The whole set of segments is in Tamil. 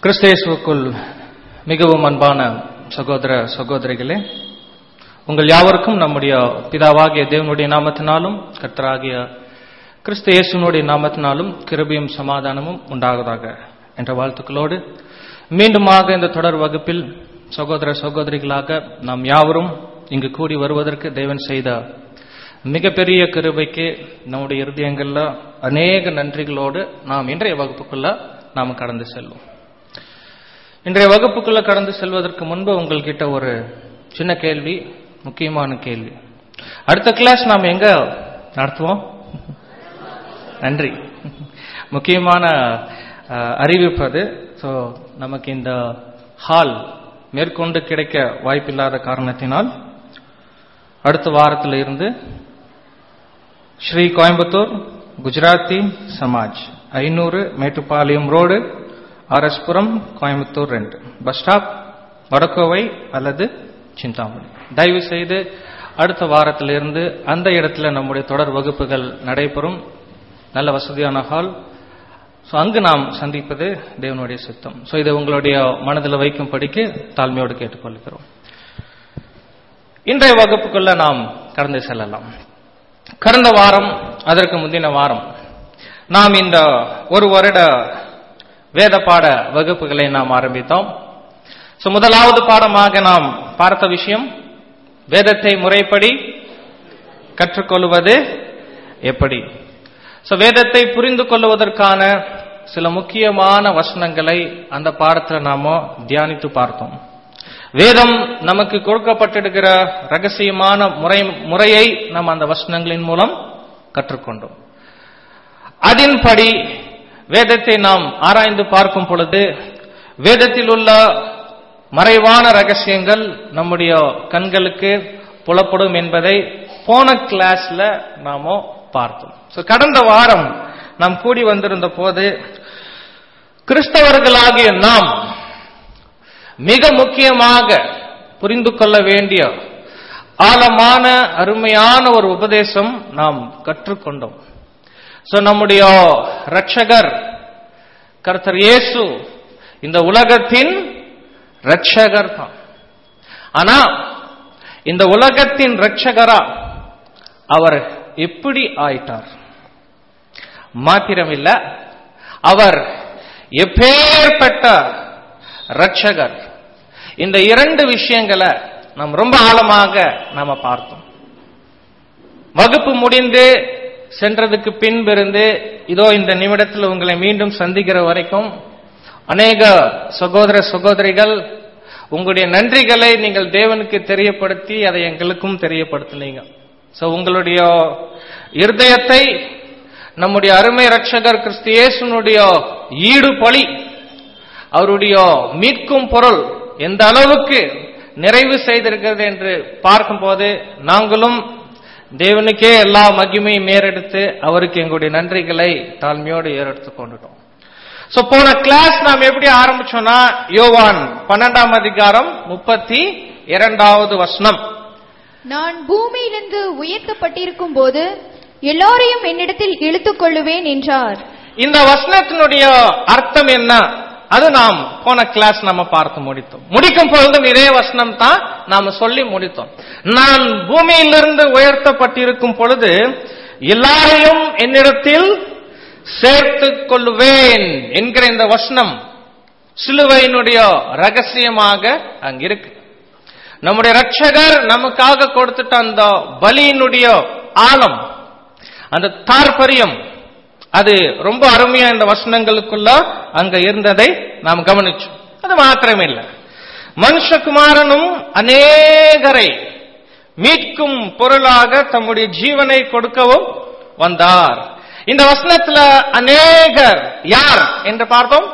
கிறிஸ்தேசுக்குள் மிகவும் அன்பான சகோதர சகோதரிகளே உங்கள் யாவருக்கும் நம்முடைய பிதாவாகிய தேவனுடைய நாமத்தினாலும் கர்த்தராகிய கிறிஸ்து இயேசுனுடைய நாமத்தினாலும் கிருபையும் சமாதானமும் உண்டாவதாக என்ற வாழ்த்துக்களோடு மீண்டுமாக இந்த தொடர் வகுப்பில் சகோதர சகோதரிகளாக நாம் யாவரும் இங்கு கூடி வருவதற்கு தேவன் செய்த மிகப்பெரிய கிருபைக்கு நம்முடைய இருதயங்கள்ல அநேக நன்றிகளோடு நாம் இன்றைய வகுப்புக்குள்ள நாம் கடந்து செல்வோம் இன்றைய வகுப்புக்குள்ள கடந்து செல்வதற்கு முன்பு உங்கள்கிட்ட ஒரு சின்ன கேள்வி முக்கியமான கேள்வி அடுத்த கிளாஸ் நாம் எங்க நடத்துவோம் நன்றி முக்கியமான அறிவிப்பு அது ஸோ நமக்கு இந்த ஹால் மேற்கொண்டு கிடைக்க வாய்ப்பில்லாத காரணத்தினால் அடுத்த வாரத்தில் இருந்து ஸ்ரீ கோயம்புத்தூர் குஜராத்தி சமாஜ் ஐநூறு மேட்டுப்பாளையம் ரோடு ஆர்எஸ்புரம் கோயம்புத்தூர் ரெண்டு பஸ் ஸ்டாப் வடக்கோவை அல்லது சிந்தாமணி தயவு செய்து அடுத்த வாரத்திலிருந்து அந்த இடத்துல நம்முடைய தொடர் வகுப்புகள் நடைபெறும் நல்ல வசதியான ஹால் ஸோ அங்கு நாம் சந்திப்பது தேவனுடைய சித்தம் ஸோ இதை உங்களுடைய மனதில் வைக்கும் படிக்க தாழ்மையோடு கேட்டுக்கொள்கிறோம் இன்றைய வகுப்புக்குள்ள நாம் கடந்து செல்லலாம் கடந்த வாரம் அதற்கு முந்தின வாரம் நாம் இந்த ஒரு வருட வேத பாட வகுப்புகளை நாம் ஆரம்பித்தோம் ஸோ முதலாவது பாடமாக நாம் பார்த்த விஷயம் வேதத்தை முறைப்படி கற்றுக்கொள்வது எப்படி ஸோ வேதத்தை புரிந்து கொள்வதற்கான சில முக்கியமான வசனங்களை அந்த பாடத்தில் நாம தியானித்து பார்த்தோம் வேதம் நமக்கு கொடுக்கப்பட்டிருக்கிற ரகசியமான முறை முறையை நாம் அந்த வசனங்களின் மூலம் கற்றுக்கொண்டோம் அதன்படி வேதத்தை நாம் ஆராய்ந்து பார்க்கும் பொழுது வேதத்தில் உள்ள மறைவான ரகசியங்கள் நம்முடைய கண்களுக்கு புலப்படும் என்பதை போன கிளாஸ்ல நாம பார்த்தோம் கடந்த வாரம் நாம் கூடி வந்திருந்த போது கிறிஸ்தவர்களாகிய நாம் மிக முக்கியமாக புரிந்து கொள்ள வேண்டிய ஆழமான அருமையான ஒரு உபதேசம் நாம் கற்றுக்கொண்டோம் சோ நம்முடைய ரட்சகர் கர்த்தர் இயேசு இந்த உலகத்தின் ரட்சகர் தான் ஆனா இந்த உலகத்தின் ரட்சகரா அவர் எப்படி ஆயிட்டார் மாத்திரமில்ல அவர் எப்பேற்பட்ட ரட்சகர் இந்த இரண்டு விஷயங்களை நாம் ரொம்ப ஆழமாக நாம பார்த்தோம் வகுப்பு முடிந்து சென்றதுக்கு பின்பிருந்து இதோ இந்த நிமிடத்தில் உங்களை மீண்டும் சந்திக்கிற வரைக்கும் அநேக சகோதர சகோதரிகள் உங்களுடைய நன்றிகளை நீங்கள் தேவனுக்கு தெரியப்படுத்தி அதை எங்களுக்கும் தெரியப்படுத்தினீங்க சோ உங்களுடைய இருதயத்தை நம்முடைய அருமை ரட்சகர் கிறிஸ்து இயேசுனுடைய ஈடு பழி அவருடைய மீட்கும் பொருள் எந்த அளவுக்கு நிறைவு செய்திருக்கிறது என்று பார்க்கும்போது நாங்களும் தேவனுக்கே எல்லா மகிமையும் மேறெடுத்து அவருக்கு எங்களுடைய நன்றிகளை தாழ்மையோடு ஏறெடுத்து கொண்டுட்டோம் சோ போன கிளாஸ் நாம் எப்படி ஆரம்பிச்சோம்னா யோவான் பன்னெண்டாம் அதிகாரம் முப்பத்தி இரண்டாவது வசனம் நான் பூமியிலிருந்து உயர்த்தப்பட்டிருக்கும் போது எல்லோரையும் என்னிடத்தில் இழுத்துக் கொள்ளுவேன் என்றார் இந்த வசனத்தினுடைய அர்த்தம் என்ன அது நாம் போன கிளாஸ் நம்ம பார்த்து முடித்தோம் முடிக்கும் பொழுதும் இதே வசனம் தான் நாம சொல்லி முடித்தோம் நான் பூமியிலிருந்து உயர்த்தப்பட்டிருக்கும் பொழுது எல்லாரையும் என்னிடத்தில் சேர்த்து கொள்ளுவேன் என்கிற இந்த வசனம் சிலுவையினுடைய ரகசியமாக அங்க இருக்கு நம்முடைய ரட்சகர் நமக்காக கொடுத்துட்ட அந்த பலியினுடைய ஆழம் அந்த தாற்பரியம் அது ரொம்ப அருமையா இந்த வசனங்களுக்குள்ள அங்க இருந்ததை நாம் கவனிச்சோம் அது மாத்திரமே இல்லை மனுஷகுமாரனும் அநேகரை மீட்கும் பொருளாக தம்முடைய ஜீவனை கொடுக்கவும் வந்தார் இந்த வசனத்துல அநேகர் யார் என்று பார்த்தோம்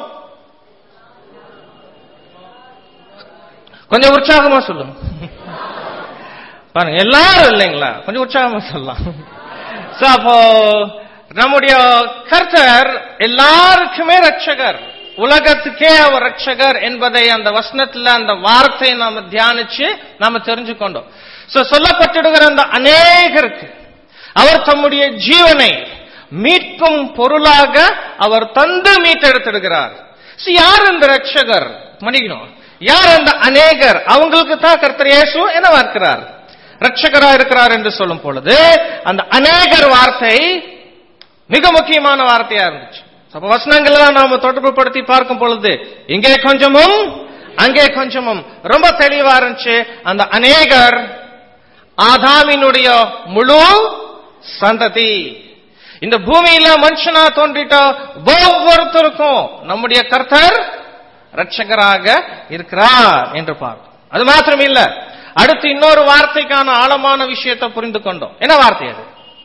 கொஞ்சம் உற்சாகமா சொல்லுங்க பாருங்க எல்லாரும் இல்லைங்களா கொஞ்சம் உற்சாகமா சொல்லலாம் அப்போ நம்முடைய கர்த்தர் எல்லாருக்குமே ரட்சகர் உலகத்துக்கே அவர் ரட்சகர் என்பதை அந்த வசனத்துல அந்த வார்த்தையை நாம தியானிச்சு நாம தெரிஞ்சுக்கொண்டோம் சொல்லப்பட்டிருக்கிற அந்த அநேகருக்கு அவர் தம்முடைய ஜீவனை மீட்கும் பொருளாக அவர் தந்து மீட்டெடுத்திருக்கிறார் See, யார் இந்த ரட்சகர் மன்னிக்கணும் யார் அந்த அநேகர் அவங்களுக்கு தான் கர்த்தர் இயேசு என்னவா இருக்கிறார் ரட்சகரா இருக்கிறார் என்று சொல்லும் பொழுது அந்த அநேகர் வார்த்தை மிக முக்கியமான வார்த்தையா இருந்துச்சு அப்ப வசனங்கள்லாம் நாம தொடர்பு படுத்தி பார்க்கும் பொழுது இங்கே கொஞ்சமும் அங்கே கொஞ்சமும் ரொம்ப தெளிவா இருந்துச்சு அந்த அநேகர் ஆதாமினுடைய முழு சந்ததி இந்த பூமியில மனுஷனா தோன்றிட்ட ஒவ்வொருத்தருக்கும் நம்முடைய கர்த்தர் ரட்சகராக இருக்கிறார் என்று பார்க்கும் அது மாத்திரம் இல்ல அடுத்து இன்னொரு வார்த்தைக்கான ஆழமான விஷயத்தை புரிந்து கொண்டோம் என்ன வார்த்தை அது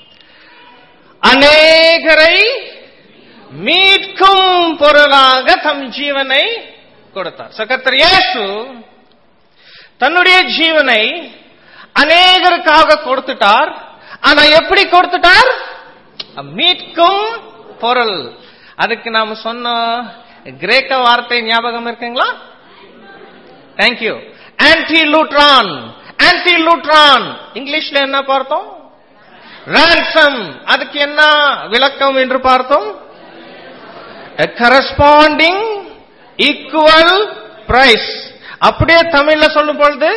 அநேகரை மீட்கும் பொருளாக தம் ஜீவனை கொடுத்தார் So, கர்த்தர் இயேசு தன்னுடைய ஜீவனை அநேகருக்காக கொடுத்துட்டார் ஆனா எப்படி கொடுத்துட்டார் மீட்கும் பொருள் அதுக்கு நாம சொன்ன கிரேக்க வார்த்தை ஞாபகம் இருக்குங்களா தேங்க்யூ ஆன்டி லூட்ரான் ஆன்டி லூட்ரான் இங்கிலீஷ்ல என்ன பார்த்தோம் ransom அதுக்கு என்ன விளக்கம் என்று பார்த்தோம் a corresponding equal price அப்படியே தமிழ்ல சொல்லும் பொழுது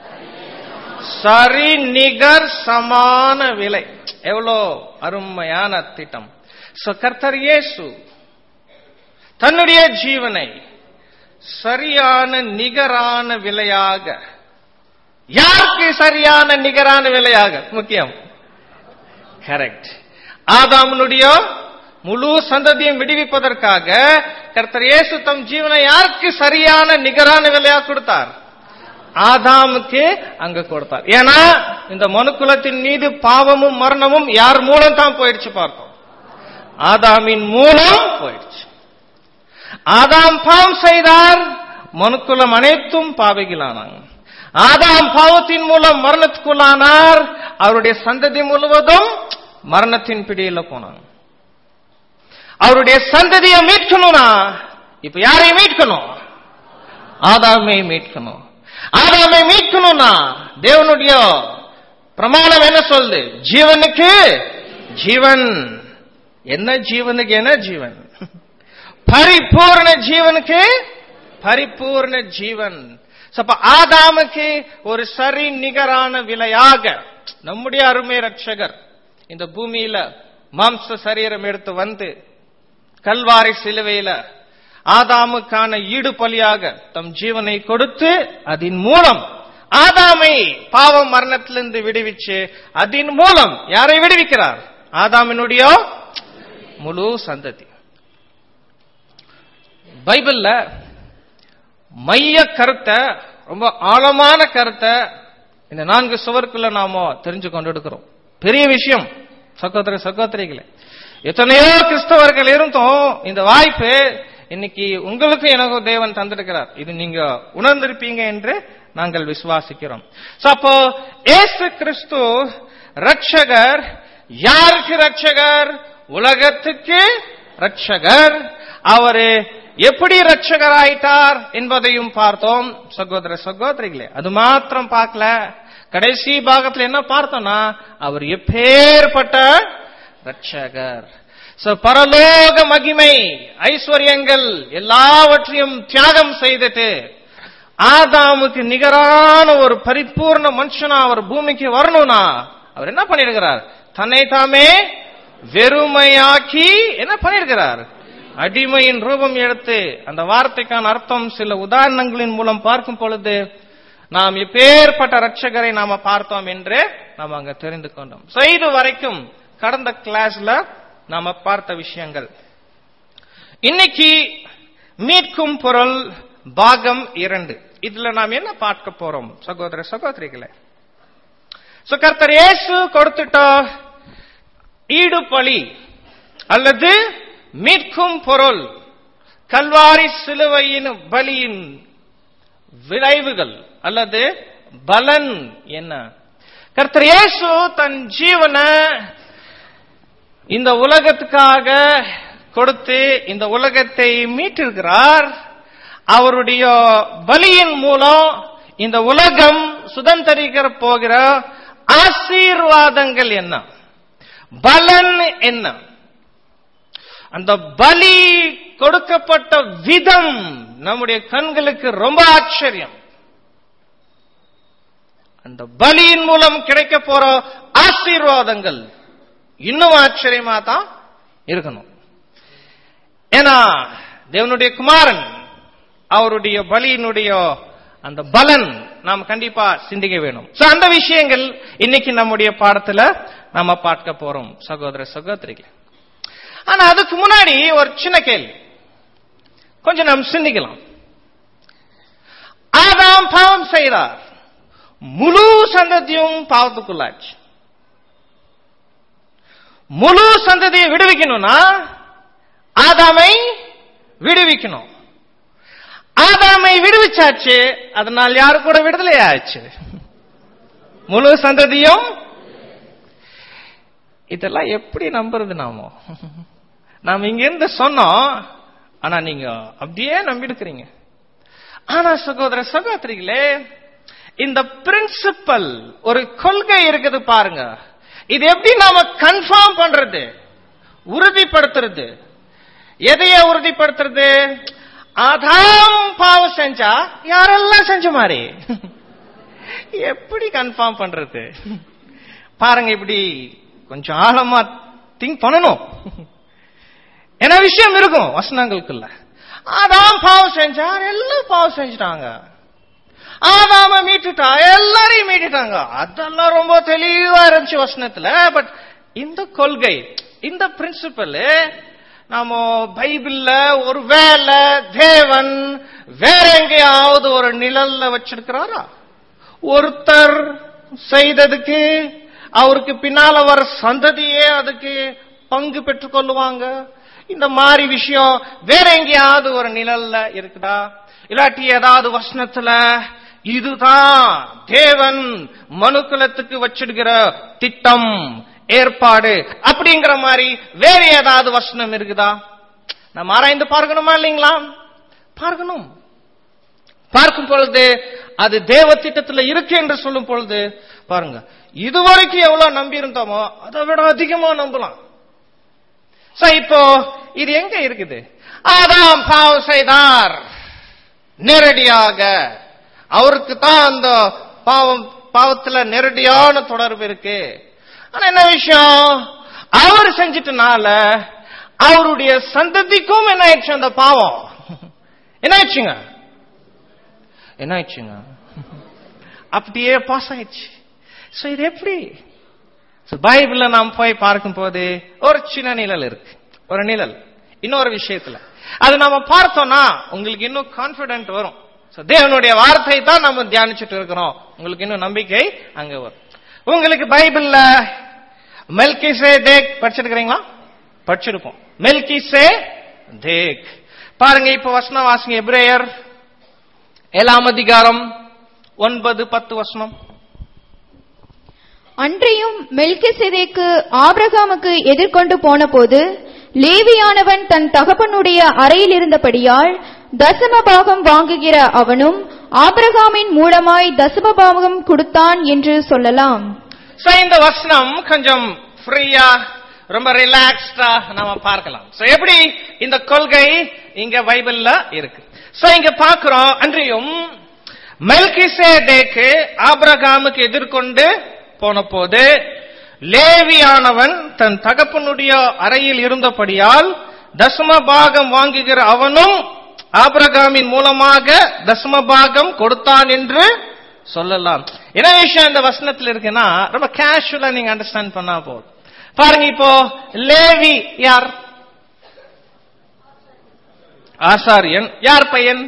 சரி நிகர் சமான விலை எவ்வளோ அருமையான திட்டம் So, கர்த்தர் இயேசு தன்னுடைய ஜீவனை சரியான நிகரான விலையாக யாருக்கு சரியான நிகரான விலையாக முக்கியம் கரெக்ட் ஆதாமனுடைய முழு சந்ததியும் விடுவிப்பதற்காக கர்த்தர் இயேசு தம் ஜீவனை யாருக்கு சரியான நிகரான விலையாக கொடுத்தார் ஆதாமுக்கு அங்க கொடுத்தார் ஏன்னா இந்த மனுக்குலத்தின் மீது பாவமும் மரணமும் யார் மூலம் தான் போயிடுச்சு பார்ப்போம் ஆதாமின் மூலம் போயிடுச்சு ஆதாம் பாவம் செய்தார் மனுக்குலம் அனைத்தும் பாவிகளானாங்க ஆதாம் பாவத்தின் மூலம் மரணத்துக்குள்ளானார் அவருடைய சந்ததி முழுவதும் மரணத்தின் பிடியில போனாங்க அவருடைய சந்ததியை மீட்கணும்னா இப்ப யாரை மீட்கணும் ஆதாமை மீட்கணும் ஆதாமை மீட்கணும்னா தேவனுடைய பிரமாணம் என்ன சொல்லுது ஜீவனுக்கு ஜீவன் என்ன ஜீவனுக்கு என்ன ஜீவன் பரிபூர்ண ஜீவனுக்கு பரிபூர்ண ஜீவன் So, அப்ப ஆதாமுக்கு ஒரு சரி நிகரான விலையாக நம்முடைய அருமை ரட்சகர் இந்த பூமியில மாம்ச சரீரம் எடுத்து வந்து கல்வாரி சிலுவையில ஆதாமுக்கான ஈடு பலியாக தம் ஜீவனை கொடுத்து அதன் மூலம் ஆதாமை பாவ மரணத்திலிருந்து விடுவிச்சு அதன் மூலம் யாரை விடுவிக்கிறார் ஆதாமினுடைய முழு சந்ததி பைபிள்ல மைய கருத்தை ரொம்ப ஆழமான கருத்தை இந்த நான்கு சுவருக்குள்ள நாம தெரிஞ்சு கொண்டு இருக்கிறோம் பெரிய விஷயம் சகோதர சகோதரிகளே எத்தனையோ கிறிஸ்தவர்கள் இருந்தும் இந்த வாய்ப்பு இன்னைக்கு உங்களுக்கு எனக்கும் தேவன் தந்திருக்கிறார் இது நீங்க உணர்ந்திருப்பீங்க என்று நாங்கள் விசுவாசிக்கிறோம் So, அப்போ ஏசு கிறிஸ்து ரட்சகர் யாருக்கு ரட்சகர் உலகத்துக்கு ரட்சகர் அவரு எப்படி ரட்சகராயிட்டார் என்பதையும் பார்த்தோம் சகோதர சகோதரிகளே அது மாத்திரம் பார்க்கல கடைசி பாகத்துல என்ன பார்த்தோம்னா அவர் எப்பேற்பட்ட ரட்சகர் So, பரலோக மகிமை ஐஸ்வர்யங்கள் எல்லாவற்றையும் தியாகம் செய்துட்டு ஆதாமுக்கு நிகரான ஒரு பரிபூர்ண மனுஷனா அவர் பூமிக்கு வரணும்னா அவர் என்ன பண்ணிருக்கிறார் தன்னை தாமே வெறுமையாக்கி என்ன பண்ணிருக்கிறார் அடிமையின் ரூபம் எடுத்து அந்த வார்த்தைக்கான அர்த்தம் சில உதாரணங்களின் மூலம் பார்க்கும் பொழுது நாம் எப்பேற்பட்ட ரட்சகரை நாம பார்த்தோம் என்று நாம் அங்க தெரிந்து கொண்டோம் So, இது வரைக்கும் கடந்த கிளாஸ்ல நாம பார்த்த விஷயங்கள் இன்னைக்கு மீட்கும் பொருள் பாகம் இரண்டு இதுல நாம் என்ன பார்க்க போறோம் சகோதர சகோதரிகளே So, கர்த்தர் இயேசு கொடுத்துட்ட ஈடு பலி அல்லது மீட்கும் பொருள் கல்வாரி சிலுவையின் பலியின் விளைவுகள் அல்லது பலன் என்ன கர்த்தர் இயேசு தன் ஜீவனை இந்த உலகத்துக்காக கொடுத்து இந்த உலகத்தை மீட்டிருக்கிறார் அவருடைய பலியின் மூலம் இந்த உலகம் சுதந்திரிக்க போகிற ஆசீர்வாதங்கள் என்ன பலன் என்ன அந்த பலி கொடுக்கப்பட்ட விதம் நம்முடைய கண்களுக்கு ரொம்ப ஆச்சரியம் அந்த பலியின் மூலம் கிடைக்க போற ஆசீர்வாதங்கள் இன்னும் ஆச்சரியமா தான் இருக்கணும் ஏன்னா தேவனுடைய குமாரன் அவருடைய பலியினுடைய அந்த பலன் நாம் கண்டிப்பா சிந்திக்க வேணும் சோ அந்த விஷயங்கள் இன்னைக்கு நம்முடைய பாடத்துல நாம பார்க்க போறோம் சகோதர சகோதரிகள் ஆனா அதுக்கு முன்னாடி ஒரு சின்ன கேள்வி கொஞ்சம் நாம் சிந்திக்கலாம் ஆதாம் பாவம் செய்தார் முழு சந்ததியும் பாவத்துக்குள்ளாச்சு முழு சந்ததியை விடுவிக்கணும்னா ஆதாமை விடுவிக்கணும் ஆதாமை விடுவிச்சாச்சு அதனால் யாரு கூட விடுதலை ஆச்சு முழு சந்ததியும் இதெல்லாம் எப்படி நம்புறது நாமோ நாம இங்க இருந்து சொன்னோம் ஆனா நீங்க அப்படியே நம்பிடுக்கிறீங்க ஆனா சகோதர சகோதரிகளே இந்த பிரின்சிபல் ஒரு கொள்கை இருக்குது பாருங்க இது எப்படி நாம கன்ஃபார்ம் பண்றது உறுதிப்படுத்துறது எதைய உறுதிப்படுத்துறது ஆதாம் பாவம் செஞ்சா யாரெல்லாம் செஞ்ச மாதிரி எப்படி கன்ஃபார்ம் பண்றது பாருங்க இப்படி கொஞ்சம் ஆழமா திங்க் பண்ணணும் என்ன விஷயம் இருக்கும் வசனங்களுக்குள்ள ஆதாம் பாவம் செஞ்சார் எல்லாம் பாவம் செஞ்சுட்டாங்க ஆதாம மீட்டுட்டா எல்லாரையும் மீட்டுட்டாங்க அதெல்லாம் ரொம்ப தெளிவா இருந்துச்சு வசனத்துல பட் இந்த கொள்கை இந்த பிரின்சிபல் நாம பைபிள்ல ஒரு வேலை தேவன் வேற எங்கேயாவது ஒரு நிழல்ல வச்சிருக்கிறாரா ஒருத்தர் செய்ததுக்கு அவருக்கு பின்னால வர சந்ததியே அதுக்கு பங்கு பெற்றுக் கொள்ளுவாங்க இந்த மாதிரி விஷயம் வேற எங்கேயாவது ஒரு நிழல்ல இருக்குதா இல்லாட்டி ஏதாவது வசனத்துல இதுதான் தேவன் மனுக்குலத்துக்கு வச்சிருக்கிற திட்டம் ஏற்பாடு அப்படிங்கிற மாதிரி வேற ஏதாவது வசனம் இருக்குதா நம்ம ஆராய்ந்து பார்க்கணுமா இல்லைங்களா பார்க்கணும் பார்க்கும் பொழுது அது தேவ திட்டத்துல இருக்கு என்று சொல்லும் பொழுது பாருங்க இதுவரைக்கும் எவ்வளவு நம்பி இருந்தோமோ அதை விட அதிகமா நம்பலாம் சோ இப்போ இது எங்க இருக்குது ஆதாம் பாவம் செய்தார் நேரடியாக அவருக்கு தான் அந்த பாவம் பாவத்துல நேரடியான தொடர்பு இருக்கு ஆனா என்ன விஷயம் அவர் செஞ்சிட்டனால அவருடைய சந்ததிக்கும் என்ன ஆயிடுச்சு அந்த பாவம் என்ன ஆயிடுச்சுங்க என்ன ஆயிடுச்சுங்க அப்படியே பாஸ் ஆயிடுச்சு சோ இது எப்படி பைபிள்ல நாம் போய் பார்க்கும் போது ஒரு சின்ன நிழல் இருக்கு ஒரு நிழல் இன்னொரு விஷயத்துல அது நாம பார்த்தோம்னா உங்களுக்கு இன்னும் கான்பிடன்ட் வரும் தேவனுடைய வார்த்தை தான் நம்ம தியானிச்சுட்டு இருக்கிறோம் உங்களுக்கு இன்னும் நம்பிக்கை அங்க வரும் உங்களுக்கு பைபிள்ல மெல்கிசே தேக் படிச்சிருக்கிறீங்களா படிச்சிருப்போம் மெல்கிசே தேக் பாருங்க இப்ப வசனம் வாசிங்க எப்ரேயர் ஏழாம் அதிகாரம் ஒன்பது பத்து வசனம் அன்றையும் மெல்கிசேதேக்கு ஆபிரகாமுக்கு எதிர்கொண்டு போனபோது லேவியானவன் தன் தகப்பனுடைய அறையில் இருந்தபடியால் தசமபாகம் வாங்குகிற அவனும் ஆபிரகாமின் மூலமாய் தசமபாகம் கொடுத்தான் என்று சொல்லலாம் சோ இந்த வசனம் கொஞ்சம் ஃப்ரீயா ரொம்ப ரிலாக்ஸ்டா நாம பார்க்கலாம் சோ எப்படி இந்த கொள்கை இங்க பைபிள்ல இருக்கு சோ இங்க பாக்குறோம் அன்றையும் மெல்கிசேதேக்கு ஆபிரகாமுக்கு எதிர்கொண்டு போன போது லேவியானவன் தன் தகப்பனுடைய அறையில் இருந்தபடியால் தசம பாகம் வாங்குகிற அவனும் ஆபிரகாமின் மூலமாக தசம பாகம் கொடுத்தான் என்று சொல்லலாம் என்ன விஷயம் இந்த வசனத்தில் இருக்குன்னா ரொம்ப கேஷுவலா நீங்க அண்டர்ஸ்டாண்ட் பண்ணா போதும் பாருங்க இப்போ லேவி யார் ஆசாரியன் யார் பையன்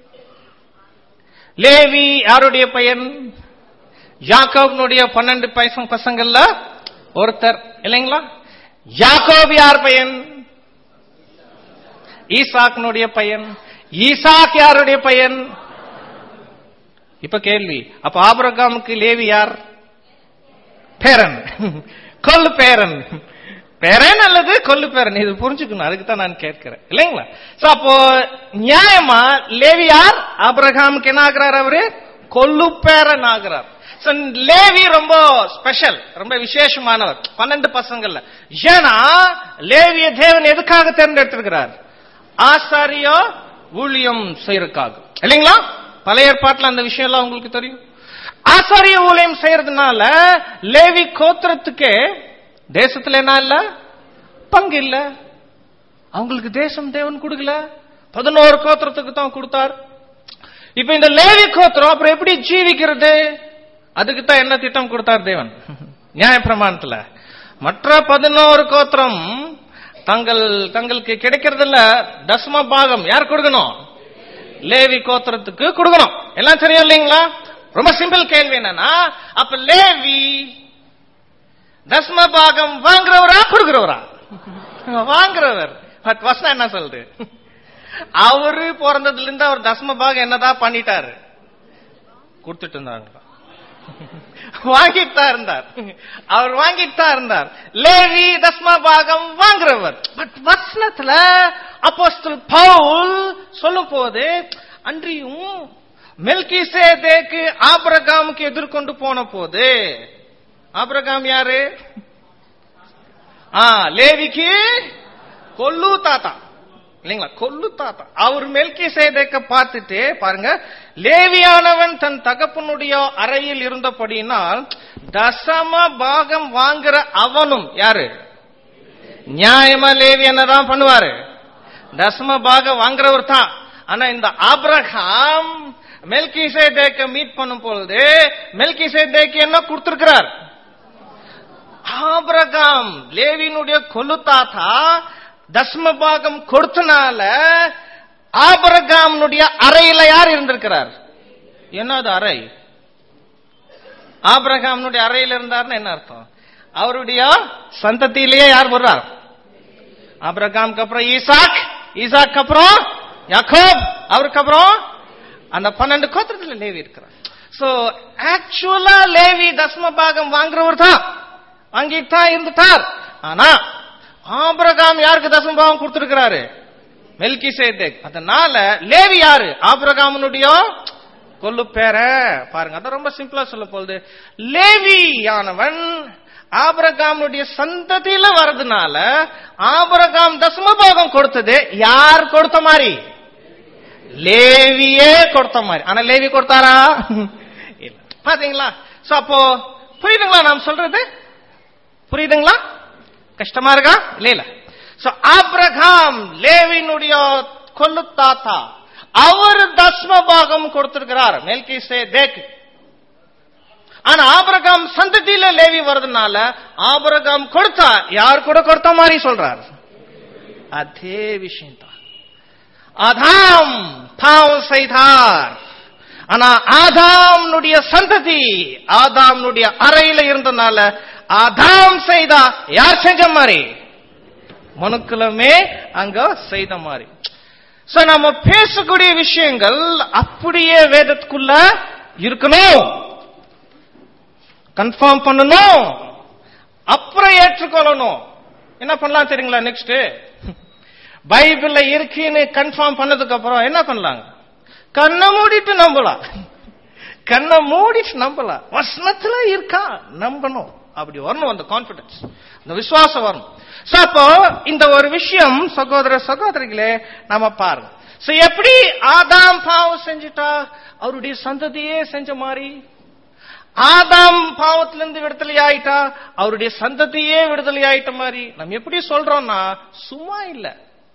லேவி யாருடைய பையன் யாக்கோப்னுடைய பன்னெண்டு பைசம் பசங்கள்ல ஒருத்தர் இல்லைங்களா யாக்கோப் யார் பையன் ஈசாக்னுடைய பையன் ஈசாக் யாருடைய பையன் இப்ப கேள்வி அப்ப ஆபரகாமுக்கு லேவி யார் பேரன் கொல்லு பேரன் பேரன் அல்லது கொல்லு பேரன் இது புரிஞ்சுக்கணும் அதுக்கு தான் நான் கேட்கிறேன் இல்லைங்களா சோ அப்போ நியாயமா லேவி யார் ஆபிரகாமுக்கு என்ன ஆகிறார் அவரு கொல்லு பேரன் ஆகிறார் So, லேவி ரொம்ப ஸ்பெஷல் ரொம்ப விசேஷமானவர் பன்னெண்டு பசங்கள்ல ஏன்னா லேவிய தேவன் எதுக்காக தேர்ந்தெடுத்திருக்கிறார் ஆசாரிய ஊழியம் செய்யறதுக்காக இல்லைங்களா பழைய ஏற்பாட்டுல அந்த விஷயம் எல்லாம் உங்களுக்கு தெரியும் ஆசாரிய ஊழியம் செய்யறதுனால லேவி கோத்திரத்துக்கே தேசத்துல என்ன இல்ல பங்கு இல்ல அவங்களுக்கு தேசம் தேவன் கொடுக்கல பதினோரு கோத்திரத்துக்கு தான் கொடுத்தார் இப்ப இந்த லேவி கோத்திரம் அப்புறம் எப்படி ஜீவிக்கிறது அதுக்கு தான் என்ன திட்டம் கொடுத்தார் தேவன் நியாய பிரமாணத்துல மற்ற பதினோரு கோத்திரம் தங்கள் தங்களுக்கு கிடைக்கிறதுல தசம பாகம் யார் கொடுக்கணும் லேவி கோத்திரத்துக்கு கொடுக்கணும் எல்லாம் தெரியும் இல்லைங்களா ரொம்ப சிம்பிள் கேள்வி என்னன்னா அப்ப லேவி தசம பாகம் வாங்குறவரா கொடுக்கிறவரா வாங்குறவர் பட் வசனம் என்ன சொல்றது அவரு பிறந்ததுல இருந்து அவர் தசம பாகம் என்னதான் பண்ணிட்டாரு கொடுத்துட்டு இருந்தாங்க வாங்கிட்டு தான் இருந்தார் அவர் வாங்கிட்டு தான் இருந்தார் லேவி தஸ்மா பாகம் வாங்குறவர் பட் வசனத்துல அப்போஸ்தல் பவுல் சொல்லும் போது அன்றியும் மெல்கி சேதேக்கு ஆபிரகாமுக்கு எதிர்கொண்டு போன போது ஆபிரகாம் யாரு ஆ லேவிக்கு கொல்லு தாத்தா இல்லைங்களா கொல்லு தாத்தா அவர் மெல்கி சேதேக்க பார்த்துட்டு பாருங்க லேவியானவன் தன் தகப்பனுடைய அறையில் இருந்தபடியினால் தசம பாகம் வாங்குற அவனும் யாரு நியாயமா லேவி என்னதான் பண்ணுவாரு தசம பாகம் வாங்குறவர் தான் ஆனா இந்த ஆப்ரஹாம் மெல்கி சேதேக்க மீட் பண்ணும் பொழுது மெல்கி சேதேக்கு என்ன கொடுத்திருக்கிறார் ஆபிரகாம் லேவினுடைய கொல்லு தாத்தா தஸ்ம பாகம் கொடுத்தனால ஆபரகாமனுடைய அறையில யார் இருந்திருக்கிறார் என்னது அறை ஆபிரகாமனுடைய அறையில் இருந்தார்னு என்ன அர்த்தம் அவருடைய சந்ததியிலேயே யார் வர்றார் ஆபிரகாம்க்கு அப்புறம் ஈசாக் ஈசாக் அப்புறம் யாக்கோப் அவருக்கு அப்புறம் அந்த பன்னெண்டு கோத்திரத்துல லேவி இருக்கிறார் சோ ஆக்சுவலா லேவி தஸ்ம பாகம் வாங்குறவர் தான் வாங்கிட்டு தான் இருந்துட்டார் ஆனா ஆபிரகாம் யாருக்கு தசம பாகம் கொடுத்திருக்கிறாரு மெல்கி சேதேக் அதனால லேவி யாரு ஆபிரகாமனுடைய கொல்லு பேர பாருங்க அதான் ரொம்ப சிம்பிளா சொல்ல போகுது லேவியானவன் ஆபிரகாமுடைய சந்ததியில வர்றதுனால ஆபிரகாம் தசம பாகம் கொடுத்தது யார் கொடுத்த மாதிரி லேவியே கொடுத்த மாதிரி ஆனா லேவி கொடுத்தாரா இல்ல பாத்தீங்களா சோ அப்போ புரியுதுங்களா நாம் சொல்றது புரியுதுங்களா கஷ்டமா இருக்கா இல்ல இல்ல சோ ஆப்ரகாம் லேவினுடைய கொல்லு தாத்தா அவர் தஸ்ம பாகம் கொடுத்திருக்கிறார் மெல்கி சே தேக் ஆனா ஆபரகாம் சந்ததியில லேவி வர்றதுனால ஆபரகாம் கொடுத்தா யார் கூட கொடுத்த மாதிரி சொல்றார் அதே விஷயம் தான் ஆதாம் பாவம் செய்தார் ஆனா ஆதாம்னுடைய சந்ததி ஆதாம்னுடைய அறையில இருந்தனால ஆதாம் செய்தா யார் செஞ்ச மாதிரி மனுக்குலமே அங்க செய்த மாதிரி சோ நம்ம பேசக்கூடிய விஷயங்கள் அப்படியே வேதத்துக்குள்ள இருக்கணும் கன்ஃபார்ம் பண்ணணும் அப்புறம் ஏற்றுக்கொள்ளணும் என்ன பண்ணலாம் தெரியுங்களா நெக்ஸ்ட் பைபிள்ல இருக்குன்னு கன்ஃபார்ம் பண்ணதுக்கு அப்புறம் என்ன பண்ணலாங்க கண்ணை மூடிட்டு நம்பலாம் கண்ணை மூடிட்டு நம்பலாம் வசனத்துல இருக்கா நம்பணும் அப்படி வரணும் அந்த கான்பிடன்ஸ் அந்த விசுவாசம் வரணும் சோ அப்போ இந்த ஒரு விஷயம் சகோதர சகோதரிகளே நம்ம பாருங்க சோ எப்படி ஆதாம் பாவம் செஞ்சுட்டா அவருடைய சந்ததியே செஞ்ச மாதிரி ஆதாம் பாவத்திலிருந்து விடுதலை ஆயிட்டா அவருடைய சந்ததியே விடுதலை ஆயிட்ட மாதிரி நம்ம எப்படி சொல்றோம்னா சும்மா இல்ல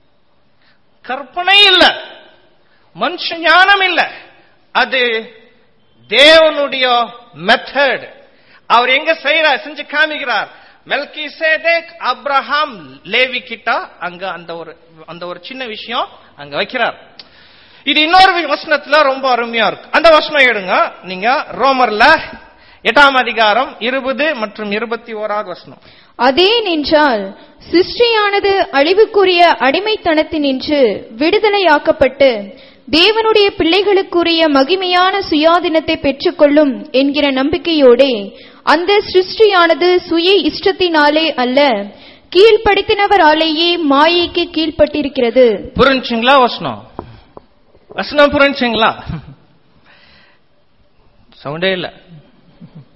கற்பனை இல்ல மனுஷ ஞானம் இல்ல அது தேவனுடைய மெத்தட் அவர் எங்க செய்யறார் செஞ்சு காமிக்கிறார் மெல்கி சேதேக் அப்ரஹாம் லேவி கிட்ட அங்க அந்த ஒரு அந்த ஒரு சின்ன விஷயம் அங்க வைக்கிறார் இது இன்னொரு வசனத்துல ரொம்ப அருமையா இருக்கு அந்த வசனம் எடுங்க நீங்க ரோமர்ல எட்டாம் அதிகாரம் இருபது மற்றும் இருபத்தி ஓராவது வசனம் அதே நின்றால் சிருஷ்டியானது அழிவுக்குரிய அடிமைத்தனத்தினின்று விடுதலையாக்கப்பட்டு தேவனுடைய பிள்ளைகளுக்குரிய மகிமையான சுயாதீனத்தை பெற்றுக்கொள்ளும் என்கிற நம்பிக்கையோடே அந்த சிருஷ்டியானது சுய இஷ்டத்தினாலே அல்ல கீழ்ப்படுத்தினவராலேயே மாயைக்கு கீழ்ப்பட்டிருக்கிறது புரிஞ்சுங்களா வசனம் வசனம் புரிஞ்சுங்களா சவுண்டே இல்ல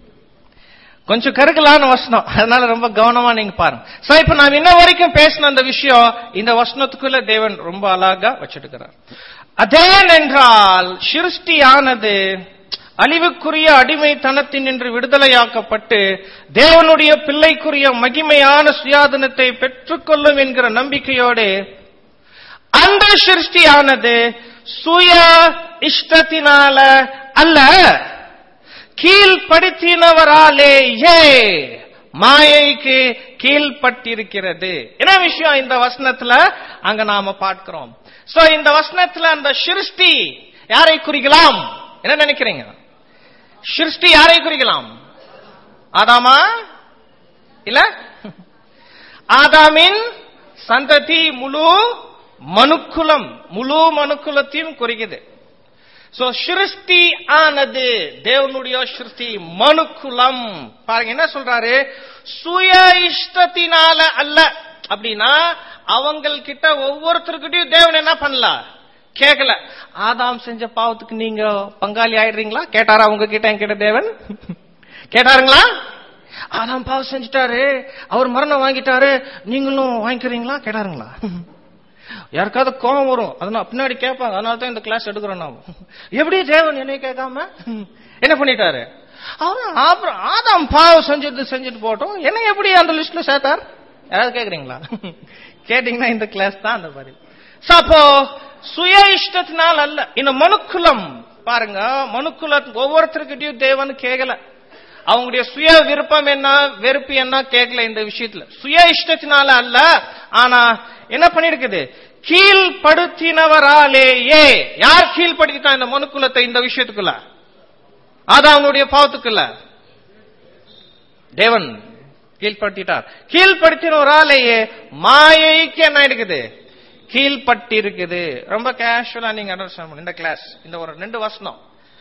கொஞ்சம் கருக்கலான வசனம் அதனால ரொம்ப கவனமா நீங்க பாருங்க சோ இப்ப நாம் இன்ன வரைக்கும் பேசின அந்த விஷயம் இந்த வசனத்துக்குள்ள தேவன் ரொம்ப அழகா வச்சிருக்கிறார் அதேனென்றால் சிருஷ்டியானது அழிவுக்குரிய அடிமைத்தனத்தின் என்று விடுதலையாக்கப்பட்டு தேவனுடைய பிள்ளைக்குரிய மகிமையான சுயாதனத்தை பெற்றுக்கொள்ளும் என்கிற நம்பிக்கையோடு அந்த சிருஷ்டியானது சுய இஷ்டத்தினால அல்ல கீழ்படுத்தினவராலேயே மாயைக்கு கீழ்பட்டிருக்கிறது என்ன விஷயம் இந்த வசனத்துல அங்க நாம பார்க்கிறோம் சோ இந்த வசனத்துல அந்த சிருஷ்டி யாரை குறிக்கலாம் என்ன நினைக்கிறீங்க சிருஷ்டி யாரை குறிக்கலாம் ஆதாமா இல்ல ஆதாமின் சந்ததி முழு மனுக்குலம் முழு மனுக்குலத்தையும் குறிக்குது சோ சிருஷ்டி ஆனது தேவனுடைய சிருஷ்டி மனுக்குலம் பாருங்க என்ன சொல்றாரு சுய இஷ்டத்தினால அல்ல அப்படின்னா அவங்க கிட்ட ஒவ்வொருத்தருக்கிட்டையும் தேவன் என்ன பண்ணல கேட்கல ஆதாம் செஞ்ச பாவத்துக்கு நீங்க பங்காளி ஆயிடுறீங்களா கேட்டாரா உங்க கிட்ட என்கிட்ட தேவன் கேட்டாருங்களா ஆதாம் பாவம் செஞ்சுட்டாரு அவர் மரணம் வாங்கிட்டாரு நீங்களும் வாங்கிக்கிறீங்களா கேட்டாருங்களா யாருக்காவது கோபம் வரும் அதனால பின்னாடி கேட்பாங்க அதனால தான் இந்த கிளாஸ் எடுக்கிறோம் நாம எப்படி தேவன் என்னை கேட்காம என்ன பண்ணிட்டாரு அவன் அப்புறம் ஆதாம் பாவம் செஞ்சது செஞ்சுட்டு போட்டோம் என்ன எப்படி அந்த லிஸ்ட்ல சேர்த்தார் யாராவது கேக்குறீங்களா கேட்டீங்கன்னா இந்த கிளாஸ் தான் அந்த மாதிரி So, அப்போ சுய இஷ்டத்தினால் அல்ல இந்த மனுக்குலம் பாருங்க மனுக்குல ஒவ்வொருத்தருக்கிட்டையும் தேவன் கேட்கல அவங்களுடைய சுய விருப்பம் என்ன வெறுப்பு என்ன கேட்கல இந்த விஷயத்துல சுய இஷ்டத்தினால அல்ல ஆனா என்ன பண்ணிருக்குது கீழ்படுத்தினவராலேயே யார் கீழ்படுத்திட்டா இந்த மனுக்குலத்தை இந்த விஷயத்துக்குள்ள ஆதாமுடைய பாவத்துக்குள்ள தேவன் கீழ்படுத்திட்டார் கீழ்படுத்தினவராலேயே மாயைக்கு என்ன இருக்குது கீழ்பட்டி இருக்குது ரொம்ப கேஷுவலா நீங்க அண்டர்ஸ்டாண்ட் பண்ணணும் இந்த கிளாஸ் இந்த ஒரு ரெண்டு வசனம்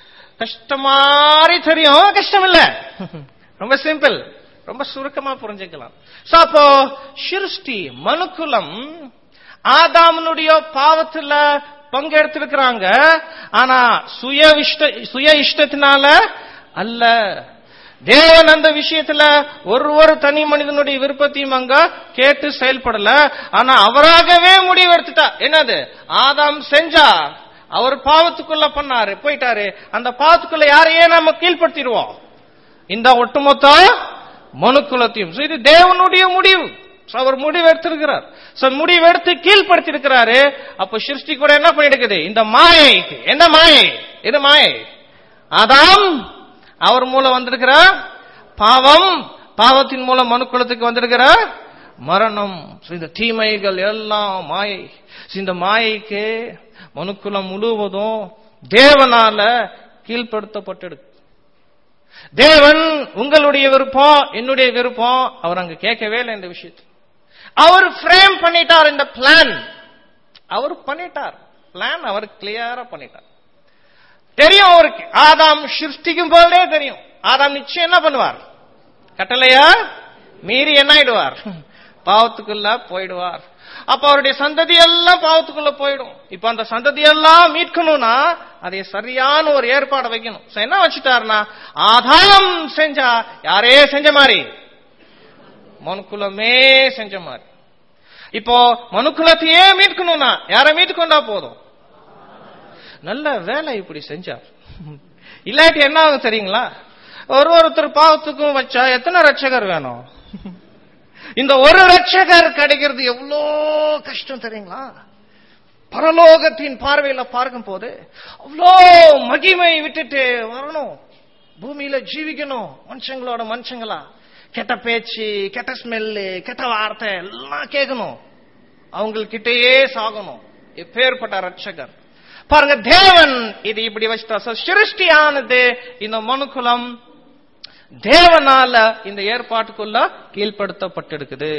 கஷ்டமாரி தெரியும் கஷ்டம் இல்ல ரொம்ப சிம்பிள் ரொம்ப சுருக்கமா புரிஞ்சுக்கலாம் சோ அப்போ சிருஷ்டி மனுக்குலம் ஆதாமனுடைய பாவத்துல பங்கெடுத்திருக்கிறாங்க ஆனா சுய இஷ்ட சுய இஷ்டத்தினால அல்ல தேவன் அந்த விஷயத்துல ஒரு ஒரு தனி மனிதனுடைய விருப்பத்தையும் அங்க கேட்டு செயல்படல ஆனா அவராகவே முடிவெடுத்துட்டா என்னது ஆதாம் செஞ்சா அவர் பாவத்துக்குள்ள பண்ணாரு போயிட்டாரு அந்த பாவத்துக்குள்ள யாரையே நம்ம கீழ்படுத்திடுவோம் இந்த ஒட்டுமொத்த மனுக்குலத்தையும் So, இது தேவனுடைய முடிவு So, அவர் முடிவு எடுத்திருக்கிறார் So, முடிவு எடுத்து கீழ்படுத்திருக்கிறாரு அப்ப சிருஷ்டி கூட என்ன பண்ணிடுக்குது இந்த மாயை என்ன மாயை இது மாயை ஆதாம் அவர் மூலம் வந்திருக்கிற பாவம் பாவத்தின் மூலம் மனுக்குலத்துக்கு வந்திருக்கிற மரணம் So, இந்த தீமைகள் எல்லாம் மாயை So, இந்த மாயைக்கு மனுக்குலம் முழுவதும் தேவனால கீழ்ப்படுத்தப்பட்டிருக்கு தேவன் உங்களுடைய விருப்பம் என்னுடைய விருப்பம் அவர் அங்க கேட்கவே இல்லை இந்த விஷயத்தை அவர் ஃப்ரேம் பண்ணிட்டார் இந்த பிளான் அவர் பண்ணிட்டார் பிளான் அவர் கிளியரா பண்ணிட்டார் தெரியும் அவருக்கு ஆதாம் சிருஷ்டிக்கும் போதே தெரியும் ஆதாம் நிச்சயம் என்ன பண்ணுவார் கட்டளையா மீறி என்ன ஆயிடுவார் பாவத்துக்குள்ள போயிடுவார் அப்ப அவருடைய சந்ததி எல்லாம் பாவத்துக்குள்ள போயிடும் இப்ப அந்த சந்ததி எல்லாம் மீட்கணும்னா அதை சரியான ஒரு ஏற்பாடு வைக்கணும் So, என்ன வச்சுட்டாருன்னா ஆதாரம் செஞ்சா யாரே செஞ்ச மாதிரி மனுக்குலமே செஞ்ச மாதிரி இப்போ மனுக்குலத்தையே மீட்கணும்னா யாரை மீட்டுக்கொண்டா போதும் நல்ல வேலை இப்படி செஞ்சார் இல்லாட்டி என்ன ஆகும் தெரியுங்களா ஒரு ஒருத்தர் பாவத்துக்கும் வச்சா எத்தனை ரட்சகர் வேணும் இந்த ஒரு ரட்சகர் கிடைக்கிறது எவ்வளோ கஷ்டம் தெரியுங்களா பரலோகத்தின் பார்வையில பார்க்கும் போது அவ்வளோ மகிமை விட்டுட்டு வரணும் பூமியில ஜீவிக்கணும் மனுஷங்களோட மனுஷங்களா கெட்ட பேச்சு கெட்ட ஸ்மெல்லு கெட்ட வார்த்தை எல்லாம் கேட்கணும் அவங்கக்கிட்டயே சாகணும் எப்பேற்பட்ட ரட்சகர் பாருங்க தேவன் இது இப்படி வச்சுட்டா சிருஷ்டியானது இந்த மனுக்குலம் தேவனால இந்த ஏற்பாட்டுக்குள்ள கீழ்ப்படுத்தப்பட்டிருக்குது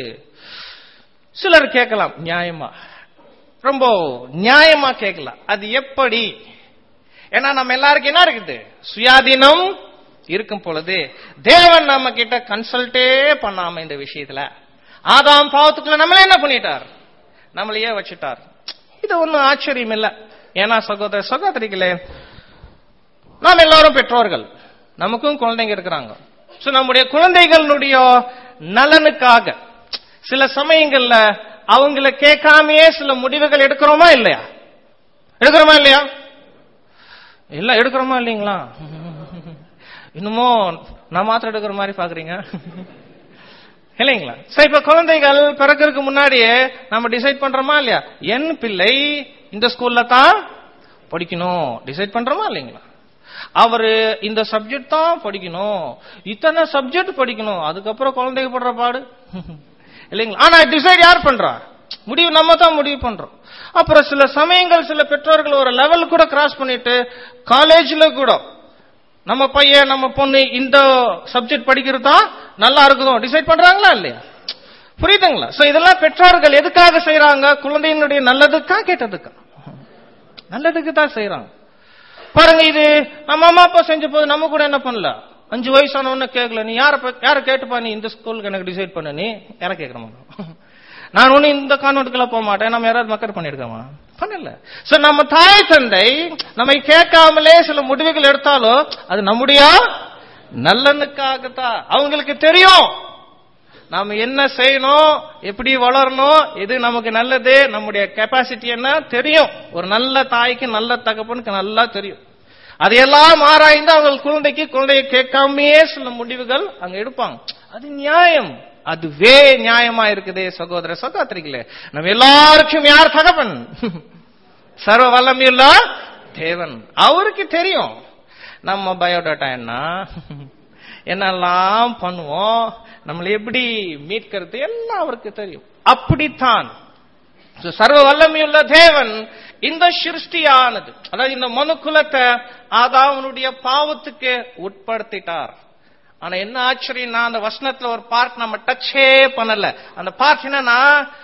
சிலர் கேட்கலாம் நியாயமா ரொம்ப நியாயமா கேட்கலாம் அது எப்படி ஏன்னா நம்ம எல்லாருக்கும் என்ன இருக்குது சுயாதீனம் இருக்கும் பொழுது தேவன் நம்ம கிட்ட கன்சல்ட்டே பண்ணாம இந்த விஷயத்துல ஆதாம் பாவத்துக்குள்ள நம்மளே என்ன பண்ணிட்டார் நம்மளையே வச்சுட்டார் இது ஒன்னும் ஆச்சரியம் இல்ல ஏன்னா சகோதர சகோதரிகளே நாம் எல்லாரும் பெற்றோர்கள் நமக்கும் குழந்தைங்க இருக்கிறாங்க சோ நம்முடைய குழந்தைகளுடைய நலனுக்காக சில சமயங்கள்ல அவங்கள கேட்காமயே சில முடிவுகள் எடுக்கிறோமா இல்லையா எடுக்கிறோமா இல்லையா இல்ல எடுக்கிறோமா இல்லைங்களா இன்னமும் நான் மாத்திரம் எடுக்கிற மாதிரி பாக்குறீங்க இல்லைங்களா சரி இப்ப குழந்தைகள் பிறக்கிறதுக்கு முன்னாடியே நம்ம டிசைட் பண்றோமா இல்லையா என் பிள்ளை இந்த ஸ்கூல்ல தான் படிக்கணும் டிசைட் பண்றோமா இல்லைங்களா அவரு இந்த சப்ஜெக்ட் தான் படிக்கணும் இத்தனை சப்ஜெக்ட் படிக்கணும் அதுக்கப்புறம் குழந்தைங்க படுற பாடு இல்லைங்களா ஆனா டிசைட் யார் பண்றா முடிவு நம்ம தான் முடிவு பண்றோம் அப்புறம் சில சமயங்கள் சில பெற்றோர்கள் ஒரு லெவல் கூட கிராஸ் பண்ணிட்டு காலேஜ்ல கூட நம்ம பையன் நம்ம பொண்ணு இந்த சப்ஜெக்ட் படிக்கிறது தான் நல்லா இருக்குதோ டிசைட் பண்றாங்களா இல்லையா புரியுதுங்களா சோ இதெல்லாம் பெற்றோர்கள் எதுக்காக செய்யறாங்க குழந்தையினுடைய நல்லதுக்கா கேட்டதுக்கா நல்லதுக்கு தான் செய்யறாங்க பாருங்க இது நம்ம அம்மா அப்பா செஞ்ச போது நம்ம கூட என்ன பண்ணல அஞ்சு வயசானவன கேட்கல நீ யார யார கேட்டுப்பா நீ இந்த ஸ்கூலுக்கு எனக்கு டிசைட் பண்ண நீ யார கேட்கறமா நான் ஒண்ணு இந்த கான்வென்ட்டுக்குள்ள போக மாட்டேன் நம்ம யாராவது மக்கள் பண்ணிருக்கோமா பண்ணல சோ நம்ம தாய் தந்தை நம்மை கேட்காமலே சில முடிவுகள் எடுத்தாலும் அது நம்முடைய நல்லனுக்காகத்தான் அவங்களுக்கு தெரியும் நாம என்ன செய்யணும் எப்படி வளரணும் எது நமக்கு நல்லது நம்முடைய கெப்பாசிட்டி என்ன தெரியும் ஒரு நல்ல தாய்க்கு நல்ல தகப்பனுக்கு நல்லா தெரியும் அதையெல்லாம் ஆராய்ந்து அவங்க குழந்தைக்கு குழந்தையை கேட்காமயே சில முடிவுகள் அங்க எடுப்பாங்க அது நியாயம் அதுவே நியாயமா இருக்குதே சகோதர சகோதரிகளே நம்ம எல்லாருக்கும் யார் தகப்பன் சர்வ வல்லமையுள்ள தேவன் அவருக்கு தெரியும் நம்ம பயோடாட்டா என்ன என்னெல்லாம் பண்ணுவோம் நம்மளை எப்படி மீட்கிறது எல்லாம் அவருக்கு தெரியும் அப்படித்தான் சர்வ வல்லமையுள்ள தேவன் இந்த சிருஷ்டியானது அதாவது இந்த மனு குலத்தை ஆதாவனுடைய பாவத்துக்கு உட்படுத்திட்டார் ஆனா என்ன ஆச்சரியம்னா அந்த வசனத்துல ஒரு பார்ட் நம்ம டச்சே பண்ணல அந்த பார்ட் என்னன்னா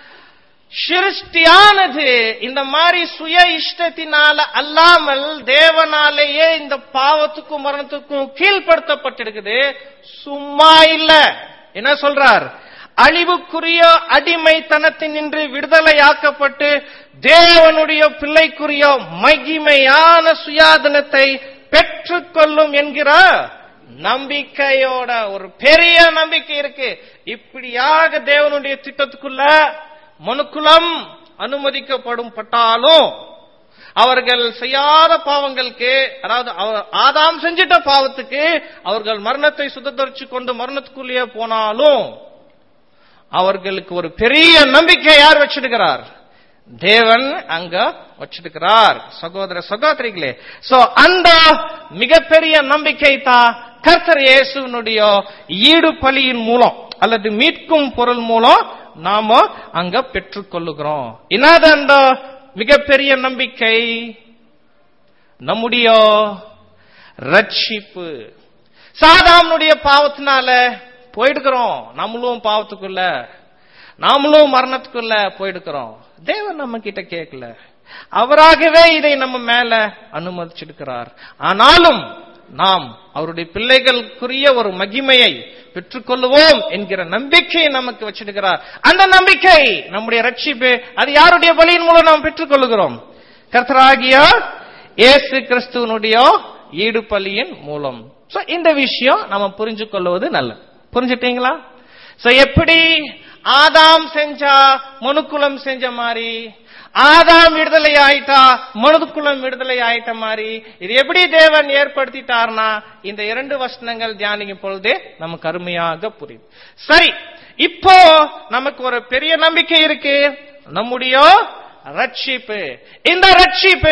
சிருஷ்டியானது இந்த மாதிரி சுய இஷ்டத்தினால அல்லாமல் தேவனாலேயே இந்த பாவத்துக்கும் மரணத்துக்கும் கீழ்படுத்தப்பட்டிருக்குது சும்மா இல்ல என்ன சொல்றார் அழிவுக்குரிய அடிமைத்தனத்தினின்று விடுதலையாக்கப்பட்டு தேவனுடைய பிள்ளைக்குரிய மகிமையான சுயாதனத்தை பெற்றுக்கொள்ளும் என்கிற நம்பிக்கையோட ஒரு பெரிய நம்பிக்கை இருக்கு இப்படியாக தேவனுடைய திட்டத்துக்குள்ள மனுக்குலம் அனுமதிக்கப்படும் பட்டாலும் அவர்கள் செய்யாத பாவங்களுக்கு அதாவது ஆதாம் செஞ்சிட்ட பாவத்துக்கு அவர்கள் மரணத்தை சுதந்திரிச்சு கொண்டு மரணத்துக்குள்ளேயே போனாலும் அவர்களுக்கு ஒரு பெரிய நம்பிக்கை யார் வச்சிருக்கிறார் தேவன் அங்க வச்சிருக்கிறார் சகோதர சகோதரிகளே சோ அந்த மிகப்பெரிய நம்பிக்கை தான் கர்த்தர் இயேசுனுடைய ஈடு பலியின் மூலம் அல்லது மீட்கும் பொருள் மூலம் நாம அங்க பெற்றுக்கொள்ளுகிறோம் என்னது அந்த மிகப்பெரிய நம்பிக்கை நம்முடைய ரட்சிப்பு சாதாமனுடைய பாவத்தினால போயிடுக்கிறோம் நம்மளும் பாவத்துக்குள்ள நாமளும் மரணத்துக்குள்ள போயிடுக்கிறோம் தேவன் நம்ம கிட்ட கேட்கல அவராகவே இதை நம்ம மேல அனுமதிச்சிருக்கிறார் ஆனாலும் நாம் அவருடைய பிள்ளைகளுக்குரிய ஒரு மகிமையை பெற்றுக்கொள்ளுவோம் என்கிற நம்பிக்கையை நமக்கு வச்சிருக்கிறார் அந்த நம்பிக்கை நம்முடைய ரட்சிப்பு அது யாருடைய பலியின் மூலம் நாம் பெற்றுக்கொள்ளுகிறோம் கர்த்தராகிய இயேசு கிறிஸ்துவனுடைய ஈடு பலியின் மூலம் சோ இந்த விஷயம் நம்ம புரிஞ்சு கொள்வது நல்லது புரிஞ்சுட்டீங்களா சோ எப்படி ஆதாம் செஞ்சா மனுக்குலம் செஞ்ச மாதிரி ஆதாம் விடுதலை ஆயிட்டா மனுக்குலம் விடுதலை ஆயிட்ட மாதிரி இது எப்படி தேவன் ஏற்படுத்திட்டார்னா இந்த இரண்டு வசனங்கள் தியானிக்கும் பொழுதே நமக்கு அருமையாக புரியுது சரி இப்போ நமக்கு ஒரு பெரிய நம்பிக்கை இருக்கு நம்முடைய ரட்சிப்பு இந்த ரட்சிப்பு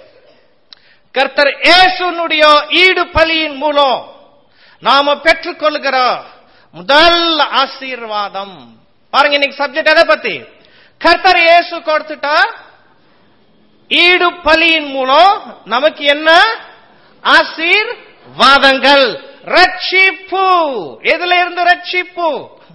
கர்த்தர் ஏசுனுடைய ஈடு பலியின் மூலம் நாம பெற்றுக்கொள்கிற முதல் ஆசீர்வாதம் பாருங்க இன்னைக்கு சப்ஜெக்ட் எதை பத்தி கர்த்தர் இயேசு கொடுத்துட்டா ஈடு பலியின் மூலம் நமக்கு என்ன ஆசீர்வாதங்கள் ரட்சிப்பு எதுல இருந்து ரட்சிப்பு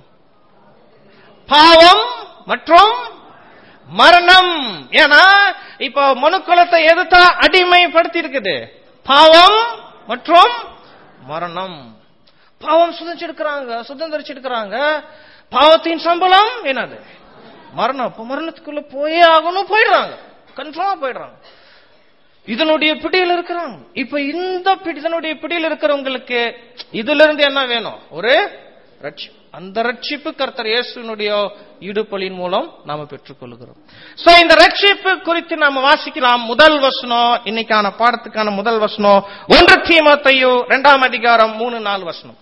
பாவம் மற்றும் மரணம் ஏன்னா இப்ப மனுக்குலத்தை எதுத்தா அடிமைப்படுத்தி இருக்குது பாவம் மற்றும் மரணம் பாவம் சுதந்திரிச்சிருக்கிறாங்க சுதந்திரிச்சிருக்கிறாங்க பாவத்தின் சம்பளம் என்னது மரணம் இப்ப மரணத்துக்குள்ள போயே ஆகணும் போயிடுறாங்க கன்ஃபார்மா போயிடுறாங்க இதனுடைய பிடியில் இருக்கிறாங்க இப்ப இந்த பிடி இதனுடைய பிடியில் இருக்கிறவங்களுக்கு இதுல இருந்து என்ன வேணும் ஒரு ரட்சிப்பு அந்த ரட்சிப்பு கர்த்தர் இயேசுனுடைய ஈடுபலின் மூலம் நாம பெற்றுக்கொள்கிறோம் சோ இந்த ரட்சிப்பு குறித்து நாம வாசிக்கலாம் முதல் வசனம் இன்னைக்கான பாடத்துக்கான முதல் வசனம் ஒன்று தீமத்தையோ இரண்டாம் அதிகாரம் மூணு நாலு வசனம்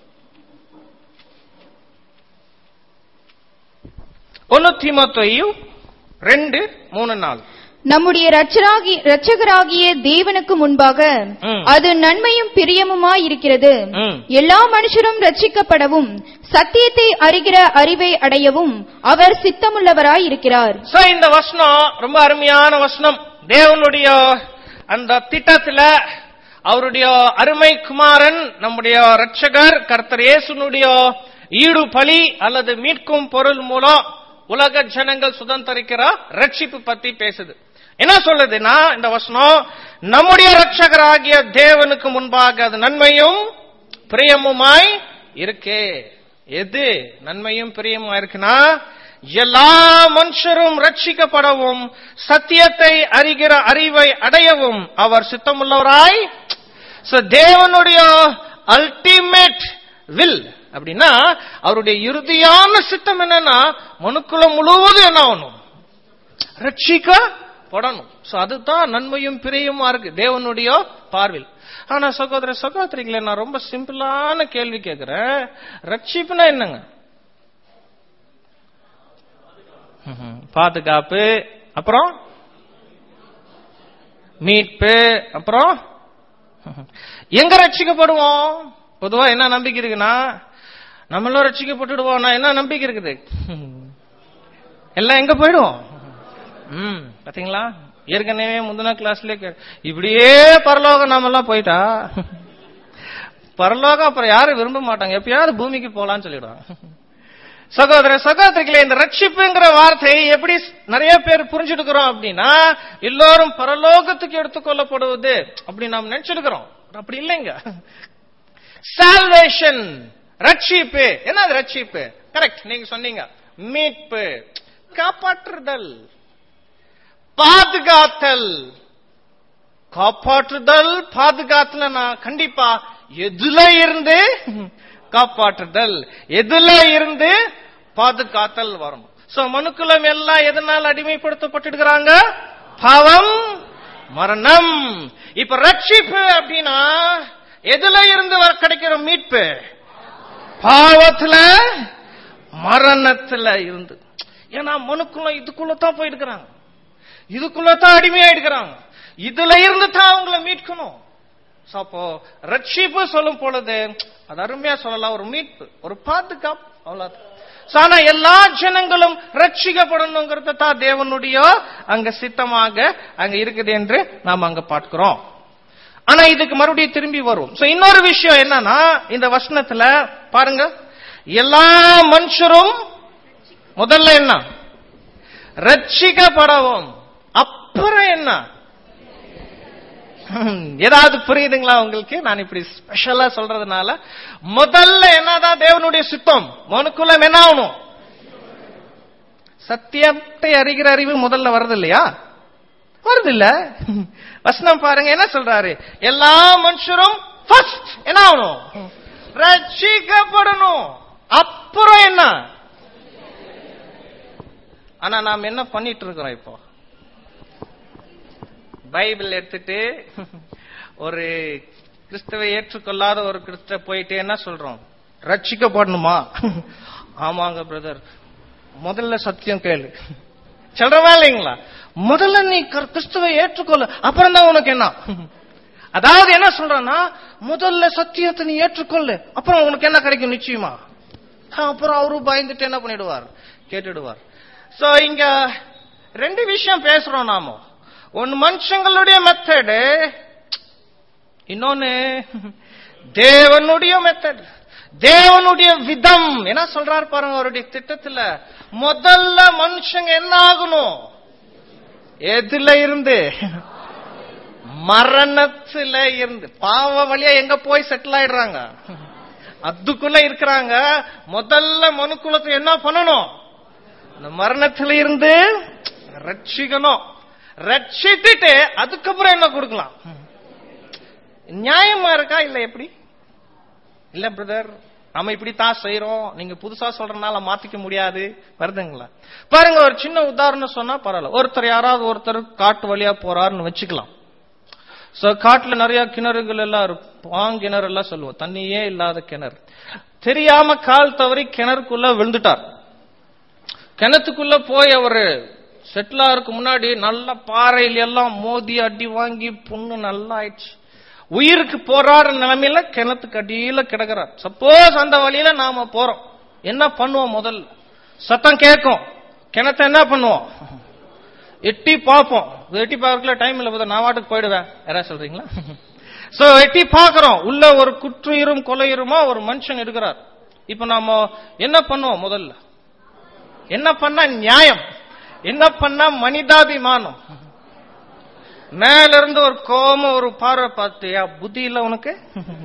ஒன்னு தீமத்தையோ ரெண்டு மூணு நாலு நம்முடைய இரட்சராகி இரட்சகராகிய தேவனுக்கு முன்பாக ம். அது நன்மையும் பிரியமுமாய் இருக்கிறது ம். எல்லா மனுஷரும் ரட்சிக்கப்படவும் சத்தியத்தை அறிகிற அறிவை அடையவும் அவர் சித்தமுள்ளவராய் இருக்கிறார் சோ இந்த வசனம் ரொம்ப அருமையான வசனம் தேவனுடைய அந்த திட்டத்துல அவருடைய அருமை குமாரன் நம்முடைய ரட்சகர் கர்த்தர் இயேசுனுடைய ஈடு பலி அல்லது மீட்கும் பொருள் மூலம் உலக ஜனங்கள் சுதந்திரிக்கிற ரட்சிப்பு பத்தி பேசுது என்ன சொல்லுதுன்னா இந்த வசனம் நம்முடைய ரட்சகராகிய தேவனுக்கு முன்பாக அது நன்மையும் பிரியமுமாய் இருக்கே எது நன்மையும் பிரியமுமா இருக்குன்னா எல்லா மனுஷரும் ரட்சிக்கப்படவும் சத்தியத்தை அறிகிற அறிவை அடையவும் அவர் சித்தமுள்ளவராய் So, தேவனுடைய அல்டிமேட் வில் அப்படின்னா அவருடைய இறுதியான சித்தம் என்னன்னா மனுக்குலம் முழுவதும் என்ன ஆகணும் ரட்சிக்கப்படணும் சோ அதுதான் நன்மையும் பிரியுமா இருக்கு தேவனுடைய பார்வில் ஆனா சகோதர சகோதரிகளே நான் ரொம்ப சிம்பிளான கேள்வி கேட்கிறேன் ரட்சிப்புனா என்னங்க ம்ஹும். பாதுகாப்பு அப்புறம் மீட்பு அப்புறம் ம்ஹும். எங்க ரட்சிக்கப்படுவோம் பொதுவா என்ன நம்பிக்கை இருக்குன்னா நம்மளும் ரட்சிக்கப்பட்டுடுவோம் நான் என்ன நம்பிக்கை இருக்குது எல்லாம் எங்க போயிடுவோம் ம் பாத்தீங்களா ஏற்கனவே முந்தின கிளாஸ்லயே கே- இப்படியே பரலோகம் நாமெல்லாம் போயிட்டா பரலோகம் அப்புறம் யாரும் விரும்ப மாட்டாங்க எப்பயாவது பூமிக்கு போலான்னு சொல்லிடுவாங்க சகோதர சகோதரிகளே இந்த ரட்சிப்புங்கிற வார்த்தை எப்படி நிறைய பேர் புரிஞ்சுடுக்கிறோம் அப்படின்னா எல்லோரும் பரலோகத்துக்கு எடுத்துக்கொள்ளப்படுவது அப்படி நாம் நினைச்சிருக்கிறோம் அப்படி இல்லைங்க சால்வேஷன் ரட்சிப்பு என்ன அது ரட்சிப்பு கரெக்ட் நீங்க சொன்னீங்க மீட்பு காப்பாற்றுதல் பாதுகாத்தல் காப்பாற்றுதல் பாதுகாத்தல் நான் கண்டிப்பா எதுல இருந்து காப்பாற்றுதல் எதுல இருந்து பாதுகாத்தல் வரும் சோ மனுக்குலம் எல்லாம் எதனால் அடிமைப்படுத்தப்பட்டிருக்கிறாங்க பாவம் மரணம் இப்ப ரட்சிப்பு அப்படின்னா எதுல இருந்து வர- கிடைக்கிற மீட்பு பாவத்துல மரணத்துல இருந்து ஏன்னா மனுக்குள்ள இதுக்குள்ள தான் போயிருக்கிறாங்க இதுக்குள்ள தான் அடிமையாயிடுக்கிறாங்க இதுல இருந்து தான் அவங்கள மீட்கணும் So, அப்போ ரட்சிப்பு சொல்லும் பொழுது அது அருமையா சொல்லலாம் ஒரு மீட்பு ஒரு பாதுகாப்பு அவ்வளவுதான் So, ஆனா எல்லா ஜனங்களும் ரட்சிக்கப்படணுங்கிறத தான் தேவனுடைய அங்க சித்தமாக அங்க இருக்குது என்று நாம் அங்க பார்க்கிறோம் ஆனா இதுக்கு மறுபடியும் திரும்பி வரும் சோ இன்னொரு விஷயம் என்னன்னா இந்த வசனத்துல பாருங்க எல்லா மனுஷரும் முதல்ல என்ன ரட்சிக்கப்படவும் அப்புறம் என்ன ஹம், ஏதாவது புரியுதுங்களா உங்களுக்கு நான் இப்படி ஸ்பெஷலா சொல்றதுனால முதல்ல என்னதான் தேவனுடைய சித்தம் மனுக்குலம் என்ன ஆகணும் சத்தியத்தை அறிகிற அறிவு முதல்ல வருது இல்லையா வருது இல்ல வசனம் பாருங்க என்ன சொல்றாரு எல்லா மனுஷரும் ஃபர்ஸ்ட் என்ன ஆகணும் ரட்சிக்கப்படணும் அப்புறம் என்ன ஆனா நாம் என்ன பண்ணிட்டு இருக்கிறோம் இப்போ பைபிள் எடுத்துட்டு ஒரு கிறிஸ்தவை ஏற்றுக்கொள்ளாத ஒரு கிறிஸ்தவ போயிட்டு என்ன சொல்றோம் ரட்சிக்கப்படணுமா ஆமாங்க பிரதர் முதல்ல சத்தியம் கேளு சொல்றவா இல்லைங்களா முதல்ல நீ கர்- கிறிஸ்துவை ஏற்றுக்கொள்ளு அப்புறம் தான் உனக்கு என்ன அதாவது என்ன சொல்றேன்னா முதல்ல சத்தியத்தை நீ ஏற்றுக்கொள்ளு அப்புறம் உனக்கு என்ன கிடைக்கும் நிச்சயமா அப்புறம் அவரு பயந்துட்டு என்ன பண்ணிடுவார் கேட்டுடுவார் சோ இங்க ரெண்டு விஷயம் பேசுறோம் நாம ஒன்னு மனுஷங்களுடைய மெத்தடு இன்னொன்னு தேவனுடைய மெத்தட் தேவனுடைய விதம் என்ன சொல்றாரு பாருங்க அவருடைய திட்டத்துல முதல்ல மனுஷங்க என்ன ஆகணும் எதுல இருந்து மரணத்துல இருந்து பாவ வழியா எங்க போய் செட்டில் ஆயிடுறாங்க அதுக்குள்ள இருக்கிறாங்க முதல்ல மனுக்குலத்தை என்ன பண்ணணும் இந்த மரணத்துல இருந்து ரட்சிக்கணும் ரட்சிட்டுட்டு அதுக்கப்புறம் என்ன கொடுக்கலாம் நியாயமா இருக்கா இல்ல எப்படி இல்ல பிரதர் நம்ம இப்படித்தான் செய்யறோம் நீங்க புதுசா சொல்றதுனால மாத்திக்க முடியாது வருதுங்களா பாருங்க ஒரு சின்ன உதாரணம் சொன்னா பரவாயில்ல ஒருத்தர் யாராவது ஒருத்தர் காட்டு வழியா போறாருன்னு வச்சுக்கலாம் சோ காட்டுல நிறைய கிணறுகள் எல்லாம் இருக்கும் பாங்கிணறு எல்லாம் சொல்லுவோம் தண்ணியே இல்லாத கிணறு தெரியாம கால் தவறி கிணறுக்குள்ள விழுந்துட்டார் கிணத்துக்குள்ள போய் அவரு செட்டில் ஆகிறதுக்கு முன்னாடி நல்ல பாறையில எல்லாம் மோதி அடி வாங்கி புண்ணு நல்லா ஆயிடுச்சு உயிருக்கு போராடுற நிலைமையில கிணத்துக்கு அடியில கிடக்குறார் சப்போஸ் அந்த வழியில நாம போறோம் என்ன பண்ணுவோம் முதல்ல சத்தம் கேட்கும் கிணத்த என்ன பண்ணுவோம் எட்டி பார்ப்போம் எட்டி பார்க்கல டைம் இல்ல போதும் நான் வாட்டுக்கு போயிடுவேன் யாராவது சொல்றீங்களா சோ எட்டி பார்க்கறோம் உள்ள ஒரு குற்றுயிரும் கொலையுருமா ஒரு மனுஷன் இருக்கிறார் இப்ப நாம என்ன பண்ணுவோம் முதல்ல என்ன பண்ணா நியாயம் என்ன பண்ணா மனிதாபிமானம் மேல இருந்து ஒரு கோபம் ஒரு பார்வை பார்த்தியா புத்தி இல்ல உனக்கு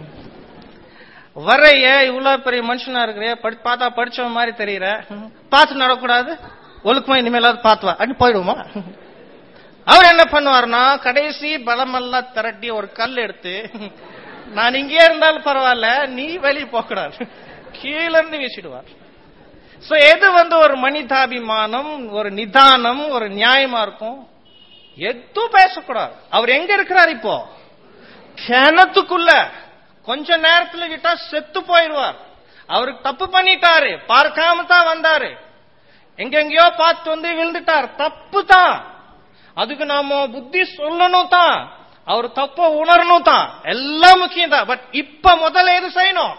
வரைய இவ்வளவு பெரிய மனுஷனா இருக்கிறிய படி- பார்த்தா படிச்சவன் மாதிரி தெரியற பார்த்து நடக்கூடாது ஒழுக்கமா இனிமேலாவது பார்த்து வா அப்படின்னு போயிடுவோமா அவர் என்ன பண்ணுவாருன்னா கடைசி பலமெல்லாம் திரட்டி ஒரு கல் எடுத்து நான் இங்கே இருந்தாலும் பரவாயில்ல நீ வெளியே போகக்கூடாது கீழ இருந்து வீசிடுவார் சோ எது வந்து ஒரு மனிதாபிமானம் ஒரு நிதானம் ஒரு நியாயமா இருக்கும் எதுவும் பேசக்கூடாது அவர் எங்க இருக்கிறார் இப்போ கிணத்துக்குள்ள கொஞ்ச நேரத்துல விட்டா செத்து போயிடுவார் அவருக்கு தப்பு பண்ணிட்டாரு பார்க்காம தான் வந்தாரு எங்கெங்கயோ பார்த்து வந்து விழுந்துட்டார் தப்பு தான் அதுக்கு நாம புத்தி சொல்லணும் தான் அவர் தப்ப உணரணும் தான் எல்லாம் முக்கியம் தான் பட் இப்ப முதல்ல எது செய்யணும்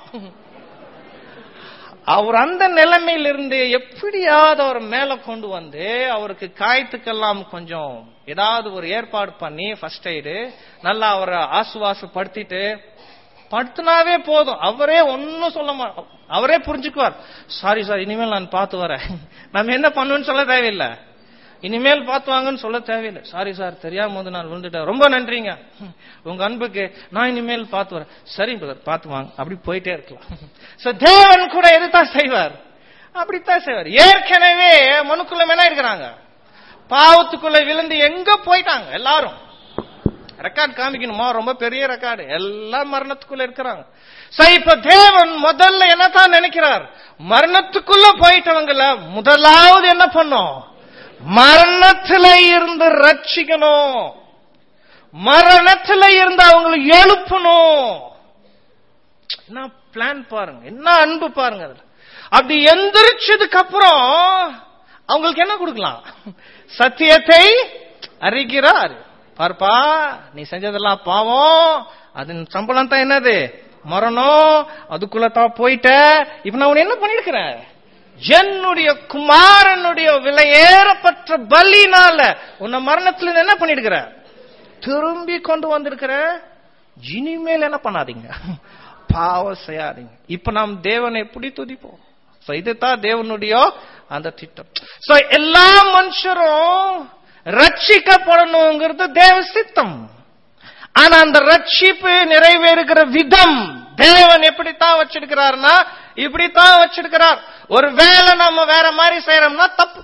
அவர் அந்த நிலைமையிலிருந்து எப்படியாவது அவர் மேல கொண்டு வந்து அவருக்கு காயத்துக்கெல்லாம் கொஞ்சம் ஏதாவது ஒரு ஏற்பாடு பண்ணி ஃபர்ஸ்ட் எய்டு நல்லா அவரை ஆசுவாசப்படுத்திட்டு படுத்தினாவே போதும் அவரே ஒன்னும் சொல்ல மாட்டோம் அவரே புரிஞ்சுக்குவார் சாரி சார் இனிமேல் நான் பார்த்து வரேன் நம்ம என்ன பண்ணுன்னு சொல்ல தேவையில்லை இனிமேல் பார்த்து வாங்கன்னு சொல்ல தேவையில்லை சாரி சார் தெரியாம வந்து நான் விழுந்துட்டேன் ரொம்ப நன்றிங்க உங்க அன்புக்கு நான் இனிமேல் பார்த்து வரேன் சரி பிரதர் பார்த்து வாங்க அப்படி போயிட்டே இருக்கலாம் சோ தேவன் கூட எதுதான் செய்வார் அப்படித்தான் செய்வார் ஏற்கனவே மனுக்குள்ள மேல இருக்கிறாங்க பாவத்துக்குள்ள விழுந்து எங்க போயிட்டாங்க எல்லாரும் ரெக்கார்ட் காமிக்கணுமா ரொம்ப பெரிய ரெக்கார்டு எல்லாம் மரணத்துக்குள்ள இருக்கிறாங்க சரி இப்ப தேவன் முதல்ல என்னதான் நினைக்கிறார் மரணத்துக்குள்ள போயிட்டவங்கள முதலாவது என்ன பண்ணும் மரணத்துல இருந்து ரட்சிக்கணும் மரணத்துல இருந்து அவங்களை எழுப்பணும் என்ன பிளான் பாருங்க என்ன அன்பு பாருங்க அதுல அப்படி எந்திரிச்சதுக்கு அப்புறம் அவங்களுக்கு என்ன கொடுக்கலாம் சத்தியத்தை அறிகிறார் பார்ப்பா நீ செஞ்சதெல்லாம் பாவம் அதன் சம்பளம் தான் என்னது மரணம் அதுக்குள்ள தான் போயிட்ட இப்ப நான் உன்னை என்ன பண்ணிருக்கிறேன் என்னுடைய குமாரனுடைய விலையேறப்பட்ட பலினால உன்னை மரணத்துல இருந்து என்ன பண்ணிருக்கிற திரும்பி கொண்டு வந்திருக்கிற இனிமேல் என்ன பண்ணாதீங்க பாவம் செய்யாதீங்க இப்ப நாம் தேவனை எப்படி துதிப்போம் So, இதுதான் தேவனுடைய அந்த திட்டம் சோ எல்லா மனுஷரும் ரட்சிக்கப்படணுங்கிறது தேவ சித்தம் ஆனா அந்த ரட்சிப்பு நிறைவேறுகிற விதம் தேவன் எப்படித்தான் வச்சிருக்கிறார்னா இப்படித்தான் வச்சிருக்கிறார் ஒரு வேலை நம்ம வேற மாதிரி செய்யறோம்னா தப்பு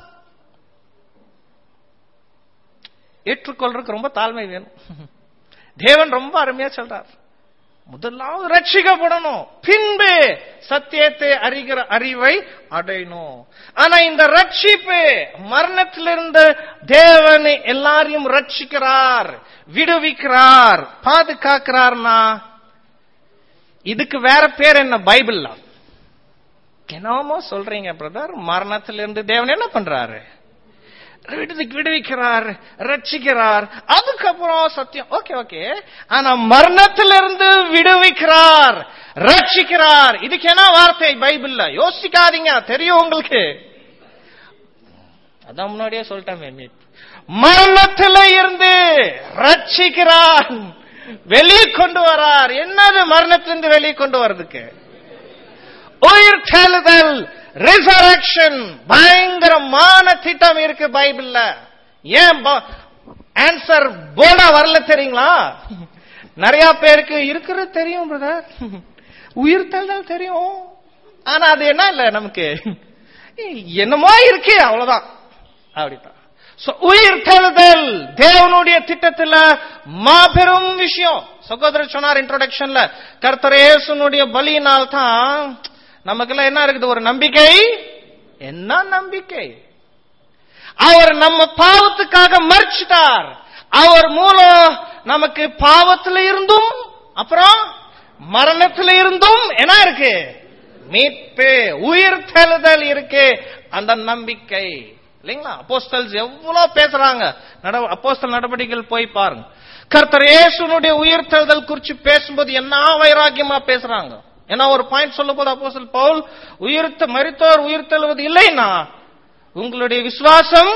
ஏற்றுக்கொள்றதுக்கு ரொம்ப தாழ்மை வேணும் தேவன் ரொம்ப அருமையா சொல்றார் முதலாவது ரட்சிக்கப்படணும் பின்பு சத்தியத்தை அறிகிற அறிவை அடையணும் ஆனா இந்த ரட்சிப்பு மரணத்திலிருந்து தேவன் எல்லாரையும் ரட்சிக்கிறார் விடுவிக்கிறார் பாதுகாக்கிறார்னா இதுக்கு வேற பேர் என்ன பைபிள்ல என்னமோ சொல்றீங்க பிரதர் மரணத்திலிருந்து தேவன் என்ன பண்றாரு விடுவிக்- விடுவிக்கிறார் ரட்சிக்கிறார் அதுக்கப்புறம் சத்தியம் ஓகே ஓகே ஆனா மரணத்திலிருந்து விடுவிக்கிறார் ரட்சிக்கிறார் இதுக்கு என்ன வார்த்தை பைபிள்ல யோசிக்காதீங்க தெரியும் உங்களுக்கு அதான் முன்னாடியே சொல்லிட்டேன் மீட் மரணத்தில இருந்து ரட்சிக்கிறார் வெளியே கொண்டு வரார் என்னது மரணத்திலிருந்து வெளியே கொண்டு வர்றதுக்கு உயிர் தெழுதல் ரிசரக்ஷன் பயங்கரமான திட்டம் இருக்கு பைபிள்ல ஏன் ஆன்சர் போர்டா வரல தெரியுங்களா நிறைய பேருக்கு இருக்கிறது தெரியும் பிரதர் உயிர் தெழுதல் தெரியும் ஆனா அது என்ன இல்ல நமக்கு என்னமோ இருக்கு அவ்வளவுதான் அப்படித்தான் So, உயிர் தெழுதல் தேவனுடைய திட்டத்துல மாபெரும் விஷயம் சகோதரர் சொன்னார் இன்ட்ரோடக்ஷன்ல கர்த்தர் இயேசுனுடைய பலியினால் தான் நமக்கெல்லாம் என்ன இருக்குது ஒரு நம்பிக்கை என்ன நம்பிக்கை அவர் நம்ம பாவத்துக்காக மறிச்சிட்டார் அவர் மூலம் நமக்கு பாவத்துல இருந்தும் அப்புறம் மரணத்துல இருந்தும் என்ன இருக்கு மீட்பு உயிர் தெழுதல் இருக்கு அந்த நம்பிக்கை இல்லைங்களா அப்போஸ்தல்ஸ் எவ்வளவு பேசுறாங்க அப்போஸ்தல் நடவடிக்கைகள் போய் பாருங்க கர்த்தர் இயேசுனுடைய உயிர் தெழுதல் குறிச்சு பேசும்போது என்ன வைராக்கியமா பேசுறாங்க ஏன்னா ஒரு பாயிண்ட் சொல்லும் போது அப்போஸ்தல் பவுல் உயிர்த்த மரித்தோர் உயிர் தெழுவது இல்லைன்னா உங்களுடைய விசுவாசம்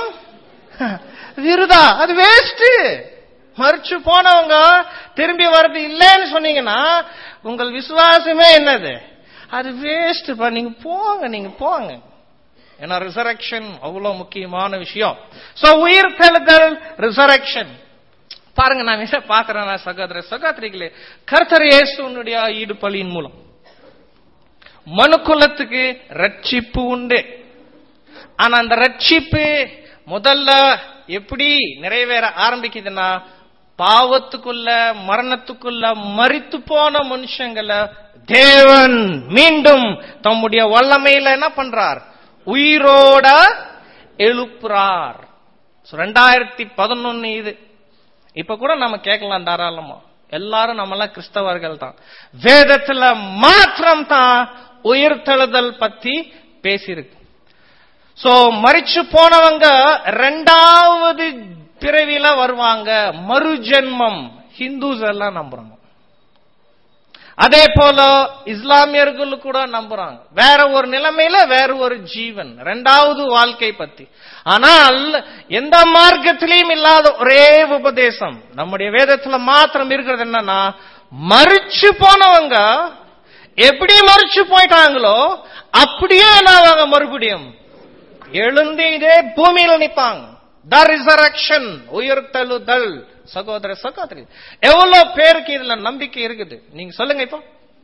விருதா அது வேஸ்ட் மறிச்சு போனவங்க திரும்பி வர்றது இல்லைன்னு சொன்னீங்கன்னா உங்கள் விசுவாசமே என்னது அது வேஸ்ட் நீங்க போங்க நீங்க போங்க ஏன்னா ரிசரக்ஷன் அவ்வளவு முக்கியமான விஷயம் சோ உயிர் தெழுதல் ரிசரக்ஷன் பாருங்க நான் என்ன பாக்குறேன் சகோதர சகோதரிகளே கர்த்தர் இயேசுனுடைய ஈடுபலியின் மூலம் மனுக்குலத்துக்கு ரட்சிப்பு உண்டு ஆனா அந்த ரட்சிப்பு முதல்ல எப்படி நிறைவேற ஆரம்பிக்குதுன்னா பாவத்துக்குள்ள மரணத்துக்குள்ள மறித்து போன மனுஷங்களை தேவன் மீண்டும் தம்முடைய வல்லமையில என்ன பண்றார் உயிரோட எழுப்புறார் ரெண்டாயிரத்தி பதினொன்னு இது இப்ப கூட நம்ம கேட்கலாம் தாராளமா எல்லாரும் நம்மளாம் கிறிஸ்தவர்கள் தான் வேதத்துல மாத்திரம் தான் உயிர்த்தெழுதல் பத்தி பேசியிருக்கு சோ மறிச்சு போனவங்க ரெண்டாவது பிறவில வருவாங்க மறு ஜென்மம் ஹிந்துஸ் எல்லாம் நம்புறாங்க அதே போல இஸ்லாமியர்கள் கூட நம்புறாங்க வேற ஒரு நிலைமையில வேற ஒரு ஜீவன் ரெண்டாவது வாழ்க்கை பத்தி ஆனால் எந்த மார்க்கத்திலையும் இல்லாத ஒரே உபதேசம் நம்முடைய வேதத்துல மாத்திரம் இருக்கிறது என்னன்னா மறிச்சு போனவங்க எப்படி மறிச்சு போயிட்டாங்களோ அப்படியே என்ன மறுபடியும் எழுந்து இதே பூமியில நிப்பாங்க த ரிசரக்ஷன் உயிர்த்தெழுதல் சகோதர சகோதரி எவ்வளவு பேருக்கு இதுல நம்பிக்கை இருக்குது நீங்க சொல்லுங்க இப்போ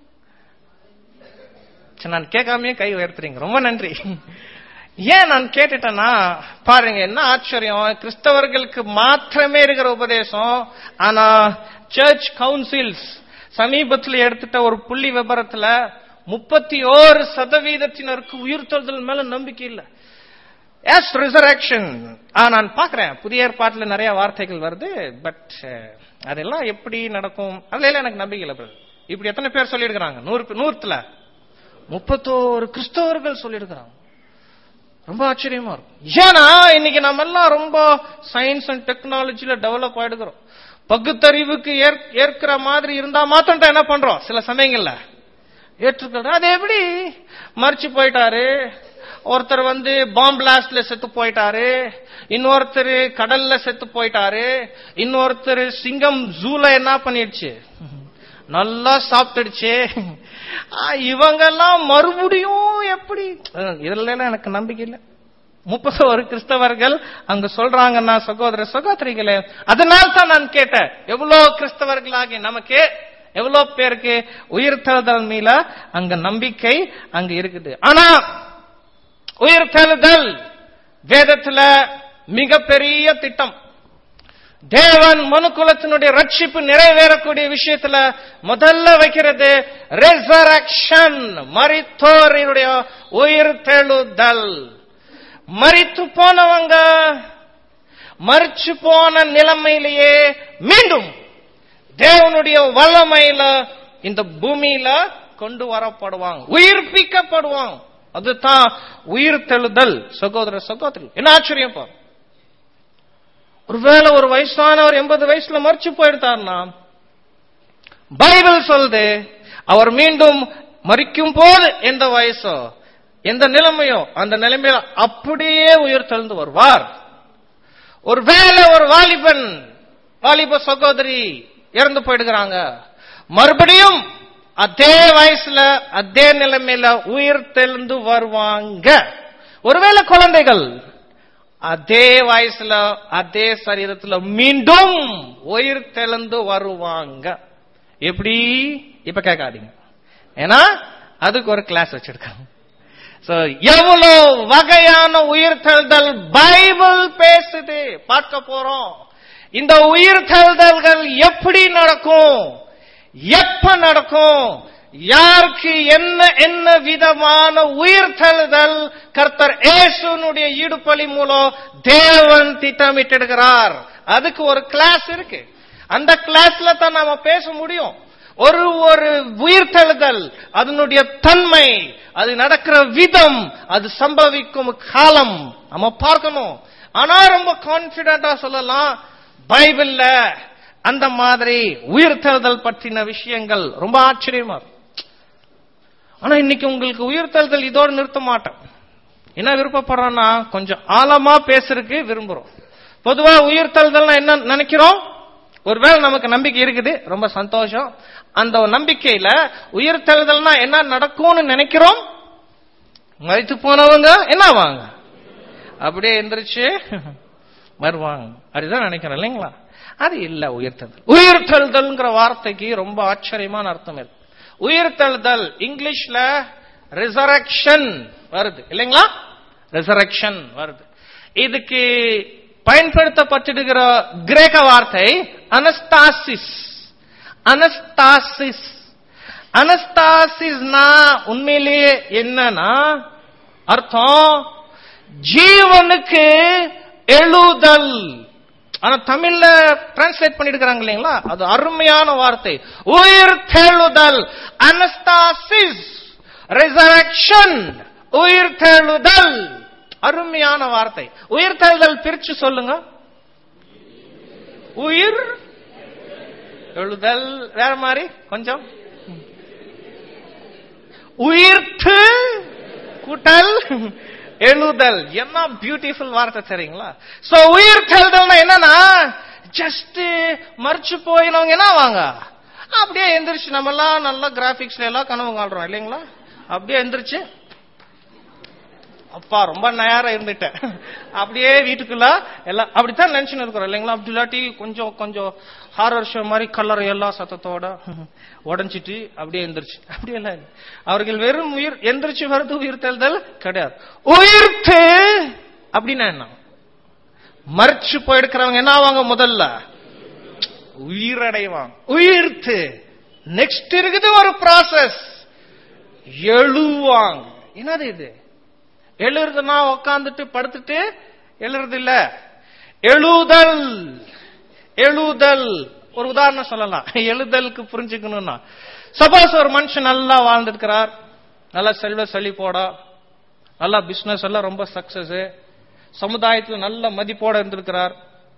நான் கேட்காமயே கை உயர்த்துறீங்க ரொம்ப நன்றி ஏன் நான் கேட்டுட்டேன்னா பாருங்க என்ன ஆச்சரியம் கிறிஸ்தவர்களுக்கு மாத்திரமே இருக்கிற உபதேசம் ஆனா சர்ச் கவுன்சில்ஸ் சமீபத்தில் எடுத்துட்ட ஒரு புள்ளி விபரத்துல முப்பத்தி ஓரு சதவீதத்தினருக்கு உயிர்த்தெழுதல் மேல நம்பிக்கை இல்லை எஸ் ரிசரக்ஷன் நான் பாக்குறேன் புதிய ஏற்பாட்டுல நிறைய வார்த்தைகள் வருது பட் அதெல்லாம் எப்படி நடக்கும் அதுல எல்லாம் எனக்கு நம்பிக்கை இல்லை இப்படி எத்தனை பேர் சொல்லியிருக்கிறாங்க நூறு நூறுத்துல முப்பத்தோரு கிறிஸ்தவர்கள் சொல்லியிருக்கிறாங்க ரொம்ப ஆச்சரியமா இருக்கும் ஏன்னா இன்னைக்கு நம்ம எல்லாம் ரொம்ப சயின்ஸ் அண்ட் டெக்னாலஜில டெவலப் ஆயிடுக்கிறோம் பகுத்தறிவுக்கு ஏற்கிற மாதிரி இருந்தா மாத்திரம் என்ன பண்றோம் சில சமயங்கள்ல ஏற்றுக்கிறது அது எப்படி மறிச்சு போயிட்டாரு ஒருத்தர் வந்து பாம்பு பிளாஸ்ட்ல செத்து போயிட்டாரு இன்னொருத்தர் கடல்ல செத்து போயிட்டாரு இன்னொருத்தர் சிங்கம் ஜூல என்ன பண்ணிடுச்சு நல்லா சாப்பிட்டுடுச்சு இவங்கெல்லாம் மறுபடியும் எப்படி இதுல எனக்கு நம்பிக்கை இல்லை முப்பது ஒரு கிறிஸ்தவர்கள் அங்க சொல்றாங்கன்னா சகோதர சகோதரிகளே அதனால தான் நான் கேட்டேன் எவ்வளவு கிறிஸ்தவர்களாகி நமக்கு எவ்வளவு பேருக்கு உயிர்த்தெழுதல் மீல அங்க நம்பிக்கை அங்க இருக்குது ஆனா உயிர்த்தெழுதல் வேதத்துல மிகப்பெரிய திட்டம் தேவன் மனுக்குலத்தினுடைய ரட்சிப்பு நிறைவேறக்கூடிய விஷயத்துல முதல்ல வைக்கிறது ரெசரக்ஷன் மரித்தோரினுடைய உயிர் தெழுதல் மறித்து போனவங்க மறிச்சு போன நிலைமையிலேயே மீண்டும் தேவனுடைய வல்லமையில இந்த பூமியில கொண்டு வரப்படுவாங்க உயிர்ப்பிக்கப்படுவாங்க அதுதான் உயிர் தெழுதல் சகோதர சகோதரி என்ன ஆச்சரியம் பாரு ஒருவேளை ஒரு வயசானவர் எண்பது வயசுல மறிச்சு போயிடுத்தார்னா பைபிள் சொல்லுது அவர் மீண்டும் மறிக்கும் போது எந்த வயசோ எந்த நிலைமையோ அந்த நிலைமையில அப்படியே உயிர் தெழுந்து வருவார் ஒருவேளை ஒரு வாலிபன் வாலிப சகோதரி இறந்து போயிடுகிறாங்க மறுபடியும் அதே வயசுல அதே நிலைமையில உயிர் தெழுந்து வருவாங்க ஒருவேளை குழந்தைகள் அதே வயசுல அதே சரீரத்துல மீண்டும் உயிர் தெழுந்து வருவாங்க எப்படி இப்ப கேட்காதீங்க ஏன்னா அதுக்கு ஒரு கிளாஸ் வச்சிருக்காங்க So, எவ்வளவு வகையான உயிர்த்தெழுதல் பைபிள் பேசுது பார்க்க போறோம் இந்த உயிர்த்தெழுதல்கள் எப்படி நடக்கும் எப்ப நடக்கும் யாருக்கு என்ன என்ன விதமான உயிர்த்தெழுதல் கர்த்தர் ஏசுனுடைய ஈடுபலி மூலம் தேவன் திட்டமிட்டிருக்கிறார் அதுக்கு ஒரு கிளாஸ் இருக்கு அந்த கிளாஸ்ல தான் நாம பேச முடியும் ஒரு ஒரு உயிர்த்தெழுதல் அதனுடைய தன்மை அது நடக்கிற விதம் அது சம்பவிக்கும் காலம் நம்ம பார்க்கணும் ஆனா ரொம்ப கான்பிடண்டா சொல்லலாம் பைபிள்ல அந்த மாதிரி உயிர்த்தெழுதல் பற்றின விஷயங்கள் ரொம்ப ஆச்சரியமா இருக்கும் ஆனா இன்னைக்கு உங்களுக்கு உயிர்த்தெழுதல் இதோடு நிறுத்த மாட்டேன் என்ன விருப்பப்படுறோம்னா கொஞ்சம் ஆழமா பேசுறதுக்கு விரும்புறோம் பொதுவா உயிர்த்தெழுதல்னா என்ன நினைக்கிறோம் ஒருவேளை நமக்கு நம்பிக்கை இருக்குது ரொம்ப சந்தோஷம் அந்த நம்பிக்கையில உயிர்த்தெழுதல்னா என்ன நடக்கும்னு நினைக்கிறோம் மறித்து போனவங்க என்ன ஆவாங்க அப்படியே எந்திரிச்சு வருவாங்க அப்படிதான் நினைக்கிறோம் இல்லைங்களா அது இல்ல உயிர்த்தெழுதல் உயிர்த்தெழுதல்ங்கிற வார்த்தைக்கு ரொம்ப ஆச்சரியமான அர்த்தம் இருக்கு உயிர்த்தெழுதல் இங்கிலீஷ்ல ரிசரக்ஷன் வருது இல்லைங்களா ரிசரக்ஷன் வருது இதுக்கு பயன்படுத்தப்பட்டிருக்கிற கிரேக்க வார்த்தை அனஸ்தாசிஸ் அனஸ்தாசிஸ் அனஸ்தாசிஸ்னா உண்மையிலேயே என்னன்னா அர்த்தம் ஜீவனுக்கு எழுதல் ஆனா தமிழ்ல டிரான்ஸ்லேட் பண்ணிருக்கிறாங்க இல்லைங்களா அது அருமையான வார்த்தை உயிர் தெழுதல் அனஸ்தாசிஸ் ரிசரக்ஷன் உயிர் தெழுதல் அருமையான வார்த்தை உயிர் தெழுதல் பிரிச்சு சொல்லுங்க உயிர் எழுதல் வேற மாதிரி கொஞ்சம் உயிர்த்து கூட்டல் எழுதல் என்ன பியூட்டிஃபுல் வார்த்தை தெரியுங்களா சோ உயிர் தெழுதல்னா என்னன்னா ஜஸ்ட் மறிச்சு போயினவங்க என்ன வாங்க அப்படியே எந்திரிச்சு நம்ம எல்லாம் நல்லா கிராபிக்ஸ்ல எல்லாம் கனவு காண்றோம் இல்லைங்களா அப்படியே எந்திரிச்சு அப்பா ரொம்ப நேரம் இருந்துட்டேன் அப்படியே வீட்டுக்குள்ள எல்லாம் அப்படித்தான் நினைச்சுன்னு இருக்கிறோம் இல்லைங்களா அப்படி இல்லாட்டி கொஞ்சம் கொஞ்சம் ஹாரர் ஷோ மாதிரி கல்லர் எல்லாம் சத்தத்தோட உடஞ்சிட்டு அப்படியே எந்திரிச்சு அப்படியே எல்லாம் இல்லை. அவர்கள் வெறும் உயிர் எந்திரிச்சு வருது உயிர் தெழுதல் கிடையாது உயிர்த்து அப்படின்னா என்ன மறிச்சு போயிருக்கிறவங்க என்ன ஆவாங்க முதல்ல உயிரடைவாங்க உயிர்த்து நெக்ஸ்ட் இருக்குது ஒரு ப்ராசஸ் எழுவாங்க என்னது இது எழுறதுனா உக்காந்துட்டு படுத்துட்டு எழுறது இல்ல எழுதல் எழுதல் ஒரு உதாரணம் சொல்லலாம் எழுதலுக்கு புரிஞ்சுக்கணும்னா சப்போஸ் ஒரு மனுஷன் நல்லா வாழ்ந்திருக்கிறார் நல்லா செல்வ செழிப்போட நல்லா பிசினஸ் எல்லாம் ரொம்ப சக்சஸ் சமுதாயத்துல நல்ல மதிப்போட இருந்திருக்கிறார்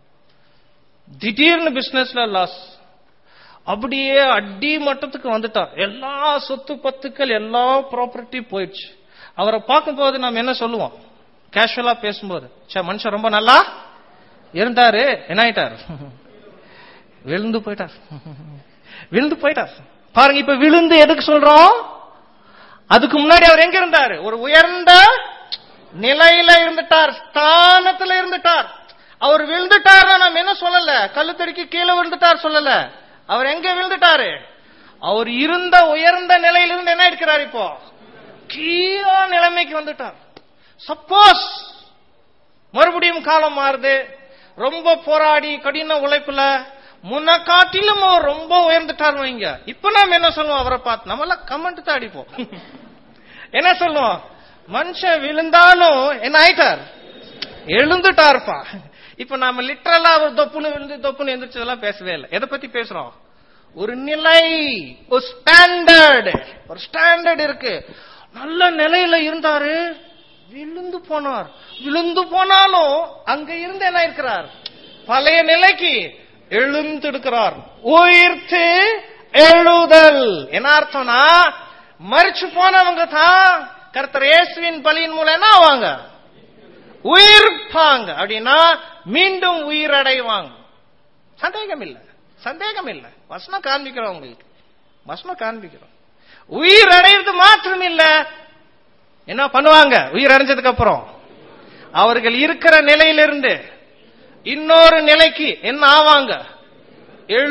திடீர்னு பிசினஸ்ல லாஸ் அப்படியே அடி மட்டத்துக்கு வந்துட்டார் எல்லா சொத்து பத்துக்கள் எல்லா ப்ராப்பர்ட்டி போயிடுச்சு அவரை பார்க்கும்போது நாம் என்ன சொல்லுவோம் கேஷுவலா பேசும்போது சே மனுஷன் ரொம்ப நல்லா இருந்தாரு என்ன ஆயிட்டார் விழுந்து போயிட்டார் விழுந்து போயிட்டார் பாருங்க இப்ப விழுந்து எதுக்கு சொல்றோம் அதுக்கு முன்னாடி அவர் எங்க இருந்தாரு ஒரு உயர்ந்த நிலையில இருந்துட்டார் ஸ்தானத்துல இருந்துட்டார் அவர் விழுந்துட்டார் நம்ம என்ன சொல்லல கல்லுத்தடிக்கு கீழே விழுந்துட்டார் சொல்லல அவர் எங்க விழுந்துட்டாரு அவர் இருந்த உயர்ந்த நிலையிலிருந்து என்ன இருக்கிறார் இப்போ கீழே நிலைமைக்கு வந்துட்டார் சப்போஸ் மறுபடியும் காலம் மாறுது ரொம்ப போராடி கடின உழைப்புல முன்ன காட்டிலும் அவர் ரொம்ப உயர்ந்துட்டார் வைங்க இப்ப நாம என்ன சொல்லுவோம் அவரை பார்த்து நம்மள கமெண்ட் தான் அடிப்போம் என்ன சொல்லுவோம் மனுஷன் விழுந்தாலும் என்ன ஆயிட்டார் எழுந்துட்டாருப்பா இப்ப நாம லிட்டரலா அவர் தொப்புன்னு விழுந்து தொப்புன்னு எந்திரிச்சதெல்லாம் பேசவே இல்லை எதை பத்தி பேசுறோம் ஒரு நிலை ஒரு ஸ்டாண்டர்ட் ஒரு ஸ்டாண்டர்ட் இருக்கு நல்ல நிலையில இருந்தாரு விழுந்து போனார் விழுந்து போனாலும் அங்க இருந்து என்ன இருக்கிறார் பழைய நிலைக்கு எழுந்திருக்கிறார் உயிர்த்து எழுதல் என்ன அர்த்தம்னா மறிச்சு போனவங்க தான் கர்த்தர் இயேசுவின் பலியின் மூலம் என்ன ஆவாங்க உயிர்ப்பாங்க அப்படின்னா மீண்டும் உயிரடைவாங்க சந்தேகம் இல்ல சந்தேகம் இல்ல வசனம் காண்பிக்கிறோம் உங்களுக்கு வசனம் காண்பிக்கிறோம் உயிர் அடையிறது மாத்திரம் இல்ல என்ன பண்ணுவாங்க உயிர் அடைஞ்சதுக்கு அப்புறம் அவர்கள் இருக்கிற நிலையிலிருந்து இன்னொரு நிலைக்கு என்ன ஆவாங்க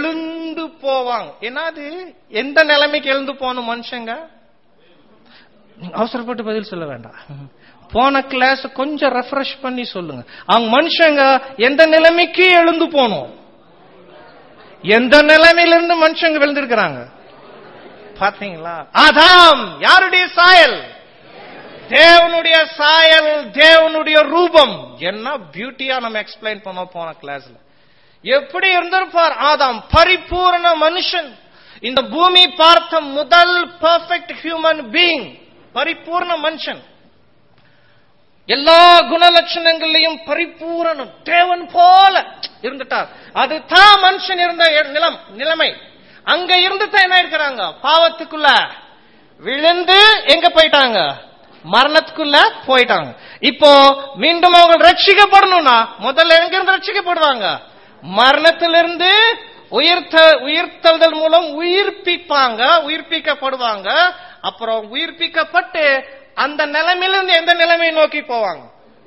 எழுந்து போவாங்க என்னது எந்த நிலைமைக்கு எழுந்து போகணும் மனுஷங்க நீங்க அவசரப்பட்டு பதில் சொல்ல வேண்டாம் போன கிளாஸ் கொஞ்சம் ரெஃப்ரெஷ் பண்ணி சொல்லுங்க அவங்க மனுஷங்க எந்த நிலைமைக்கு எழுந்து போனோம் எந்த நிலைமையிலிருந்து மனுஷங்க விழுந்திருக்கிறாங்க பாத்தீங்களா ஆதாம் யாருடைய சாயல் தேவனுடைய சாயல் தேவனுடைய ரூபம் என்ன பியூட்டியா நம்ம எக்ஸ்பிளைன் பண்ணோம் போன கிளாஸ்ல எப்படி இருந்திருப்பார் ஆதாம் பரிபூர்ண மனுஷன் இந்த பூமி பார்த்த முதல் பர்ஃபெக்ட் ஹியூமன் பீயிங் பரிபூர்ண மனுஷன் எல்லா குணலட்சணங்களையும் பரிபூரணம் தேவன் போல இருந்துட்டார் அது தான் மனுஷன் இருந்த நிலம் நிலைமை அங்க இருந்து தான் என்ன இருக்கிறாங்க பாவத்துக்குள்ள விழுந்து எங்க போயிட்டாங்க மரணத்துக்குள்ள போயிட்டாங்க இப்போ மீண்டும் அவங்க ரட்சிக்கப்படணும்னா முதல்ல எங்க இருந்து ரட்சிக்கப்படுவாங்க மரணத்திலிருந்து உயிர்த்த உயிர்த்தல் மூலம் உயிர்ப்பிப்பாங்க உயிர்ப்பிக்கப்படுவாங்க அப்புறம் உயிர்ப்பிக்கப்பட்டு அந்த நிலைமையிலிருந்து எந்த நிலைமையை நோக்கி போவாங்க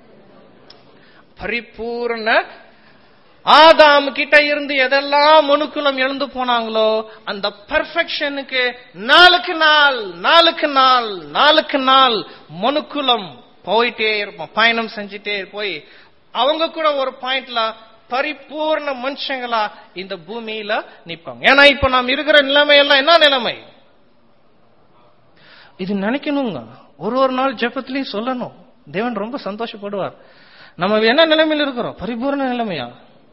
பரிபூர்ண ஆதாம் கிட்ட இருந்து எதெல்லாம் மனுக்குலம் எழுந்து போனாங்களோ அந்த பர்ஃபெக்ஷனுக்கு நாளுக்கு நாள் நாளுக்கு நாள் நாளுக்கு நாள் மனுக்குலம் போயிட்டே இருப்போம் பயணம் செஞ்சுட்டே போய் அவங்க கூட ஒரு பாயிண்ட்ல பரிபூர்ண மனுஷங்களா இந்த பூமியில நிப்பாங்க ஏன்னா இப்ப நாம் இருக்கிற நிலைமை எல்லாம் என்ன நிலைமை இது நினைக்கணுங்க ஒரு ஒரு நாள் ஜெபத்திலையும் சொல்லணும் தேவன் ரொம்ப சந்தோஷப்படுவார் நம்ம என்ன நிலைமையில இருக்கிறோம் பரிபூர்ண நிலைமையா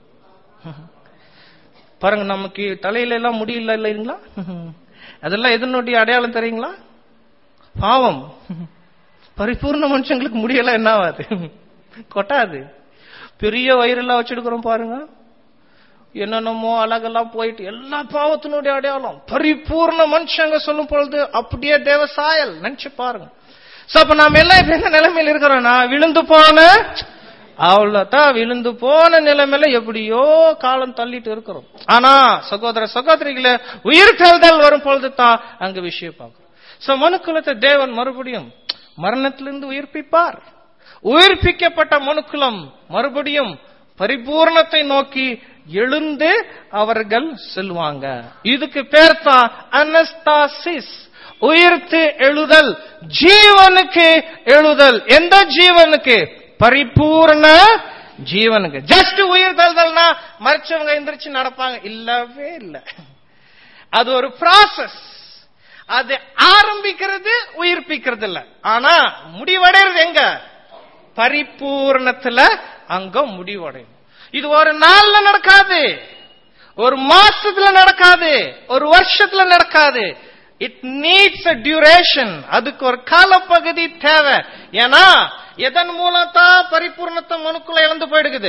பாருங்க நமக்கு தலையில எல்லாம் முடியல இல்லைங்களா அதெல்லாம் எதனுடைய அடையாளம் தெரியுங்களா பாவம் பரிபூர்ண மனுஷங்களுக்கு முடியல என்ன ஆகாது கொட்டாது பெரிய வயிறெல்லாம் வச்சிருக்கிறோம் பாருங்க என்னென்னமோ அழகெல்லாம் போயிட்டு எல்லா பாவத்தினுடைய அடையாளம் பரிபூர்ண மனுஷங்க சொல்லும் பொழுது அப்படியே தேவ சாயல் நினைச்சு பாருங்க சோ அப்ப நாம எல்லாம் இப்ப என்ன நிலைமையில இருக்கிறோம்னா விழுந்து போன அவ்வளவுதான் விழுந்து போன நிலைமையில எப்படியோ காலம் தள்ளிட்டு இருக்கிறோம் ஆனா சகோதர சகோதரிகள உயிர் தேர்தல் வரும் பொழுது தான் அங்க விஷயம் பார்க்கிறோம் சோ மனுக்குலத்தை தேவன் மறுபடியும் மரணத்திலிருந்து உயிர்ப்பிப்பார் உயிர்ப்பிக்கப்பட்ட மனுக்குலம் மறுபடியும் பரிபூர்ணத்தை நோக்கி எழுந்து அவர்கள் செல்வாங்க இதுக்கு பேர் தான் அனஸ்தாசிஸ் உயிர்த்து எழுதல் ஜீவனுக்கு எழுதல் எந்த ஜீவனுக்கு பரிபூர்ண ஜீவனுக்கு ஜஸ்ட் உயிர் தழுதல்னா மறைச்சவங்க எந்திரிச்சு நடப்பாங்க இல்லவே இல்லை அது ஒரு ப்ராசஸ் அது ஆரம்பிக்கிறது உயிர்ப்பிக்கிறது இல்ல ஆனா முடிவடைறது எங்க பரிபூர்ணத்துல அங்க முடிவடையும் இது ஒரு நாள்ல நடக்காது ஒரு மாசத்துல நடக்காது ஒரு வருஷத்துல நடக்காது இட் நீட்ஸ் அ டியூரேஷன் அதுக்கு ஒரு காலப்பகுதி தேவை ஏன்னா எதன் மூலம் தான் பரிபூர்ணத்தை மனுக்குள்ள இழந்து போயிடுக்குது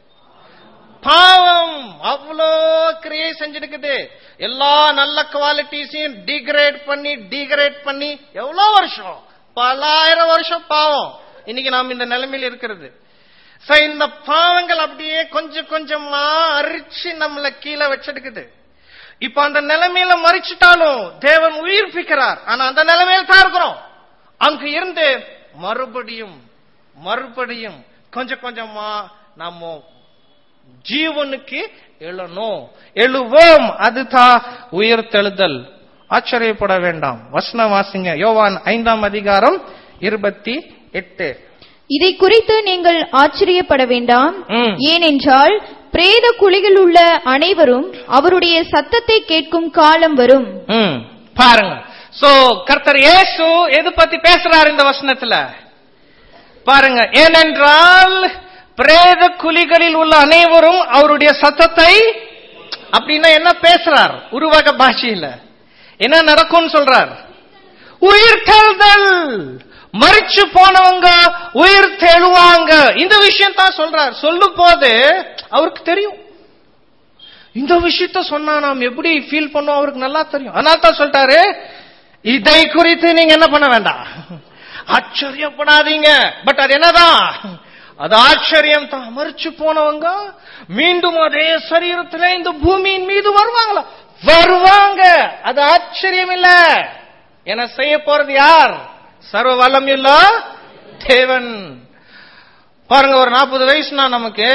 பாவம் அவ்வளோ கிரியை செஞ்சிருக்குது எல்லா நல்ல குவாலிட்டிஸையும் டிகிரேட் பண்ணி டிகிரேட் பண்ணி எவ்வளவு வருஷம் பலாயிரம் வருஷம் பாவம் இன்னைக்கு நாம் இந்த நிலைமையில் இருக்கிறது சோ இந்த பாவங்கள் அப்படியே கொஞ்சம் கொஞ்சமா அரிச்சு நம்மள கீழே வச்சிருக்குது இப்ப அந்த நிலைமையில மறிச்சிட்டாலும் தேவன் உயிர்ப்பிக்கிறார் ஆனா அந்த நிலைமையில தான் இருக்கிறோம் அங்க இருந்து மறுபடியும் மறுபடியும் கொஞ்சம் கொஞ்சமா நம்ம ஜீவனுக்கு எழணும் எழுவோம் அதுதான் உயிர் தெழுதல் ஆச்சரியப்பட வேண்டாம் வசன வாசிங்க யோவான் ஐந்தாம் அதிகாரம் இருபத்தி எட்டு இதை குறித்து நீங்கள் ஆச்சரியப்பட வேண்டாம் ம். ஏனென்றால் பிரேத குழியில் உள்ள அனைவரும் அவருடைய சத்தத்தை கேட்கும் காலம் வரும் ம், பாருங்க சோ கர்த்தர் இயேசு எது பத்தி பேசுறாரு இந்த வசனத்துல பாருங்க ஏனென்றால் பிரேத குழிகளில் உள்ள அனைவரும் அவருடைய சத்தத்தை அப்படின்னா என்ன பேசுறார் உருவக பாஷையில என்ன நடக்கும்னு சொல்றார் உயிர் தெழுதல் மறிச்சு போனவங்க உயிர் தெழுவாங்க இந்த விஷயம் தான் சொல்றார் சொல்லும் போது அவருக்கு தெரியும் இந்த விஷயத்த சொன்னா நாம் எப்படி ஃபீல் பண்ணோம் அவருக்கு நல்லா தெரியும் அதனால தான் சொல்லிட்டாரு இதை குறித்து நீங்க என்ன பண்ண வேண்டாம் ஆச்சரியப்படாதீங்க பட் அது என்னதான் அது ஆச்சரியம் தான் மறிச்சு போனவங்க மீண்டும் அதே சரீரத்துல இந்த பூமியின் மீது வருவாங்களா வருவாங்க அது ஆச்சரியம் இல்ல என செய்ய போறது யார் சர்வ வல்லம் இல்ல தேவன் பாருங்க ஒரு நாற்பது வயசுனா நமக்கு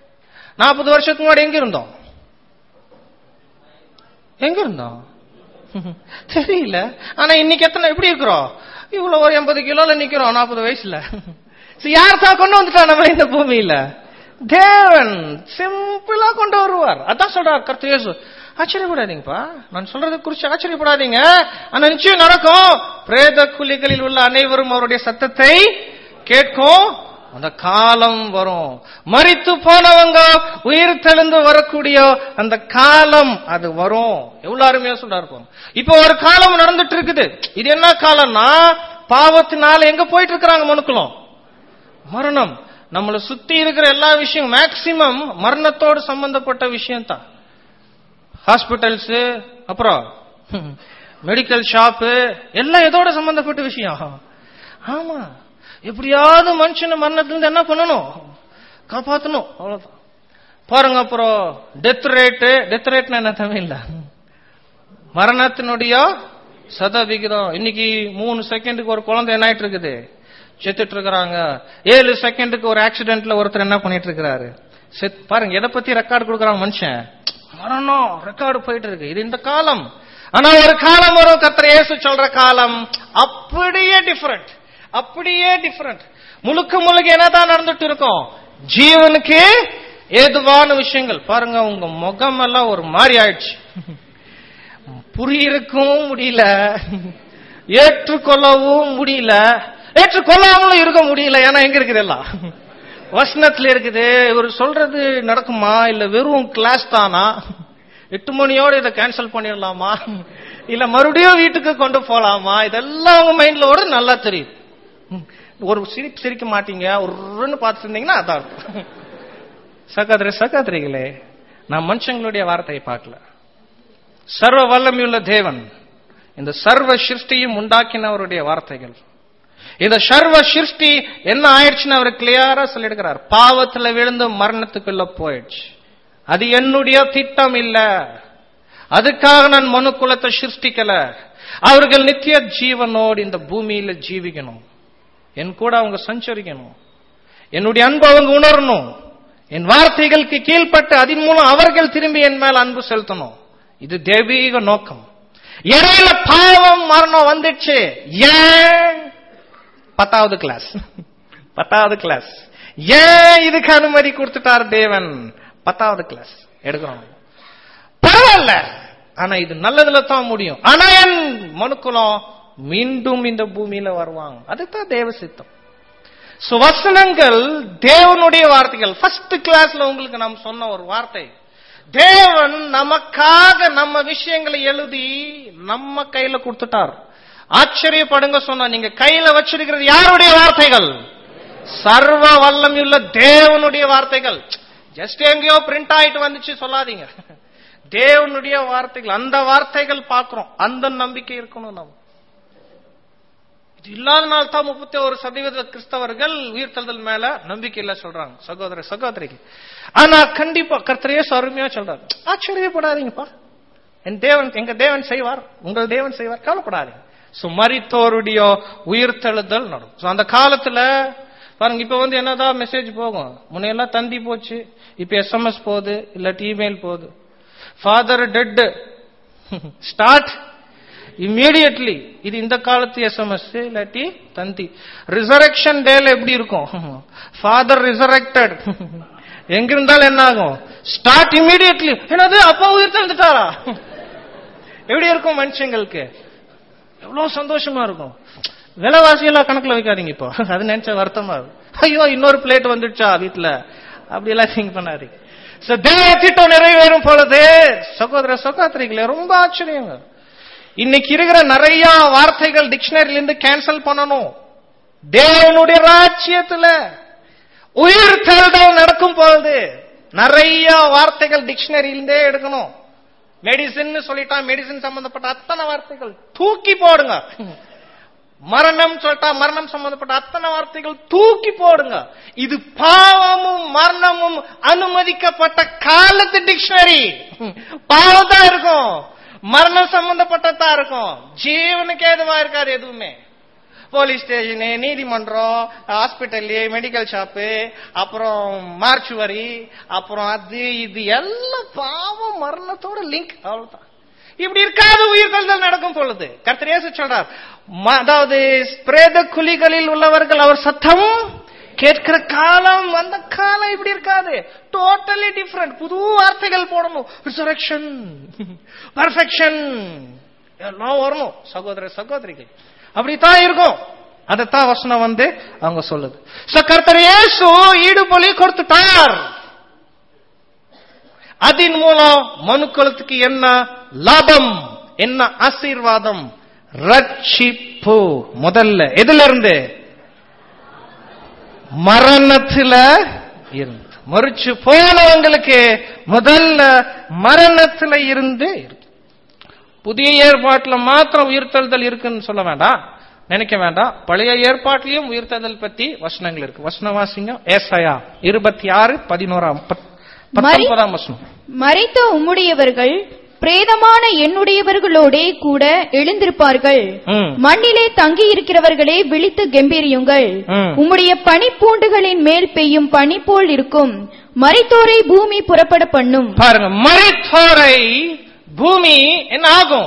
நாற்பது வருஷத்துக்கு முன்னாடி எங்க இருந்தோம் எங்க இருந்தோம் தெரியல ஆனா இன்னைக்கு எத்தனை எப்படி இருக்கிறோம் இவ்வளவு ஒரு எண்பது கிலோல நிக்கிறோம் நாற்பது வயசுல சரி, யார் தான் கொண்டு வந்துட்டா நம்மள இந்த பூமியில தேவன் சிம்பிளா கொண்டு வருவார் அதான் சொல்றார் கர்த்தர் இயேசு ஆச்சரியப்படாதீங்கப்பா நான் சொல்றதை குறிச்சு ஆச்சரியப்படாதீங்க ஆனா நிச்சயம் நடக்கும் பிரேத குழிகளில் உள்ள அனைவரும் அவருடைய சத்தத்தை கேட்கும் அந்த காலம் வரும் மரித்து போனவங்க உயிர் தெளிந்து வரக்கூடிய அந்த காலம் அது வரும் எவ்வளவு அருமையா சொல்றாரு பாருங்க. இப்போ ஒரு காலம் நடந்துட்டு இருக்குது இது என்ன காலம்னா பாவத்தினால எங்க போயிட்டு இருக்கிறாங்க மனுக்குளம் மரணம் நம்மளை சுத்தி இருக்கிற எல்லா விஷயம் மேக்சிமம் மரணத்தோடு சம்பந்தப்பட்ட விஷயம் தான் ஹாஸ்பிட்டல்ஸ் அப்புறம் மெடிக்கல் ஷாப்பு எல்லாம் எதோட சம்பந்தப்பட்ட விஷயம் ஆமா எப்படியாவது மனுஷனை மரணத்திலிருந்து என்ன பண்ணணும் காப்பாத்தணும் அவ்வளவுதான் பாருங்க அப்புறம் டெத் ரேட்டு டெத் ரேட்னா என்ன தமிழ்ல மரணத்தினுடைய சதவிகிதம் இன்னைக்கு மூணு செகண்டுக்கு ஒரு குழந்தை என்ன ஆயிட்டு இருக்குது செத்துட்டு இருக்கிறாங்க ஏழு செகண்டுக்கு ஒரு ஆக்சிடென்ட்ல ஒருத்தர் என்ன பண்ணிட்டு இருக்கிறாரு செத் பாருங்க எதை பத்தி ரெக்கார்டு கொடுக்கறாங்க மனுஷன் மரணம் ரெக்கார்டு போயிட்டு இருக்கு இது இந்த காலம் ஆனா ஒரு காலம் வரும் கத்திர இயேசு சொல்ற காலம் அப்படியே டிஃபரெண்ட் அப்படியே டிஃபரெண்ட் முழுக்க முழுக்க என்னதான் நடந்துட்டு இருக்கும் ஜீவனுக்கு ஏதுவான விஷயங்கள் பாருங்க உங்க முகம் எல்லாம் ஒரு மாதிரி ஆயிடுச்சு புரியறக்கும் முடியல ஏற்றுக்கொள்ளவும் முடியல ஏற்றுக்கொள்ளாமலும் இருக்க முடியல ஏன்னா எங்க இருக்குது எல்லாம் வசனத்துல இருக்குது இவர் சொல்றது நடக்குமா இல்ல வெறும் கிளாஸ் தானா எட்டு மணியோட இதை கேன்சல் பண்ணிடலாமா இல்ல மறுபடியும் வீட்டுக்கு கொண்டு போலாமா இதெல்லாம் உங்க மைண்ட்ல ஓட நல்லா தெரியும் ம். ஒரு சிரிப்பு சிரிக்க மாட்டீங்க ஒருன்னு பார்த்துட்டு இருந்தீங்கன்னா அதான் இருக்கும். சகோதர சகோதரிகளே நான் மனுஷங்களுடைய வார்த்தையை பார்க்கல சர்வ வல்லமையுள்ள தேவன் இந்த சர்வ சிருஷ்டியும் உண்டாக்கினவருடைய வார்த்தைகள் இந்த சர்வ சிருஷ்டி என்ன ஆயிடுச்சுன்னு அவர் கிளியரா சொல்லிடுகிறார் பாவத்துல விழுந்து மரணத்துக்குள்ள போயிடுச்சு அது என்னுடைய திட்டம் இல்ல அதுக்காக நான் மனு குலத்தை சிருஷ்டிக்கல அவர்கள் நித்திய ஜீவனோடு இந்த பூமியில ஜீவிக்கணும் என் கூட அவங்க சஞ்சரிக்கணும் என்னுடைய அன்பு அவங்க உணரணும் என் வார்த்தைகளுக்கு கீழ்ப்பட்டு அதன் மூலம் அவர்கள் திரும்பி என் மேல் அன்பு செலுத்தணும் இது தெய்வீக நோக்கம் இடையில பாவம் மரணம் வந்துச்சு ஏன் பத்தாவது கிளாஸ் பத்தாவது கிளாஸ் ஏன் இதுக்கு அனுமதி கொடுத்துட்டார் தேவன் பத்தாவது கிளாஸ் எடுக்கிறோம் பரவாயில்ல ஆனா இது நல்லதுல தான் முடியும் ஆனா என் மனுக்குலம் மீண்டும் இந்த பூமியில வருவாங்க அதுதான் தேவ சித்தம் சுவசனங்கள் தேவனுடைய வார்த்தைகள் ஃபர்ஸ்ட் கிளாஸ்ல உங்களுக்கு நாம் சொன்ன ஒரு வார்த்தை தேவன் நமக்காக நம்ம விஷயங்களை எழுதி நம்ம கையில கொடுத்துட்டார் ஆச்சரியப்படுங்க சொன்னா நீங்க கையில வச்சிருக்கிறது யாருடைய வார்த்தைகள் சர்வ வல்லமையுள்ள தேவனுடைய வார்த்தைகள் ஜஸ்ட் எங்கேயோ பிரிண்ட் ஆயிட்டு வந்துச்சு சொல்லாதீங்க தேவனுடைய வார்த்தைகள் அந்த வார்த்தைகள் பார்க்கிறோம் அந்த நம்பிக்கை இருக்கணும் நம்ம இது இல்லாதனால தான் முப்பத்தி ஒரு சதவீத கிறிஸ்தவர்கள் உயிர்த்தெழுதல் மேல நம்பிக்கை இல்ல சொல்றாங்க சகோதர சகோதரிக்கு ஆனா கண்டிப்பா கர்த்தரையே அருமையா சொல்றாரு ஆச்சரியப்படாதீங்கப்பா என் தேவன் எங்க தேவன் செய்வார் உங்கள் தேவன் செய்வார் கவலைப்படாதீங்க சோ மரித்தோருடைய உயிர்த்தெழுதல் நடக்கும் So, அந்த காலத்துல பாருங்க இப்ப வந்து என்னதான் மெசேஜ் போகும் முன்னையெல்லாம் தந்தி போச்சு இப்ப எஸ்எம்எஸ் போகுது இல்லாட்டி இமெயில் போகுது ஃபாதர் டெட் ஸ்டார்ட் இம்மீடியட்லி இது இந்த காலத்து எஸ்எம்எஸ் இல்லாட்டி தந்தி ரிசரக்ஷன் டேல எப்படி இருக்கும் ஃபாதர் ரிசரக்டட் எங்க இருந்தாலும் என்ன ஆகும் ஸ்டார்ட் இம்மீடியட்லி என்னது அப்பா உயிர் தந்துட்டாரா எப்படி இருக்கும் மனுஷங்களுக்கு எவ்வளவு சந்தோஷமா இருக்கும் விலைவாசி எல்லாம் கணக்குல வைக்காதீங்க இப்போ அது நினைச்ச வருத்தமா இருக்கும் ஐயோ இன்னொரு பிளேட் வந்துடுச்சா வீட்டுல அப்படி எல்லாம் திங்க் பண்ணாதீங்க So, தேவ திட்டம் நிறைவேறும் பொழுது சகோதர சகோதரிகளே ரொம்ப ஆச்சரியங்க இன்னைக்கு இருக்கிற நிறைய வார்த்தைகள் டிக்ஷனரியில இருந்து கேன்சல் பண்ணணும் தேவனுடைய ராஜ்யத்துல உயிர் தேர்தல் நடக்கும் பொழுது நிறைய வார்த்தைகள் டிக்ஷனரியிலிருந்தே எடுக்கணும் மெடிசின் சொல்லிட்டா மெடிசின் சம்பந்தப்பட்ட அத்தனை வார்த்தைகள் தூக்கி போடுங்க மரணம் சொல்லிட்டா மரணம் சம்பந்தப்பட்ட அத்தனை வார்த்தைகள் தூக்கி போடுங்க இது பாவமும் மரணமும் அனுமதிக்கப்பட்ட காலத்து டிக்ஷனரி பாவம் தான் இருக்கும் மரணம் சம்பந்தப்பட்டதா இருக்கும் ஜீவனுக்கு ஏதுவா இருக்காது எதுவுமே போலீஸ் ஸ்டேஷனு நீதிமன்றம் ஹாஸ்பிட்டல்லு மெடிக்கல் ஷாப்பு அப்புறம் மார்ச்சுவரி அப்புறம் அது இது எல்லாம் பாவம் மரணத்தோட லிங்க் அவ்வளவுதான் இப்படி இருக்காது உயிர்த்தெழுதல் நடக்கும் பொழுது கர்த்தர் இயேசு சொல்றார் ம- அதாவது பிரேத குழிகளில் உள்ளவர்கள் அவர் சத்தம் கேட்கிற காலம் அந்த காலம் இப்படி இருக்காது டோட்டலி டிஃப்ரெண்ட் புது வார்த்தைகள் போடணும் ரிசரக்ஷன் பர்ஃபெக்ஷன் எல்லாம் வரணும் சகோதர சகோதரிகள் அப்படித்தான் இருக்கும் அதைத்தான் வசனம் வந்து அவங்க சொல்லுது So, கர்த்தர் இயேசு ஈடுபொலி கொடுத்துட்டார் அதன் மூலம் மனுக்குலத்துக்கு என்ன லாபம் என்ன ஆசீர்வாதம் ரட்சிப்பு முதல்ல எதுல இருந்து மரணத்துல இருந்து மறிச்சு போனவங்களுக்கு முதல்ல மரணத்துல இருந்து இருக்கு. புதிய ஏற்பாட்டுல மாத்திரம் உயிர்த்தெழுதல் இருக்குன்னு சொல்ல வேண்டாம் நினைக்க வேண்டாம் பழைய ஏற்பாட்டிலையும் உயிர்த்தெழுதல் பத்தி வசனங்கள் இருக்கு வசனவாசிங்க ஏசாயா இருபத்தி ஆறு பதினோராம் பத்- பத்தொன்பதாம் வசனம் மறைத்த உம்முடையவர்கள் பிரேதமான என்னுடையவர்களோடே கூட எழுந்திருப்பார்கள் ம். மண்ணிலே தங்கி இருக்கிறவர்களே விழித்து கெம்பீரியுங்கள் ம். உம்முடைய பனிப்பூண்டுகளின் மேல் பெய்யும் பனி போல் இருக்கும் மரித்தோரை பூமி புறப்பட பண்ணும் பாருங்க மறைத்தோரை பூமி என்ன ஆகும்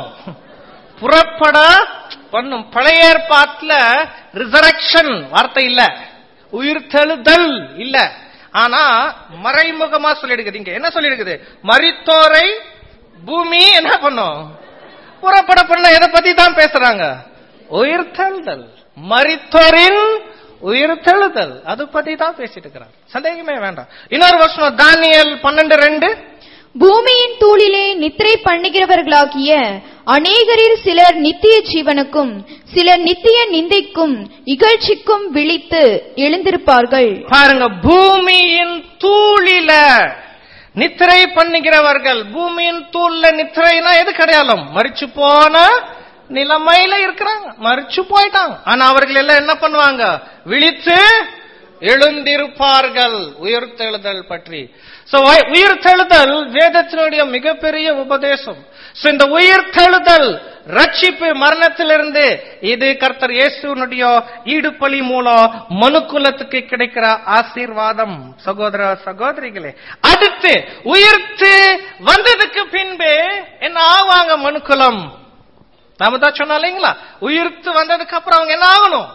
புறப்பட பண்ணும் பழைய ஏற்பாட்டுல ரிசரக்ஷன் வார்த்தை இல்ல உயிர்த்தெழுதல் இல்ல ஆனா மறைமுகமா சொல்லிடுக்குது இங்க என்ன சொல்லிடுக்குது மரித்தோரை பூமி என்ன பண்ணும் புறப்பட பண்ண எதை பத்தி தான் பேசுறாங்க உயிர்த்தெழுதல் மரித்தோரின் உயிர்த்தெழுதல் அது பத்தி தான் பேசிட்டு இருக்கிறார் சந்தேகமே வேண்டாம் இன்னொரு வருஷம் தானியல் பன்னெண்டு ரெண்டு பூமியின் தூளிலே நித்திரை பண்ணுகிறவர்களாகிய அநேகரில் சிலர் நித்திய ஜீவனுக்கும் சிலர் நித்திய நிந்தைக்கும் இகழ்ச்சிக்கும் விழித்து எழுந்திருப்பார்கள் பாருங்க பூமியின் தூளில நித்திரை பண்ணுகிறவர்கள் பூமியின் தூள்ல நித்திரைனா எது கிடையாலும் மறிச்சு போன நிலைமையில இருக்கிறாங்க மறிச்சு போயிட்டாங்க ஆனா அவர்கள் எல்லாம் என்ன பண்ணுவாங்க விழித்து எழுந்திருப்பார்கள் உயிர்த்தெழுதல் பற்றி சோ உயிர்த்தெழுதல் வேதத்தினுடைய மிகப்பெரிய உபதேசம் சோ இந்த உயிர்த்தெழுதல் ரட்சிப்பு மரணத்திலிருந்து இது கர்த்தர் இயேசுனுடைய ஈடுபலி மூலம் மனுக்குலத்துக்கு கிடைக்கிற ஆசீர்வாதம் சகோதர சகோதரிகளே அடுத்து உயிர்த்து வந்ததுக்கு பின்பு என்ன ஆவாங்க மனுக்குலம் நாம தான் சொன்னோம் இல்லைங்களா உயிர்த்து வந்ததுக்கு அப்புறம் அவங்க என்ன ஆகணும்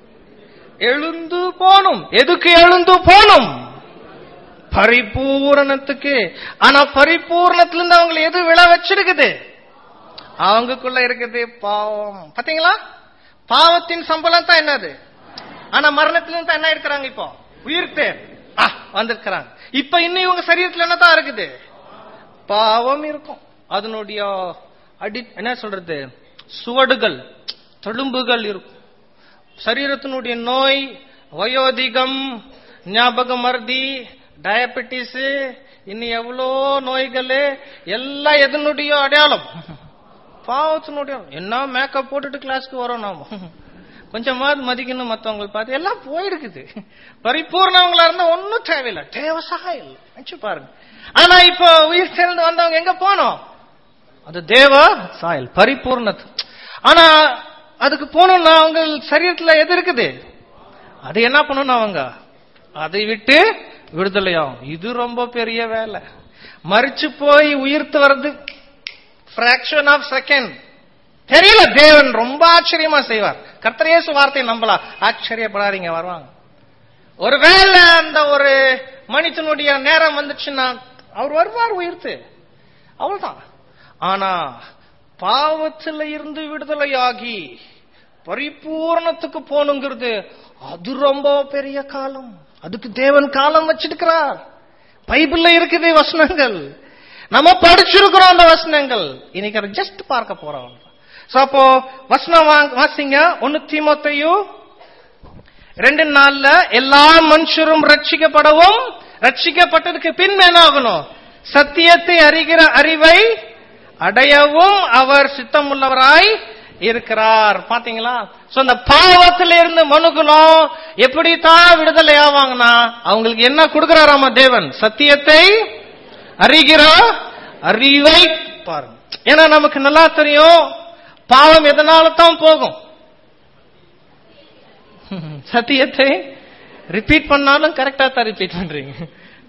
எழுந்து போணும் எதுக்கு எழுந்து போணும் பரிபூரணத்துக்கு ஆனா பரிபூரணத்திலிருந்து அவங்களை எது விழ வச்சிருக்குது அவங்களுக்குள்ள இருக்குது பாவம் பாத்தீங்களா பாவத்தின் சம்பளம் தான் என்னது ஆனா மரணத்திலிருந்து தான் என்ன இருக்கிறாங்க இப்போ உயிர்த்து ஆ, வந்திருக்கிறாங்க இப்ப இன்னும் இவங்க சரீரத்துல என்ன தான் இருக்குது பாவம் இருக்கும் அதனுடைய அடி என்ன சொல்றது சுவடுகள் தழும்புகள் இருக்கும் சரீரத்தினுடைய நோய் வயோதிகம் ஞாபக மருதி டயபெட்டிஸ் இன்னும் எவ்வளோ நோய்கள் எல்லாம் எதனுடைய அடையாளம் பாவத்தினுடைய என்ன மேக்கப் போட்டுட்டு கிளாஸ்க்கு வரோம் நாம கொஞ்சமாவது மதிக்கணும் மத்தவங்களை பார்த்து எல்லாம் போயிருக்குது பரிபூர்ணவங்களா இருந்தா ஒன்னும் தேவையில்லை தேவசாக இல்லை நினைச்சு பாருங்க ஆனா இப்போ உயிர் சேர்ந்து வந்தவங்க எங்க போனோம் அது தேவ சாயல் பரிபூர்ணத்து ஆனா அதுக்கு போகணும்னா அவங்க சரீரத்துல எது இருக்குது அது என்ன பண்ணணும் அவங்க அதை விட்டு விடுதலையாகும் இது ரொம்ப பெரிய வேலை மறிச்சு போய் உயிர்த்து வர்றது fraction ஆஃப் செகண்ட் தெரியல தேவன் ரொம்ப ஆச்சரியமா செய்வார் கர்த்தரேசு வார்த்தையை நம்பலாம் ஆச்சரியப்படாதீங்க வருவாங்க ஒருவேளை அந்த ஒரு மனிதனுடைய நேரம் வந்துச்சுன்னா அவர் வருவார் உயிர்த்து அவ்வளவுதான் ஆனா பாவத்துல இருந்து விடுதலையாகி பரிபூரணத்துக்கு போகணுங்கிறது அது ரொம்ப பெரிய காலம் அதுக்கு தேவன் காலம் வச்சிருக்கிறார் பைபிள்ல இருக்குது வசனங்கள் நம்ம படிச்சிருக்கிறோம் அந்த வசனங்கள் இன்னைக்கு அதை ஜஸ்ட் பார்க்க போறோம் சோ அப்போ வசனம் வாங்க- வாசிங்க ஒன்னு தீமோத்தையும் ரெண்டு நாள்ல எல்லா மனுஷரும் ரட்சிக்கப்படவும் ரட்சிக்கப்பட்டதுக்கு பின் என்ன ஆகணும் சத்தியத்தை அறிகிற அறிவை அடையவும் அவர் சித்தமுள்ளவராய் இருக்கிறார் பாத்தீங்களா சோ அந்த பாவத்தில இருந்து மனுகுலம் எப்படித்தான் விடுதலை ஆவாங்கன்னா அவங்களுக்கு என்ன கொடுக்கிறாராமா தேவன் சத்தியத்தை அறிகிற அறிவை பாருங்க ஏன்னா நமக்கு நல்லா தெரியும் பாவம் எதனால தான் போகும் சத்தியத்தை ரிப்பீட் பண்ணாலும் கரெக்டா தான் ரிப்பீட் பண்றீங்க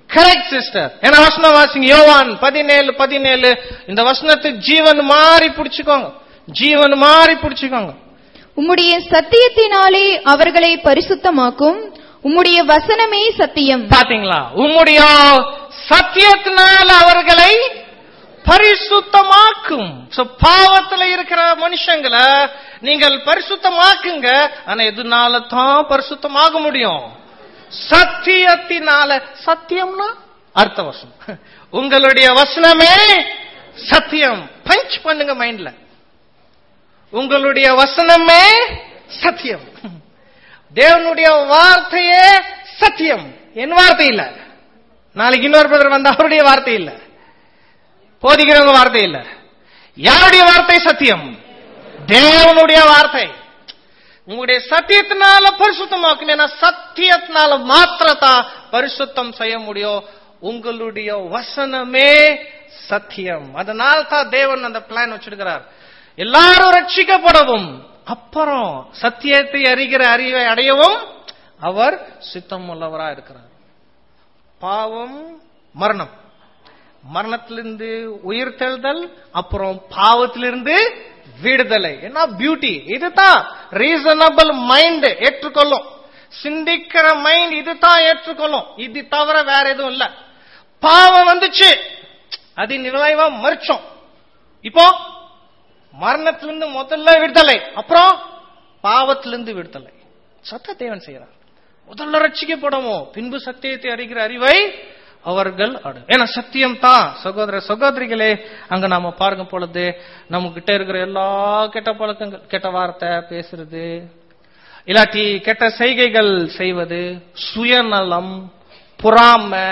கரெக்ட் சிஸ்டர் ஏன்னா வசனம் வாசிங்க யோவான் பதினேழு பதினேழு இந்த வசனத்தை ஜீவன் மாறி பிடிச்சுக்கோங்க ஜீவன் மாறி பிடிச்சுக்கோங்க உம்முடைய சத்தியத்தினாலே அவர்களை பரிசுத்தமாக்கும் உம்முடைய வசனமே சத்தியம் பாத்தீங்களா உம்முடைய சத்தியத்தினால் அவர்களை பரிசுத்தமாக்கும் So, பாவத்துல இருக்கிற மனுஷங்களை நீங்கள் பரிசுத்தமாக்குங்க ஆனா எதுனால தான் பரிசுத்தமாக முடியும் சத்தியத்தினால சத்தியம்னா அர்த்த வசனம் உங்களுடைய வசனமே சத்தியம் பஞ்ச் பண்ணுங்க மைண்ட்ல உங்களுடைய வசனமே சத்தியம் தேவனுடைய வார்த்தையே சத்தியம் என் வார்த்தை இல்ல நாளைக்கு இன்னொரு பிரதர் வந்த அவருடைய வார்த்தை இல்ல போதிக்கிறவங்க வார்த்தை இல்ல யாருடைய வார்த்தை சத்தியம் தேவனுடைய வார்த்தை உங்களுடைய சத்தியத்தினால பரிசுத்தமாக்கும் ஏன்னா சத்தியத்தினால மாத்திரத்தான் பரிசுத்தம் செய்ய முடியும் உங்களுடைய வசனமே சத்தியம் அதனால தான் தேவன் அந்த பிளான் வச்சிருக்கிறார் எல்லாரும் ரட்சிக்கப்படவும் அப்புறம் சத்தியத்தை அறிகிற அறிவை அடையவும் அவர் சித்தம் உள்ளவரா இருக்கிறார் பாவம் மரணம் மரணத்திலிருந்து உயிர்த்தெழுதல் அப்புறம் பாவத்திலிருந்து விடுதலை என்ன பியூட்டி இதுதான் ரீசனபிள் மைண்ட் ஏற்றுக்கொள்ளும் சிந்திக்கிற மைண்ட் இதுதான் ஏற்றுக்கொள்ளும் இது தவிர வேற எதுவும் இல்ல பாவம் வந்துச்சு அது நிலைவா மறிச்சோம் இப்போ மரணத்திலிருந்து முதல்ல விடுதலை அப்புறம் பாவத்திலிருந்து விடுதலை சத்த தேவன் செய்யறார் முதல்ல ரட்சிக்கப்படவும் பின்பு சத்தியத்தை அறிகிற அறிவை அவர்கள் அடு ஏன்னா சத்தியம் தான் சகோதர சகோதரிகளே அங்க நாம பார்க்கும் பொழுது நம்ம கிட்ட இருக்கிற எல்லா கெட்ட பழக்கங்கள் கெட்ட வார்த்தை பேசுறது இல்லாட்டி கெட்ட செய்கைகள் செய்வது சுயநலம் பொறாமை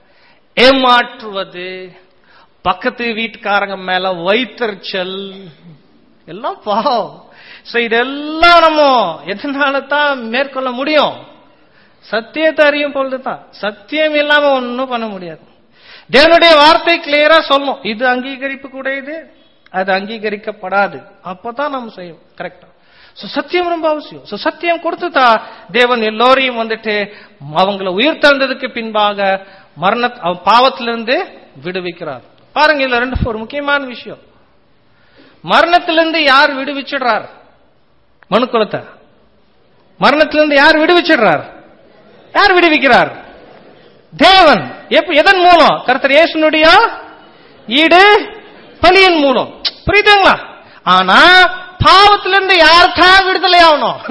ஏமாற்றுவது பக்கத்து வீட்டுக்காரங்க மேல வைத்தறிச்சல் எல்லாம் பாவம் சோ இதெல்லாம் நம்ம எதனால தான் மேற்கொள்ள முடியும் சத்தியத்தை அறியும் பொழுதுதான் சத்தியம் இல்லாம ஒன்னும் பண்ண முடியாது தேவனுடைய வார்த்தை கிளியரா சொல்லும் இது அங்கீகரிப்பு கூட இது அது அங்கீகரிக்கப்படாது அப்பதான் நம்ம செய்யும் கரெக்டா சோ சத்தியம் ரொம்ப அவசியம் சோ சத்தியம் கொடுத்துட்டா தேவன் எல்லோரையும் வந்துட்டு அவங்கள உயிர் தந்ததுக்கு பின்பாக மரண அவ- பாவத்திலிருந்து விடுவிக்கிறார் பாருங்க இதுல ரெண்டு ஒரு முக்கியமான விஷயம் மரணத்திலிருந்து யார் விடுவிச்சிடுறார் மனுக்குலத்தை மரணத்திலிருந்து யார் விடுவிச்சிடுறார் யார் விடுவிக்கிறார் தேவன் எப்ப எதன் மூலம் கர்த்தர் இயேசுனுடைய ஈடு பலியின் மூலம் புரியுதுங்களா ஆனா பாவத்திலிருந்து யார் தான் விடுதலை ஆகணும்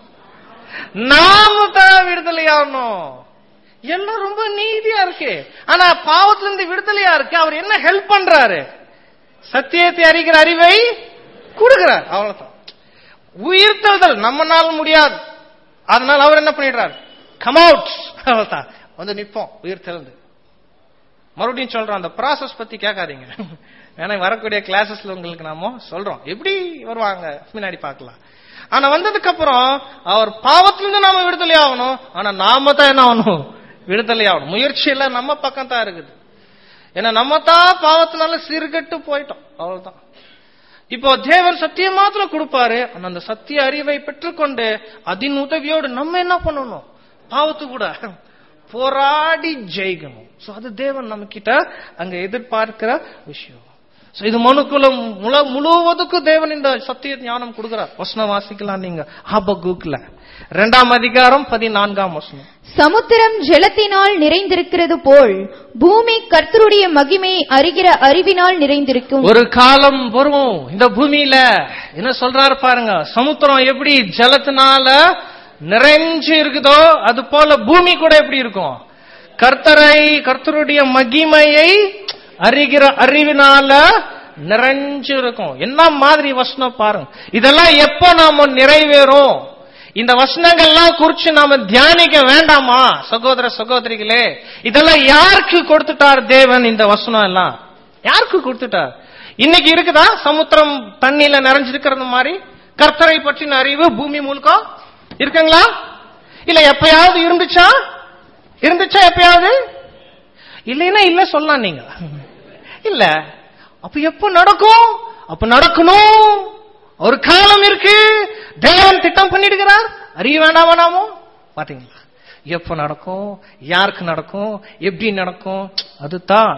நாம தான் விடுதலை ஆகணும் எல்லாம் ரொம்ப நீதியா இருக்கு ஆனா பாவத்திலிருந்து விடுதலையா இருக்கு அவர் என்ன ஹெல்ப் பண்றாரு சத்தியத்தை அறிகிற அறிவை கொடுக்கிறார் அவ்வளவுதான் உயிர்த்தெழுதல் நம்மனால முடியாது அதனால அவர் என்ன பண்ணிடுறார் கம் அவுட் அவ்வளவுதான் வந்து நிப்போம் உயிர் தெழுந்து மறுபடியும் சொல்றோம் அந்த ப்ராசஸ் பத்தி கேட்காதீங்க ஏன்னா வரக்கூடிய கிளாஸஸ்ல உங்களுக்கு நாம சொல்றோம் எப்படி வருவாங்க முன்னாடி பார்க்கலாம் ஆனா வந்ததுக்கு அப்புறம் அவர் பாவத்திலிருந்து நாம விடுதலை ஆகணும் ஆனா நாம தான் என்ன ஆகணும் விடுதலை ஆகணும் முயற்சி எல்லாம் நம்ம பக்கம் தான் இருக்குது ஏன்னா நம்ம தான் பாவத்தினால சீர்கெட்டு போயிட்டோம் அவ்வளவுதான் இப்போ தேவன் சத்தியம் மாத்திரம் கொடுப்பாரு ஆனா அந்த சத்திய அறிவை பெற்றுக்கொண்டு அதன் உதவியோடு நம்ம என்ன பண்ணணும் பாவத்து கூட போராடி ஜெயிக்கணும் சோ அது தேவன் நம்ம கிட்ட அங்க எதிர்பார்க்கிற விஷயம் சோ இது மனுக்குலம் முழு முழுவதுக்கும் தேவன் இந்த சத்திய ஞானம் கொடுக்கிறார் வசனம் வாசிக்கலாம் நீங்க ஹபகுக்ல இரண்டாம் அதிகாரம் பதினான்காம் வசனம் சமுத்திரம் ஜலத்தினால் நிறைந்திருக்கிறது போல் பூமி கர்த்தருடைய மகிமை அறிகிற அறிவினால் நிறைந்திருக்கும் ஒரு காலம் வரும் இந்த பூமியில என்ன சொல்றாரு பாருங்க சமுத்திரம் எப்படி ஜலத்தினால நிறைஞ்சு இருக்குதோ அது போல பூமி கூட எப்படி இருக்கும் கர்த்தரை கர்த்தருடைய மகிமையை அறிகிற அறிவினால நிறைஞ்சு இருக்கும் என்ன மாதிரி வசனம் பாருங்க இதெல்லாம் எப்போ நாம நிறைவேறும் இந்த வசனங்கள்லாம் குறிச்சு நாம தியானிக்க வேண்டாமா சகோதர சகோதரிகளே இதெல்லாம் யாருக்கு கொடுத்துட்டார் தேவன் இந்த வசனம் எல்லாம் யாருக்கு கொடுத்துட்டார் இன்னைக்கு இருக்குதா சமுத்திரம் தண்ணியில நிறைஞ்சிருக்கிறது மாதிரி கர்த்தரை பற்றின அறிவு பூமி முழுக்க இருக்குங்களா இல்ல எப்பயாவது இருந்துச்சா இருந்துச்சா எப்பயாவது இல்லைன்னா இல்ல சொல்லலாம் நீங்க இல்ல அப்ப எப்ப நடக்கும் அப்ப நடக்கணும் ஒரு காலம் இருக்கு தேவன் திட்டம் பண்ணிடுகிறார் அறிய வேண்டாமா நாமோ பாத்தீங்களா எப்ப நடக்கும் யாருக்கு நடக்கும் எப்படி நடக்கும் அதுதான்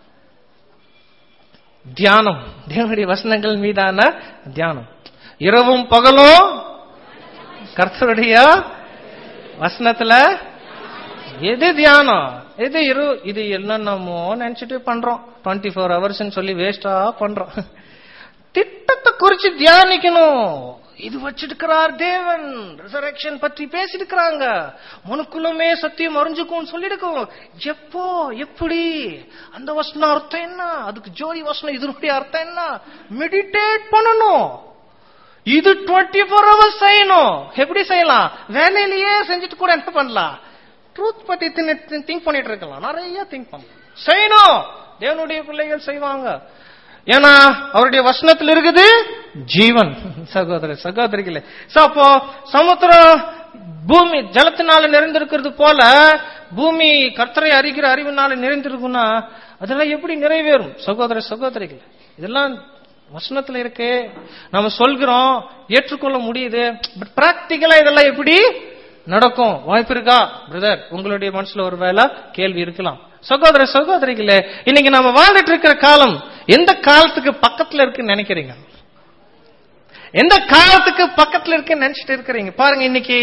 தியானம் தேவனுடைய வசனங்கள் மீதான தியானம் இரவும் பகலும் கர்த்தருடைய வசனத்துல எது தியானம் எது இரு இது என்னென்னமோ நினைச்சிட்டு பண்றோம் டுவெண்ட்டி ஃபோர் ஹவர்ஸ் சொல்லி வேஸ்டா பண்றோம் திட்டத்தை குறிச்சு தியானிக்கணும் இது வச்சிருக்கிறார் தேவன் ரிசரக்ஷன் பற்றி பேசிருக்கிறாங்க மனுக்குள்ளமே சத்தியம் அறிஞ்சுக்கும் சொல்லிருக்கோம் எப்போ எப்படி அந்த வசனம் அர்த்தம் என்ன அதுக்கு ஜோடி வசனம் இதனுடைய அர்த்தம் என்ன மெடிடேட் பண்ணணும் இது டுவெண்ட்டி ஃபோர் ஹவர்ஸ் செய்யணும் எப்படி செய்யலாம் வேலையிலேயே செஞ்சுட்டு கூட என்ன பண்ணலாம் ட்ரூத் பத்தி திங்க் பண்ணிட்டு இருக்கலாம் நிறைய திங்க் பண்ணலாம் செய்யணும் தேவனுடைய பிள்ளைகள் செய்வாங்க ஏன்னா அவருடைய வசனத்தில் இருக்குது ஜீவன் சகோதர சகோதரிகளே So, அப்போ சமுத்திரம் பூமி ஜலத்தினால நிறைந்திருக்கிறது போல பூமி கர்த்தரை அறிகிற அறிவினால நிறைந்திருக்கும்னா அதெல்லாம் எப்படி நிறைவேறும் சகோதர சகோதரிகள் இதெல்லாம் வசனத்துல இருக்கு நம்ம சொல்கிறோம் ஏற்றுக்கொள்ள முடியுது பட் பிராக்டிக்கலா இதெல்லாம் எப்படி நடக்கும் வாய்ப்பு இருக்கா பிரதர் உங்களுடைய மனசுல ஒரு வேலை கேள்வி இருக்கலாம் சகோதர சகோதரிகளே இன்னைக்கு நம்ம வாழ்ந்துட்டு இருக்கிற காலம் எந்த காலத்துக்கு பக்கத்துல இருக்குன்னு நினைக்கிறீங்க எந்த காலத்துக்கு பக்கத்துல இருக்குன்னு நினைச்சிட்டு இருக்கிறீங்க பாருங்க இன்னைக்கு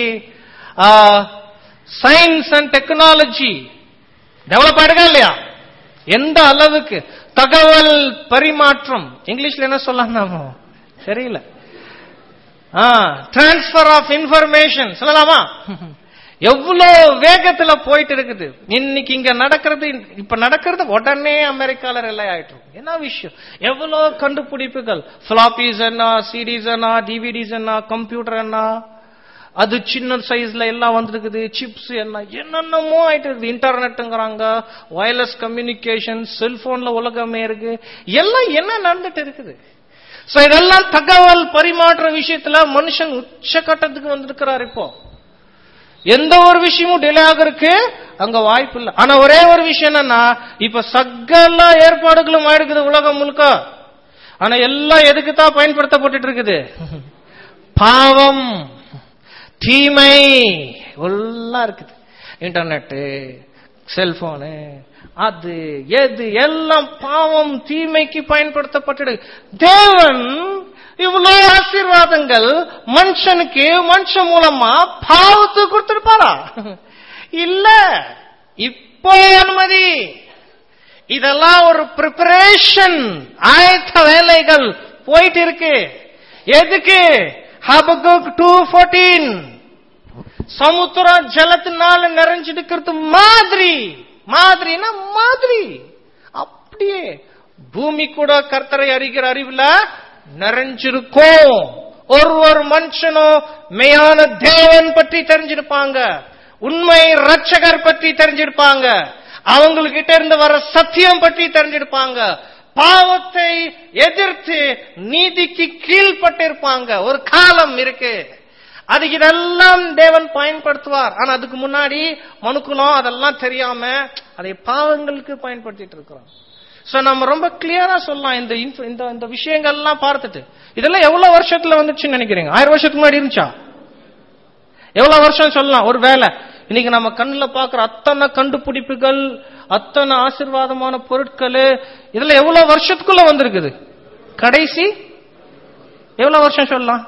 சயின்ஸ் அண்ட் டெக்னாலஜி டெவலப் ஆயிடுக்கா இல்லையா எந்த அளவுக்கு தகவல் பரிமாற்றம் இங்கிலீஷ்ல என்ன சொல்லலாம் நாம தெரியல டிரான்ஸ்பர் ஆஃப் இன்ஃபர்மேஷன் சொல்லலாமா எவ்வளவு வேகத்துல போயிட்டு இருக்குது இன்னைக்கு இங்க நடக்கிறது இப்ப நடக்கிறது உடனே அமெரிக்கால ரிலே ஆயிட்டு என்ன விஷயம் எவ்வளவு கண்டுபிடிப்புகள் பிளாபிஸ் என்ன சிடிஸ் என்ன டிவிடிஸ் என்ன கம்ப்யூட்டர் என்ன அது சின்ன சைஸ்ல எல்லாம் வந்திருக்குது சிப்ஸ் என்ன என்னென்னமோ ஆயிட்டு இருக்குது இன்டர்நெட்டுங்கிறாங்க வயர்லெஸ் கம்யூனிகேஷன் செல்போன்ல உலகமே இருக்கு எல்லாம் என்ன நடந்துட்டு இருக்குது சோ இதெல்லாம் தகவல் பரிமாற்ற விஷயத்துல மனுஷன் உச்சகட்டத்துக்கு வந்திருக்கிறார் இப்போ எந்த ஒரு விஷயமும் டிலே ஆகிறதுக்கு அங்க வாய்ப்பு இல்லை ஆனா ஒரே ஒரு விஷயம் என்னன்னா இப்ப சகல ஏற்பாடுகளும் ஆயிடுக்குது உலகம் முழுக்க ஆனா எல்லாம் எதுக்கு தான் பயன்படுத்தப்பட்டு இருக்குது பாவம் தீமை எல்லாம் இருக்குது இன்டர்நெட்டு செல்போனு அது எது எல்லாம் பாவம் தீமைக்கு பயன்படுத்தப்பட்டு தேவன் இவ்வளவு ஆசீர்வாதங்கள் மனுஷனுக்கு மனுஷன் மூலமா பாவத்து கொடுத்திருப்பாரா இல்ல இப்போ அனுமதி இதெல்லாம் ஒரு ப்ரிப்பரேஷன் ஆயத்த வேலைகள் போயிட்டு இருக்கு எதுக்கு ஹபகுக் டூ ஃபோர்டீன் சமுத்திரம் ஜலத்தினால நிறைஞ்சிருக்கிறது மாதிரி மாதிரினா மாதிரி அப்படியே பூமி கூட கர்த்தரை அறிகிற அறிவுல நிறைஞ்சிருக்கும் ஒரு ஒரு மனுஷனும் மெய்யான தேவன் பற்றி தெரிஞ்சிருப்பாங்க உண்மை ரட்சகர் பற்றி தெரிஞ்சிருப்பாங்க அவங்ககிட்ட இருந்து வர சத்தியம் பற்றி தெரிஞ்சிருப்பாங்க பாவத்தை எதிர்த்து நீதிக்கு கீழ்பட்டிருப்பாங்க ஒரு காலம் இருக்கு அதுக்கு இதெல்லாம் தேவன் பயன்படுத்துவார் ஆனா அதுக்கு முன்னாடி மனுக்குலம் அதெல்லாம் தெரியாம அதை பாவங்களுக்கு பயன்படுத்திட்டு இருக்கிறோம் சோ நம்ம ரொம்ப கிளியரா சொல்லலாம் இந்த info- இந்த இந்த விஷயங்கள்லாம் பார்த்துட்டு இதெல்லாம் எவ்வளவு வருஷத்துல வந்துச்சுன்னு நினைக்கிறீங்க ஆயிரம் வருஷத்துக்கு முன்னாடி இருந்துச்சா எவ்வளவு வருஷம் சொல்லலாம் ஒரு வேலை இன்னைக்கு நம்ம கண்ணுல பாக்குற அத்தனை கண்டுபிடிப்புகள் அத்தனை ஆசீர்வாதமான பொருட்கள் இதெல்லாம் எவ்வளவு வருஷத்துக்குள்ள வந்திருக்குது கடைசி எவ்வளவு வருஷம் சொல்லலாம்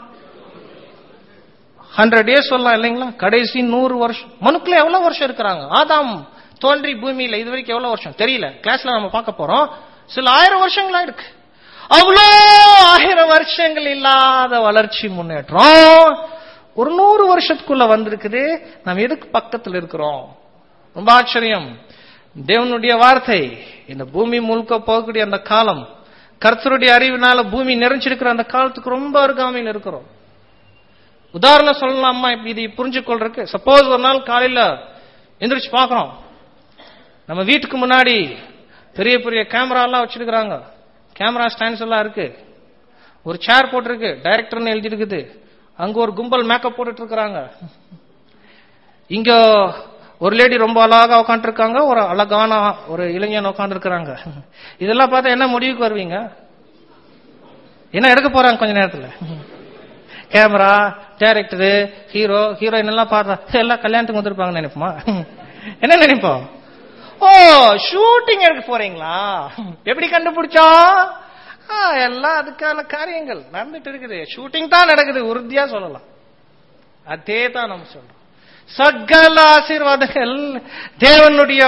ஹண்ட்ரட் இயர்ஸ் சொல்லலாம் இல்லைங்களா கடைசி நூறு வருஷம் மனுக்குள்ள எவ்வளவு வருஷம் இருக்கிறாங்க ஆதாம் தோன்றி பூமியில இது வரைக்கும் எவ்வளவு வருஷம் தெரியல கிளாஸ்ல நம்ம பார்க்க போறோம் சில ஆயிரம் வருஷங்களா இருக்கு அவ்வளோ ஆயிரம் வருஷங்கள் இல்லாத வளர்ச்சி முன்னேற்றம் ஒரு நூறு வருஷத்துக்குள்ள வந்திருக்குது நம்ம எதுக்கு பக்கத்துல இருக்கிறோம் ரொம்ப ஆச்சரியம் தேவனுடைய வார்த்தை இந்த பூமி முழுக்க போகக்கூடிய அந்த காலம் கர்த்தருடைய அறிவினால பூமி நிறைஞ்சிருக்கிற அந்த காலத்துக்கு ரொம்ப அருகாமையில் இருக்கிறோம் உதாரணம் சொல்லலாமா இப்ப இது புரிஞ்சுக்கொள்றதுக்கு சப்போஸ் ஒரு நாள் காலையில எந்திரிச்சு பார்க்கறோம் நம்ம வீட்டுக்கு முன்னாடி பெரிய பெரிய கேமரா எல்லாம் வச்சிருக்கிறாங்க கேமரா ஸ்டாண்ட்ஸ் எல்லாம் இருக்கு ஒரு சேர் போட்டிருக்கு டைரக்டர்னு எழுதி இருக்குது அங்க ஒரு கும்பல் மேக்கப் போட்டுட்டு இருக்காங்க இங்க ஒரு லேடி ரொம்ப அழகா உட்காந்துருக்காங்க ஒரு அழகான ஒரு இளைஞன் உட்காந்து இருக்கிறாங்க இதெல்லாம் பார்த்தா என்ன முடிவுக்கு வருவீங்க என்ன எடுக்க போறாங்க கொஞ்ச நேரத்துல கேமரா டைரக்டரு ஹீரோ ஹீரோயின் எல்லாம் பார்த்தா எல்லாம் கல்யாணத்துக்கு வந்திருப்பாங்கன்னு நினைப்போமா என்ன நினைப்போம் ஓ ஷூட்டிங் எடுக்க போறீங்களா எப்படி கண்டுபிடிச்சா ஆ, எல்லாம் அதுக்கான காரியங்கள் நடந்துட்டு இருக்குது ஷூட்டிங் தான் நடக்குது உறுதியா சொல்லலாம் அதே தான் நம்ம சொல்றோம் சகல ஆசீர்வாதங்கள் தேவனுடைய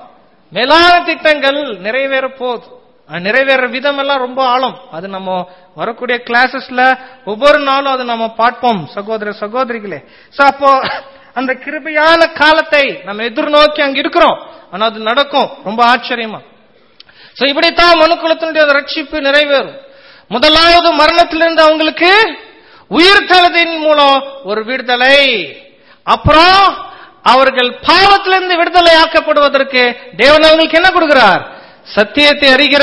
மேலான திட்டங்கள் நிறைவேற போகுது அது நிறைவேற விதம் எல்லாம் ரொம்ப ஆழம் அது நம்ம வரக்கூடிய கிளாஸஸ்ல ஒவ்வொரு நாளும் அது நம்ம பார்ப்போம் சகோதர சகோதரிகளே சோ அப்போ அந்த கிருபையான காலத்தை நம்ம எதிர்நோக்கி அங்க இருக்கிறோம் ஆனா அது நடக்கும் ரொம்ப ஆச்சரியமா சோ இப்படித்தான் மனுக்குலத்தினுடைய ரட்சிப்பு நிறைவேறும் முதலாவது மரணத்திலிருந்து அவங்களுக்கு உயிர்த்தெழுதின் மூலம் ஒரு விடுதலை அப்புறம் அவர்கள் பாவத்திலிருந்து விடுதலை ஆக்கப்படுவதற்கு தேவன் அவங்களுக்கு என்ன கொடுக்கிறார் சத்தியத்தை அறிகிற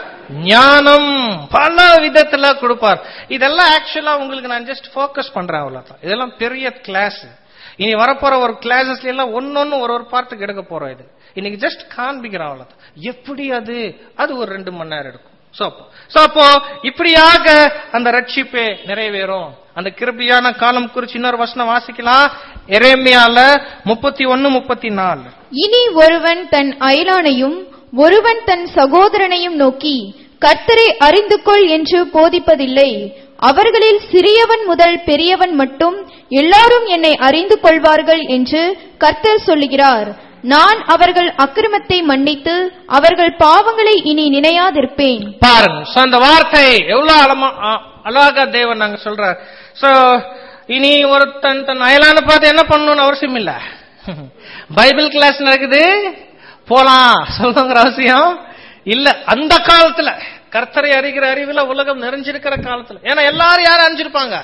ஞானம் பல விதத்துல கொடுப்பார் இதெல்லாம் ஆக்சுவலா உங்களுக்கு நான் ஜஸ்ட் ஃபோக்கஸ் பண்றேன் அவ்வளவுதான் இதெல்லாம் பெரிய கிளாஸ் இனி வரப்போற ஒரு கிளாஸஸ்ல எல்லாம் ஒன்னொன்னு ஒரு ஒரு பார்ட்டுக்கு எடுக்க போறோம் இது இன்னைக்கு ஜஸ்ட் காண்பிக்கிறோம் அவ்வளவுதான் எப்படி அது அது ஒரு ரெண்டு மணி நேரம் எடுக்கும் சோ அப்போ சோ அப்போ இப்படியாக அந்த ரட்சிப்பே நிறைவேறும் அந்த கிருபியான காலம் குறிச்சு இன்னொரு வசனம் வாசிக்கலாம் எரேமியால முப்பத்தி ஒன்னு முப்பத்தி நாலு இனி ஒருவன் தன் அயலானையும் ஒருவன் தன் சகோதரனையும் நோக்கி கர்த்தரை அறிந்து கொள் என்று போதிப்பதில்லை அவர்களில் சிறியவன் முதல் பெரியவன் மட்டும் எல்லாரும் என்னை அறிந்து கொள்வார்கள் என்று கர்த்தர் சொல்லுகிறார் நான் அவர்கள் அக்கிரமத்தை மன்னித்து அவர்கள் பாவங்களை இனி நினையாதிருப்பேன் பாருங்க சோ அந்த வார்த்தை எவ்வளவு அழமா அ- அழகா தேவன் நாங்க சொல்றார் சோ இனி ஒருத்தன் தன் அயலான பார்த்து என்ன பண்ணணும்னு அவசியம் இல்ல பைபிள் கிளாஸ் நடக்குது போலாம் சொல்லணுங்கிற அவசியம் இல்ல அந்த காலத்துல கர்த்தரை அறிகிற அறிவுல உலகம் நிறைஞ்சிருக்கிற காலத்துல ஏன்னா எல்லாரும் யாரும் அறிஞ்சிருப்பாங்க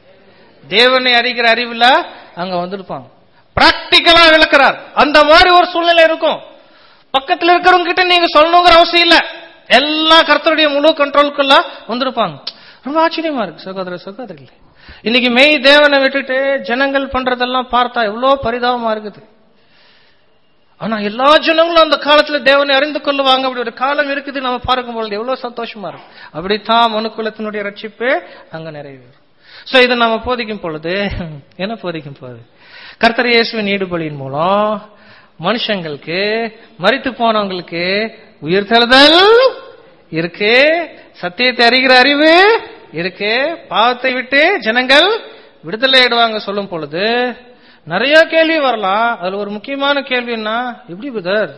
தேவனை அறிகிற அறிவுல அங்க வந்திருப்பாங்க பிராக்டிக்கலா விளக்குறார் அந்த மாதிரி ஒரு சூழ்நிலை இருக்கும் பக்கத்துல இருக்கிறவங்க கிட்ட நீங்க சொல்லணுங்கிற அவசியம் இல்ல எல்லா கர்த்தருடைய முழு கண்ட்ரோலுக்குள்ள வந்திருப்பாங்க ரொம்ப ஆச்சரியமா இருக்கு சகோதர சகோதரிகளே இன்னைக்கு மெய் தேவனை விட்டுட்டு ஜனங்கள் பண்றதெல்லாம் பார்த்தா எவ்வளவு பரிதாபமா இருக்குது ஆனா எல்லா ஜனங்களும் அந்த காலத்துல தேவனை அறிந்து கொள்ளுவாங்க அப்படி ஒரு காலம் இருக்குது நம்ம பார்க்கும் பொழுது எவ்வளவு சந்தோஷமா இருக்கும் அப்படித்தான் மனுக்குலத்தினுடைய ரட்சிப்பு அங்க நிறைவேறும் சோ இதை நாம போதிக்கும் பொழுது என்ன போதிக்கும் பொழுது கர்த்தர் இயேசுவின் ஈடுபலியின் மூலம் மனுஷங்களுக்கு மரித்து போனவங்களுக்கு உயிர்த்தெழுதல் இருக்கு சத்தியத்தை அறிகிற அறிவு இருக்கு பாவத்தை விட்டு ஜனங்கள் விடுதலை ஆயிடுவாங்க சொல்லும் பொழுது நிறைய கேள்வி வரலாம் அதுல ஒரு முக்கியமான கேள்வி என்ன எப்படி பிரதர்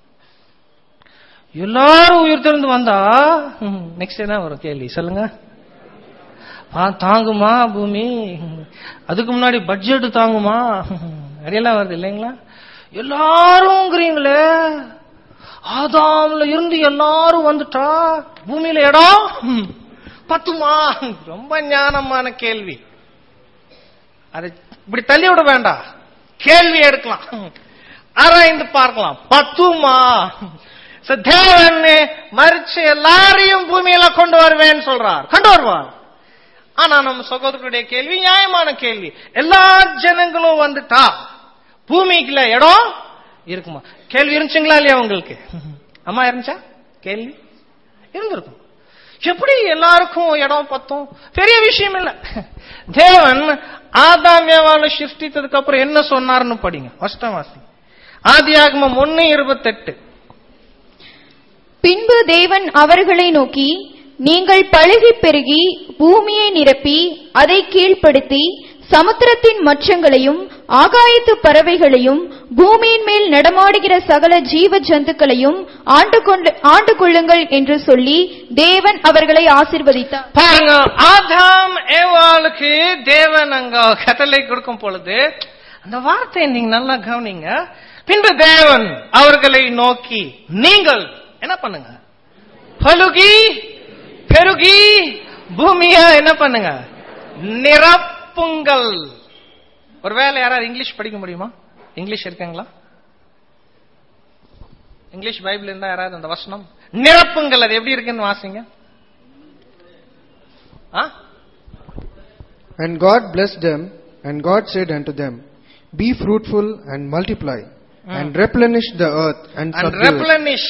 எல்லாரும் உயிர் திறந்து வந்தா நெக்ஸ்ட் என்ன வரும் கேள்வி சொல்லுங்க ஆ, தாங்குமா பூமி அதுக்கு முன்னாடி பட்ஜெட் தாங்குமா அப்படியெல்லாம் வருது இல்லைங்களா எல்லாரும்ங்கிறீங்களே ஆதாம்ல இருந்து எல்லாரும் வந்துட்டா பூமியில இடம் ம், பத்துமா ரொம்ப ஞானமான கேள்வி அதை இப்படி தள்ளி விட வேண்டாம் கேள்வி எடுக்கலாம் ஆராய்ந்து பார்க்கலாம் பத்துமா So, தேவன் மறிச்சு எல்லாரையும் பூமியில கொண்டு வருவேன்னு சொல்றார் கொண்டு வருவார் ஆனா நம்ம சகோதரருடைய கேள்வி நியாயமான கேள்வி எல்லா ஜனங்களும் வந்துட்டா பூமிக்குள்ள இடம் இருக்குமா கேள்வி இருந்துச்சுங்களா இல்லையா உங்களுக்கு அம்மா இருந்துச்சா கேள்வி இருந்திருக்கும் எப்படி எல்லாருக்கும் இடம் பத்தும் பெரிய விஷயம் இல்ல தேவன் ஆதாம் ஏவாளை சிருஷ்டித்ததுக்கு அப்புறம் என்ன சொன்னார்னு படிங்க அஷ்டவாசி ஆதியாகமம் ஒன்னு இருபத்தெட்டு பின்பு தேவன் அவர்களை நோக்கி நீங்கள் பழுகி பெருகி பூமியை நிரப்பி அதை கீழ்ப்படுத்தி சமுத்திரத்தின் மச்சங்களையும் ஆகாயத்து பறவைகளையும் பூமியின் மேல் நடமாடுகிற சகல ஜீவ ஜந்துக்களையும் ஆண்டு கொண்டு ஆண்டு கொள்ளுங்கள் என்று சொல்லி தேவன் அவர்களை ஆசிர்வதித்தார் பாருங்க ஆதாம் ஏவாளுக்கு தேவன் அங்க கட்டளை கொடுக்கும் பொழுது அந்த வார்த்தையை நீங்க நல்லா கவனிங்க பின்பு தேவன் அவர்களை நோக்கி நீங்கள் என்ன பண்ணுங்க பலுகி பெருகி பூமிய என்ன பண்ணுங்க நிரப்புங்கள் ஒருவேளை யாராவது இங்கிலீஷ் படிக்க முடியுமா இங்கிலீஷ் இருக்குங்களா இங்கிலீஷ் பைபிள் இருந்தா யாராவது அந்த வசனம் நிரப்புங்கள் அது எப்படி இருக்குன்னு வாசிங்க ஆ And God blessed them, and God said unto them, Be fruitful and multiply, and replenish the earth and and subdue it. replenish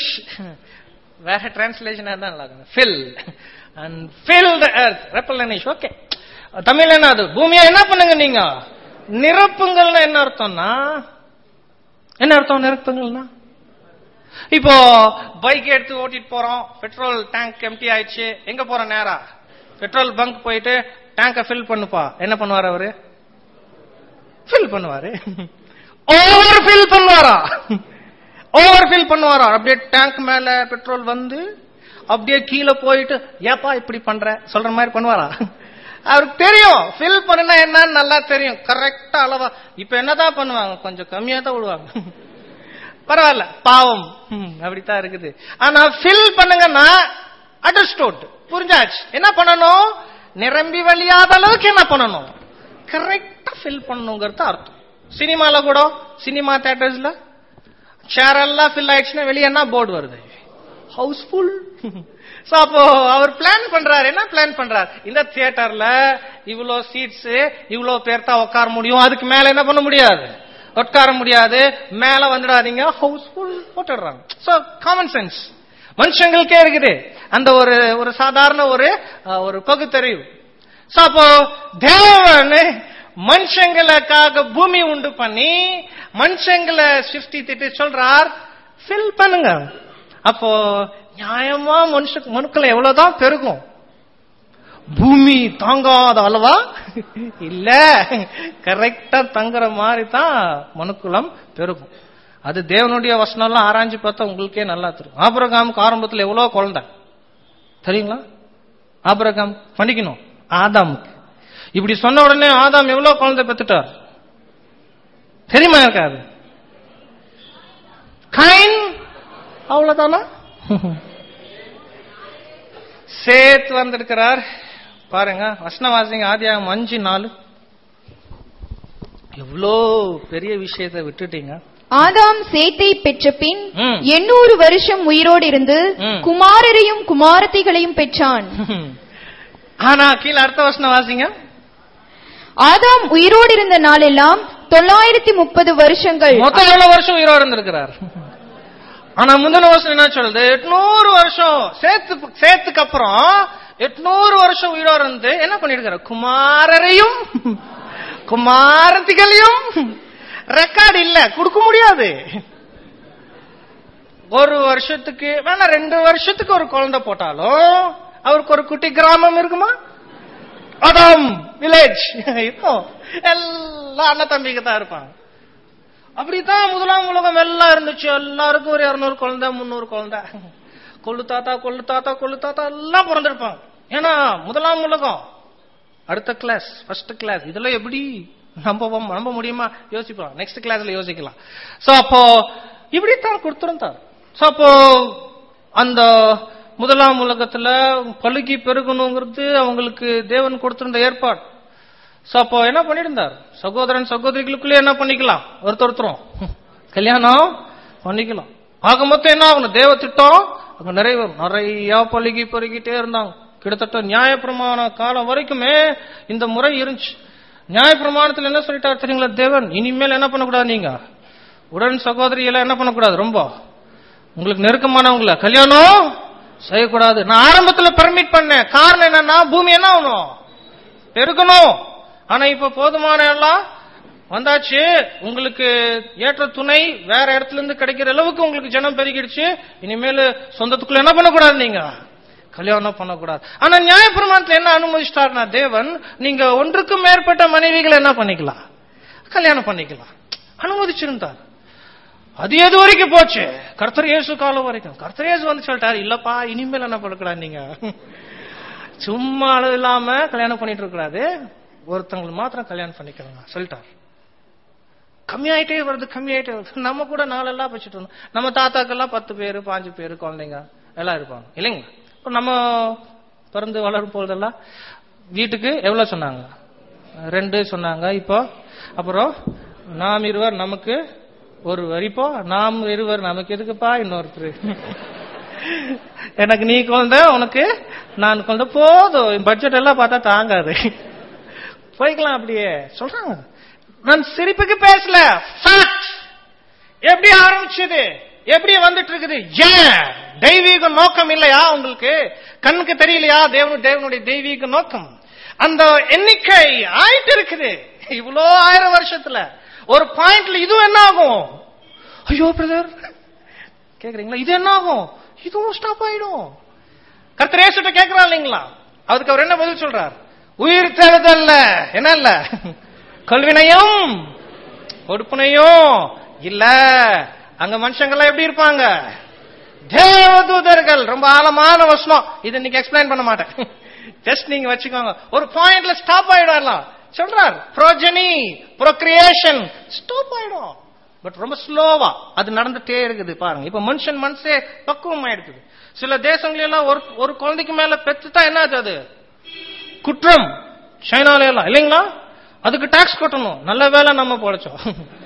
வேற டிரான்ஸ்லேஷன் தான் நல்லா fill and fill the earth replenish okay Tamil என்ன அது பூமியை என்ன பண்ணுங்க நீங்க நிரப்புங்கள்னா என்ன அர்த்தம்னா என்ன அர்த்தம் நிரப்புங்கள்னா இப்போ பைக் எடுத்து ஓட்டிட்டு போறோம் பெட்ரோல் டேங்க் எம்டி ஆயிடுச்சு எங்க போறோம் நேரா பெட்ரோல் பங்க் போயிட்டு டேங்க ஃபில் பண்ணுப்பா என்ன பண்ணுவாரு அவரு ஃபில் பண்ணுவாரு ஓவர் ஃபில் பண்ணுவாரா ஓவர் ஃபில் பண்ணுவாரா அப்படியே டேங்க் மேல பெட்ரோல் வந்து அப்படியே கீழே போயிட்டு ஏப்பா இப்படி பண்ற சொல்ற மாதிரி பண்ணுவாரா அவருக்கு தெரியும் ஃபில் பண்ணுனா என்னன்னு நல்லா தெரியும் கரெக்டா அளவா இப்ப என்னதான் பண்ணுவாங்க கொஞ்சம் கம்மியா தான் விடுவாங்க பரவாயில்ல பாவம் ம், அப்படித்தான் இருக்குது ஆனா ஃபில் பண்ணுங்கன்னா அண்டர்ஸ்டோட் புரிஞ்சாச்சு என்ன பண்ணணும் நிரம்பி வழியாத அளவுக்கு என்ன பண்ணணும் கரெக்டா ஃபில் பண்ணணுங்கிறது அர்த்தம் சினிமால கூட சினிமா தியேட்டர்ஸ்ல சேர் எல்லாம் ஃபில் ஆயிடுச்சுன்னா வெளியே என்ன போர்டு வருது ஹவுஸ்ஃபுல் சோ அப்போ அவர் பிளான் பண்றாரு என்ன பிளான் பண்றாரு இந்த தியேட்டர்ல இவ்வளோ சீட்ஸ் இவ்வளோ பேர் தான் உட்கார முடியும் அதுக்கு மேல என்ன பண்ண முடியாது உட்கார முடியாது மேல வந்துடாதீங்க ஹவுஸ்ஃபுல் போட்டுடுறாங்க சோ காமன் சென்ஸ் மனுஷங்களுக்கே இருக்குது அந்த ஒரு ஒரு சாதாரண ஒரு அஹ், ஒரு பகுத்தறிவு சோ அப்போ தேவன் மனுஷங்களுக்காக பூமி உண்டு பண்ணி மனுஷங்களை சிருஷ்டி திட்டு சொல்றார் ஃபில் பண்ணுங்க அப்போ நியாயமா மனுஷ மனுக்களை எவ்வளவுதான் பெருகும் பூமி தாங்காத அளவா இல்ல கரெக்டா தங்குற மாதிரி தான் மனுக்குலம் பெருகும் அது தேவனுடைய வசனம்லாம் ஆராய்ஞ்சு பார்த்தா உங்களுக்கே நல்லா தெரியும் ஆபிரகாமுக்கு ஆரம்பத்துல எவ்வளவு குழந்தை தெரியுங்களா ஆபிரகாம் பண்ணிக்கணும் ஆதாமுக்கு இப்படி சொன்ன உடனே ஆதாம் எவ்வளவு குழந்தை பெத்துட்டார் தெரியுமா இருக்காது கைன் அவ்வளவுதானா சேத் வந்திருக்கிறார் பாருங்க வசனவாசிங்க ஆதியாகம் அஞ்சு நாலு எவ்வளோ பெரிய விஷயத்தை விட்டுட்டீங்க ஆதாம் சேத்தை பெற்ற பின் ம். எண்ணூறு வருஷம் உயிரோடு இருந்து ம். குமாரரையும் குமாரத்திகளையும் பெற்றான் ஆனா கீழே அடுத்த வசனம் வாசிங்க ஆதாம் உயிரோடு இருந்த நாளெல்லாம் தொள்ளாயிரத்தி முப்பது வருஷங்கள் மொத்தம் எவ்வளவு வருஷம் உயிரோடு இருந்திருக்கிறார் ஆனா முந்தின வருஷம் என்ன சொல்றது எட்நூறு வருஷம் சேர்த்து சேர்த்துக்கு அப்புறம் எட்நூறு வருஷம் உயிரோடு இருந்து என்ன பண்ணிருக்காரு குமாரரையும் குமாரத்திகளையும் ரெக்கார்டு இல்ல கொடுக்க முடியாது ஒரு வருஷத்துக்கு வேணா ரெண்டு வருஷத்துக்கு ஒரு குழந்தை போட்டாலும் அவருக்கு ஒரு குட்டி கிராமம் இருக்குமா அடம் வில்லேஜ் இப்போ எல்லாம் அண்ணன் தம்பிக்கு தான் இருப்பாங்க அப்படித்தான் முதலாம் உலகம் எல்லாம் இருந்துச்சு எல்லாருக்கும் ஒரு இருநூறு குழந்தை முந்நூறு குழந்தை கொள்ளு தாத்தா கொள்ளு தாத்தா கொள்ளு தாத்தா எல்லாம் பிறந்திருப்பாங்க ஏன்னா முதலாம் உலகம் அடுத்த கிளாஸ் ஃபர்ஸ்ட் கிளாஸ் இதெல்லாம் எப்படி நம்ப நம்ப முடியுமா யோசிப்போம் நெக்ஸ்ட் கிளாஸ்ல யோசிக்கலாம் சோ அப்போ இப்படித்தான் கொடுத்திருந்தார் சோ அப்போ அந்த முதலாம் உலகத்துல பழுகி பெருகணுங்கிறது அவங்களுக்கு தேவன் கொடுத்திருந்த ஏற்பாடு சோ அப்போ என்ன பண்ணிருந்தார் சகோதரன் சகோதரிகளுக்குள்ளே என்ன பண்ணிக்கலாம் ஒருத்தர் ஒருத்தரும் கல்யாணம் பண்ணிக்கலாம் ஆக மொத்தம் என்ன ஆகணும் தேவ திட்டம் அங்க நிறைவேறும் நிறைய பழுகி பெருகிட்டே இருந்தாங்க கிட்டத்தட்ட நியாயப்பிரமாண காலம் வரைக்குமே இந்த முறை இருந்துச்சு நியாயப்பிரமாணத்துல என்ன சொல்லிட்டார் தெரியுங்களா தேவன் இனிமேல் என்ன பண்ணக்கூடாது நீங்க உடன் சகோதரி எல்லாம் என்ன பண்ணக்கூடாது ரொம்ப உங்களுக்கு நெருக்கமானவங்கள கல்யாணம் செய்யக்கூடாது நான் ஆரம்பத்துல பெர்மிட் பண்ணேன் காரணம் என்னன்னா பூமி என்ன ஆகணும் பெருகணும் ஆனா இப்ப போதுமான எல்லாம் வந்தாச்சு உங்களுக்கு ஏற்ற துணை வேற இடத்துல இருந்து கிடைக்கிற அளவுக்கு உங்களுக்கு ஜனம் பெருகிடுச்சு இனிமேல் சொந்தத்துக்குள்ள என்ன பண்ணக்கூடாது நீங்க கல்யாணம் பண்ணக்கூடாது ஆனா நியாயப்பிரமாணத்துல என்ன அனுமதிச்சிட்டாருன்னா தேவன் நீங்க ஒன்றுக்கும் மேற்பட்ட மனைவிகளை என்ன பண்ணிக்கலாம் கல்யாணம் பண்ணிக்கலாம் அனுமதிச்சிருந்தார் அது எது வரைக்கும் போச்சு கர்த்தர் இயேசு காலம் வரைக்கும் கர்த்தர் இயேசு வந்து சொல்லிட்டாரு இல்லப்பா இனிமேல் என்ன பண்ணக்கூடாது நீங்க சும்மா அளவு இல்லாம கல்யாணம் பண்ணிட்டு இருக்கக்கூடாது ஒருத்தங்களுக்கு மாத்திரம் கல்யாணம் பண்ணிக்கிறோங்க சொல்லிட்டார் கம்மியாயிட்டே வருது கம்மியாயிட்டே வருது நம்ம கூட நாளெல்லாம் வச்சுட்டு இருந்தோம் நம்ம தாத்தாக்கெல்லாம் பத்து பேரு பாஞ்சு பேரு குழந்தைங்க எல்லாம் இருப்பாங்க இல்லைங்களா இப்போ நம்ம பிறந்து வளரும் பொழுதெல்லாம் வீட்டுக்கு எவ்வளவு சொன்னாங்க ரெண்டு சொன்னாங்க இப்போ அப்புறம் நாம் இருவர் நமக்கு ஒருவர் இப்போ நாம் இருவர் நமக்கு எதுக்குப்பா இன்னொருத்தர் எனக்கு நீ குழந்தை உனக்கு நான் குழந்தை போதும் பட்ஜெட் எல்லாம் பார்த்தா தாங்காது போய்க்கலாம் அப்படியே சொல்றாங்க நான் சிரிப்புக்கு பேசல fact. எப்படி ஆரம்பிச்சது எப்படி வந்துட்டு இருக்குது ஏன் தெய்வீக நோக்கம் இல்லையா உங்களுக்கு கண்ணுக்கு தெரியலையா தேவனு தேவனுடைய தெய்வீக நோக்கம் அந்த எண்ணிக்கை ஆயிட்டு இருக்குது இவ்வளோ ஆயிரம் வருஷத்துல ஒரு பாயிண்ட்ல இதுவும் என்ன ஆகும் ஐயோ பிரதர் கேக்குறீங்களா இது என்ன ஆகும் இதுவும் ஸ்டாப் ஆயிடும் கர்த்தர் இயேசுட்ட கேக்குறா இல்லைங்களா அதுக்கு அவர் என்ன பதில் சொல்றார் உயிர் தேடுதல்ல என்ன இல்ல கல்வினையும் கொடுப்பனையும் இல்ல அங்க மனுஷங்கள்லாம் எப்படி இருப்பாங்க தேவதூதர்கள் ரொம்ப ஆழமான வசனம் இது இன்னைக்கு எக்ஸ்பிளைன் பண்ண மாட்டேன் ஜஸ்ட் நீங்க வச்சுக்கோங்க ஒரு பாயிண்ட்ல ஸ்டாப் ஆயிடலாம் சொல்றார் ப்ரோஜனி ப்ரோக்ரியேஷன் ஸ்டாப் ஆயிடும் பட் ரொம்ப ஸ்லோவா அது நடந்துட்டே இருக்குது பாருங்க இப்ப மனுஷன் மனசே பக்குவம் ஆயிடுக்குது சில தேசங்கள எல்லாம் ஒரு ஒரு குழந்தைக்கு மேல பெத்துட்டா என்ன ஆச்சு அது குற்றம் சைனால எல்லாம் இல்லைங்களா அதுக்கு டாக்ஸ் கட்டணும் நல்ல வேலை நம்ம பொழைச்சோம்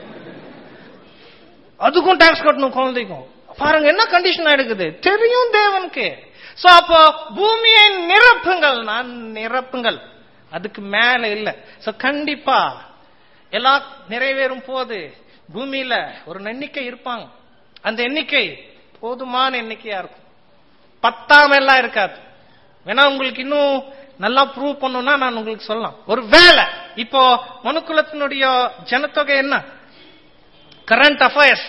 அதுக்கும் டாக்ஸ் கட்டணும் குழந்தைக்கும் பாருங்க என்ன கண்டிஷன் ஆயிடுக்குது தெரியும் தேவனுக்கு சோ அப்போ பூமியை நிரப்புங்கள் நான் நிரப்புங்கள் அதுக்கு மேல இல்ல சோ கண்டிப்பா எல்லாம் நிறைவேறும் போது பூமியில ஒரு எண்ணிக்கை இருப்பாங்க அந்த எண்ணிக்கை போதுமான எண்ணிக்கையா இருக்கும் பத்தாம எல்லாம் இருக்காது வேணா உங்களுக்கு இன்னும் நல்லா ப்ரூவ் பண்ணணும்னா நான் உங்களுக்கு சொல்லலாம் ஒரு வேலை இப்போ மனுக்குலத்தினுடைய ஜனத்தொகை என்ன கரண்ட் அஃபேர்ஸ்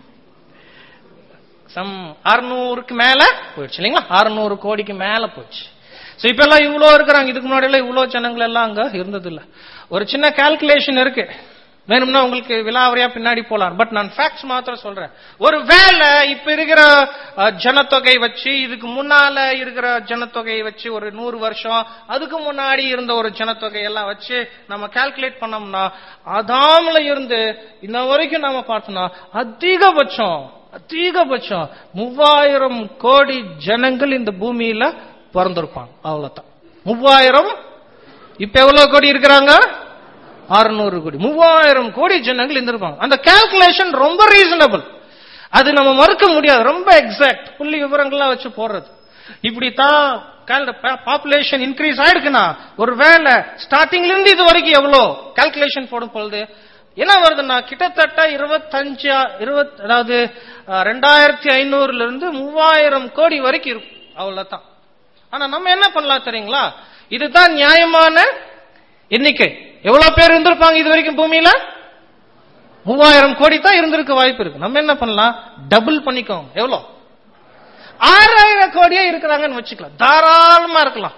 சம் அறுநூறுக்கு மேல போயிடுச்சு இல்லைங்களா அறுநூறு கோடிக்கு மேல போயிடுச்சு சோ இப்ப எல்லாம் இவ்வளவு இருக்கிறாங்க இதுக்கு முன்னாடி எல்லாம் இவ்வளவு ஜனங்கள் எல்லாம் அங்க இருந்தது இல்ல ஒரு சின்ன கால்குலேஷன் இருக்கு வேணும்னா உங்களுக்கு விலாவரியா பின்னாடி போலாம் பட் நான் ஃபேக்ட்ஸ் மாத்திரம் சொல்றேன் ஒரு வேலை இப்ப இருக்கிற அஹ், ஜனத்தொகை வச்சு இதுக்கு முன்னால இருக்கிற ஜனத்தொகையை வச்சு ஒரு நூறு வருஷம் அதுக்கு முன்னாடி இருந்த ஒரு ஜனத்தொகை எல்லாம் வச்சு நம்ம கால்குலேட் பண்ணோம்னா அதாமல இருந்து இன்ன வரைக்கும் நாம பார்த்தோம்னா அதிகபட்சம் அதிகபட்சம் மூவாயிரம் கோடி ஜனங்கள் இந்த பூமியில பிறந்திருப்பாங்க அவ்வளவுதான் மூவாயிரம் இப்ப எவ்வளவு கோடி இருக்கிறாங்க அறுநூறு கோடி மூவாயிரம் கோடி ஜனங்கள் இருந்திருப்பாங்க அந்த கால்குலேஷன் ரொம்ப ரீசனபிள் அது நம்ம மறுக்க முடியாது ரொம்ப எக்ஸாக்ட் புள்ளி விவரங்கள்லாம் வச்சு போடுறது இப்படித்தான் பாப்புலேஷன் இன்க்ரீஸ் ஆயிடுக்குன்னா ஒரு வேலை ஸ்டார்டிங்ல இருந்து இது வரைக்கும் எவ்வளவு கால்குலேஷன் போடும் பொழுது என்ன வருதுன்னா கிட்டத்தட்ட இருபத்தஞ்சு இருபத் அதாவது அஹ், ரெண்டாயிரத்தி ஐநூறுல இருந்து மூவாயிரம் கோடி வரைக்கும் இருக்கும் அவ்வளவுதான் ஆனா நம்ம என்ன பண்ணலாம் தெரியுங்களா இதுதான் நியாயமான எண்ணிக்கை எவ்வளவு பேர் இருந்திருப்பாங்க இது வரைக்கும் பூமியில மூவாயிரம் கோடி தான் இருந்திருக்க வாய்ப்பு இருக்கு நம்ம என்ன பண்ணலாம் டபுள் பண்ணிக்கோங்க எவ்வளவு ஆறாயிரம் கோடியே இருக்கிறாங்கன்னு வச்சுக்கலாம் தாராளமா இருக்கலாம்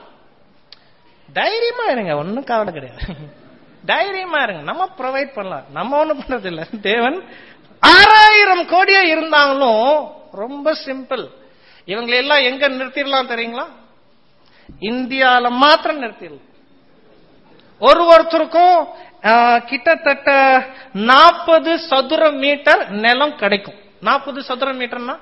தைரியமா இருங்க ஒன்னும் கவலை கிடையாது தைரியமா இருங்க நம்ம ப்ரொவைட் பண்ணலாம் நம்ம ஒண்ணும் பண்றது இல்ல தேவன் ஆறாயிரம் கோடியே இருந்தாங்களும் ரொம்ப சிம்பிள் இவங்களை எல்லாம் எங்க நிறுத்திடலாம் தெரியுங்களா இந்தியால மாத்திரம் நிறுத்திடலாம் ஒரு ஒருத்தருக்கும் ஆ, கிட்டத்தட்ட நாற்பது சதுர மீட்டர் நிலம் கிடைக்கும் நாற்பது சதுர மீட்டர்னா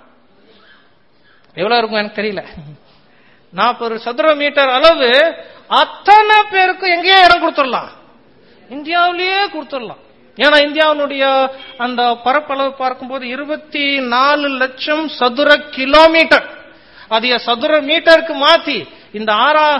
எவ்வளவு இருக்கும் எனக்கு தெரியல நாற்பது சதுர மீட்டர் அளவு அத்தனை பேருக்கும் எங்கேயே இடம் கொடுத்துடலாம் இந்தியாவிலேயே கொடுத்துடலாம் ஏன்னா இந்தியாவினுடைய அந்த பரப்பளவு பார்க்கும்போது இருபத்தி நாலு லட்சம் சதுர கிலோமீட்டர் அதைய சதுர மீட்டருக்கு மாத்தி இந்த ஆறா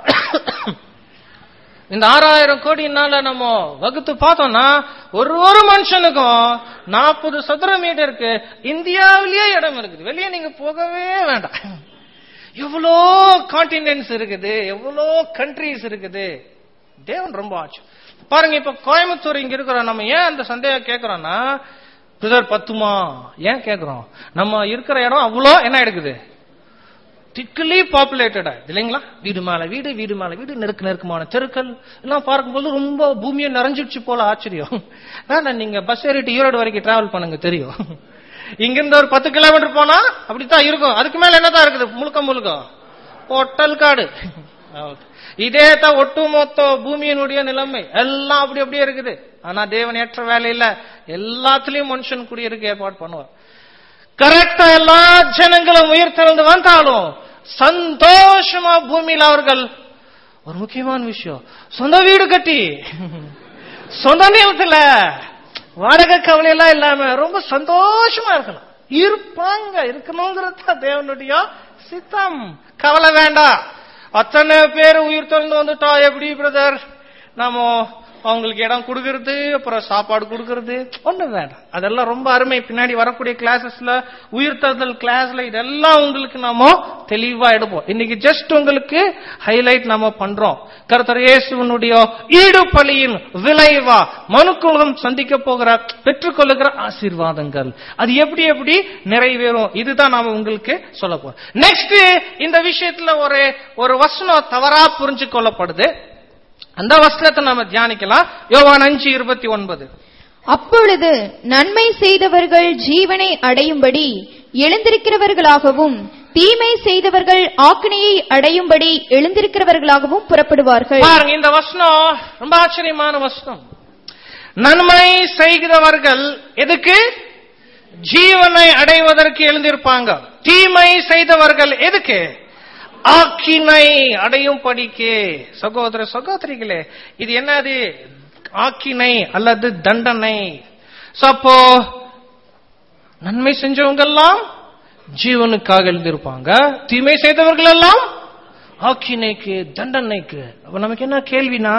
இந்த ஆறாயிரம் கோடினால நம்ம வகுத்து பார்த்தோம்னா ஒரு ஒரு மனுஷனுக்கும் நாற்பது சதுர மீட்டருக்கு இந்தியாவிலேயே இடம் இருக்குது வெளியே நீங்க போகவே வேண்டாம் எவ்வளோ கான்டினென்ட்ஸ் இருக்குது எவ்வளோ கண்ட்ரிஸ் இருக்குது தேவன் ரொம்ப ஆச்சு பாருங்க இப்ப கோயம்புத்தூர் இங்க இருக்கிறோம் நம்ம ஏன் அந்த சந்தேகம் கேட்கிறோம்னா பிரதர் பத்துமா ஏன் கேட்கிறோம் நம்ம இருக்கிற இடம் அவ்வளோ என்ன எடுக்குது திக்கலி பாப்புலேட்டடா இல்லைங்களா வீடு மேல வீடு வீடு மேல வீடு நெருக்கு நெருக்கமான தெருக்கள் எல்லாம் பார்க்கும்போது ரொம்ப பூமியை நிறைஞ்சிடுச்சு போல ஆச்சரியம் வேண்டாம் நீங்க பஸ் ஏறிட்டு ஈரோடு வரைக்கும் டிராவல் பண்ணுங்க தெரியும் இங்கிருந்து ஒரு பத்து கிலோமீட்டர் போனா அப்படித்தான் இருக்கும் அதுக்கு மேல என்னதான் இருக்குது முழுக்க முழுக்க பொட்டல் காடு இதே தான் ஒட்டுமொத்த பூமியினுடைய நிலைமை எல்லாம் அப்படி அப்படியே இருக்குது ஆனா தேவன் ஏற்ற வேலையில எல்லாத்துலயும் மனுஷன் குடியிருக்க ஏற்பாடு பண்ணுவார் கரெக்டா எல்லா ஜனங்களும் உயிர் திறந்து வந்தாலும் சந்தோஷமா பூமியில் அவர்கள் ஒரு முக்கியமான விஷயம் சொந்த வீடு கட்டி சொந்த நிலத்துல வாடகை கவலை எல்லாம் இல்லாம ரொம்ப சந்தோஷமா இருக்கலாம் இருப்பாங்க இருக்கணுங்கிறது தான் தேவனுடைய சித்தம் கவலை வேண்டாம் அத்தனை பேர் உயிர் திறந்து வந்துட்டா எப்படி பிரதர் நாம அவங்களுக்கு இடம் கொடுக்கறது அப்புறம் சாப்பாடு கொடுக்கறது ஒண்ணு வேண்டாம் அதெல்லாம் ரொம்ப அருமை பின்னாடி வரக்கூடிய கிளாஸஸ்ல உயிர்த்ததல் கிளாஸ்ல இதெல்லாம் உங்களுக்கு நாம தெளிவா எடுப்போம் இன்னைக்கு ஜஸ்ட் உங்களுக்கு ஹைலைட் நாம பண்றோம் கர்த்தர் இயேசுவனுடைய ஈடுபலியின் விளைவா மனுக்குலகம் சந்திக்க போகிற பெற்றுக்கொள்ளுகிற ஆசீர்வாதங்கள் அது எப்படி எப்படி நிறைவேறும் இதுதான் நாம உங்களுக்கு சொல்ல போறோம் நெக்ஸ்ட் இந்த விஷயத்துல ஒரு ஒரு வசனம் தவறா புரிஞ்சு கொள்ளப்படுது அந்த வசனத்தை நம்ம தியானிக்கலாம் யோவான் அஞ்சு இருபத்தி ஒன்பது அப்பொழுது நன்மை செய்தவர்கள் ஜீவனை அடையும்படி எழுந்திருக்கிறவர்களாகவும் தீமை செய்தவர்கள் ஆக்கினையை அடையும்படி எழுந்திருக்கிறவர்களாகவும் புறப்படுவார்கள் பாருங்க இந்த வசனம் ரொம்ப ஆச்சரியமான வசனம் நன்மை செய்கிறவர்கள் எதுக்கு ஜீவனை அடைவதற்கு எழுந்திருப்பாங்க தீமை செய்தவர்கள் எதுக்கு ஆக்கினை அடையும் படிக்கே சகோதர சகோதரிகளே இது என்னது ஆக்கினை அல்லது தண்டனை So, அப்போ நன்மை செஞ்சவங்க எல்லாம் ஜீவனுக்காக எழுந்திருப்பாங்க தீமை செய்தவர்கள் எல்லாம் ஆக்கினைக்கு தண்டனைக்கு அப்ப நமக்கு என்ன கேள்வினா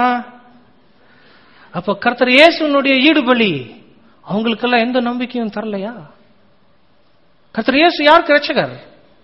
அப்ப கர்த்தர் இயேசுனுடைய ஈடுபலி அவங்களுக்கெல்லாம் எந்த நம்பிக்கையும் தரலையா கர்த்தர் இயேசு யாருக்கு ரட்சகர்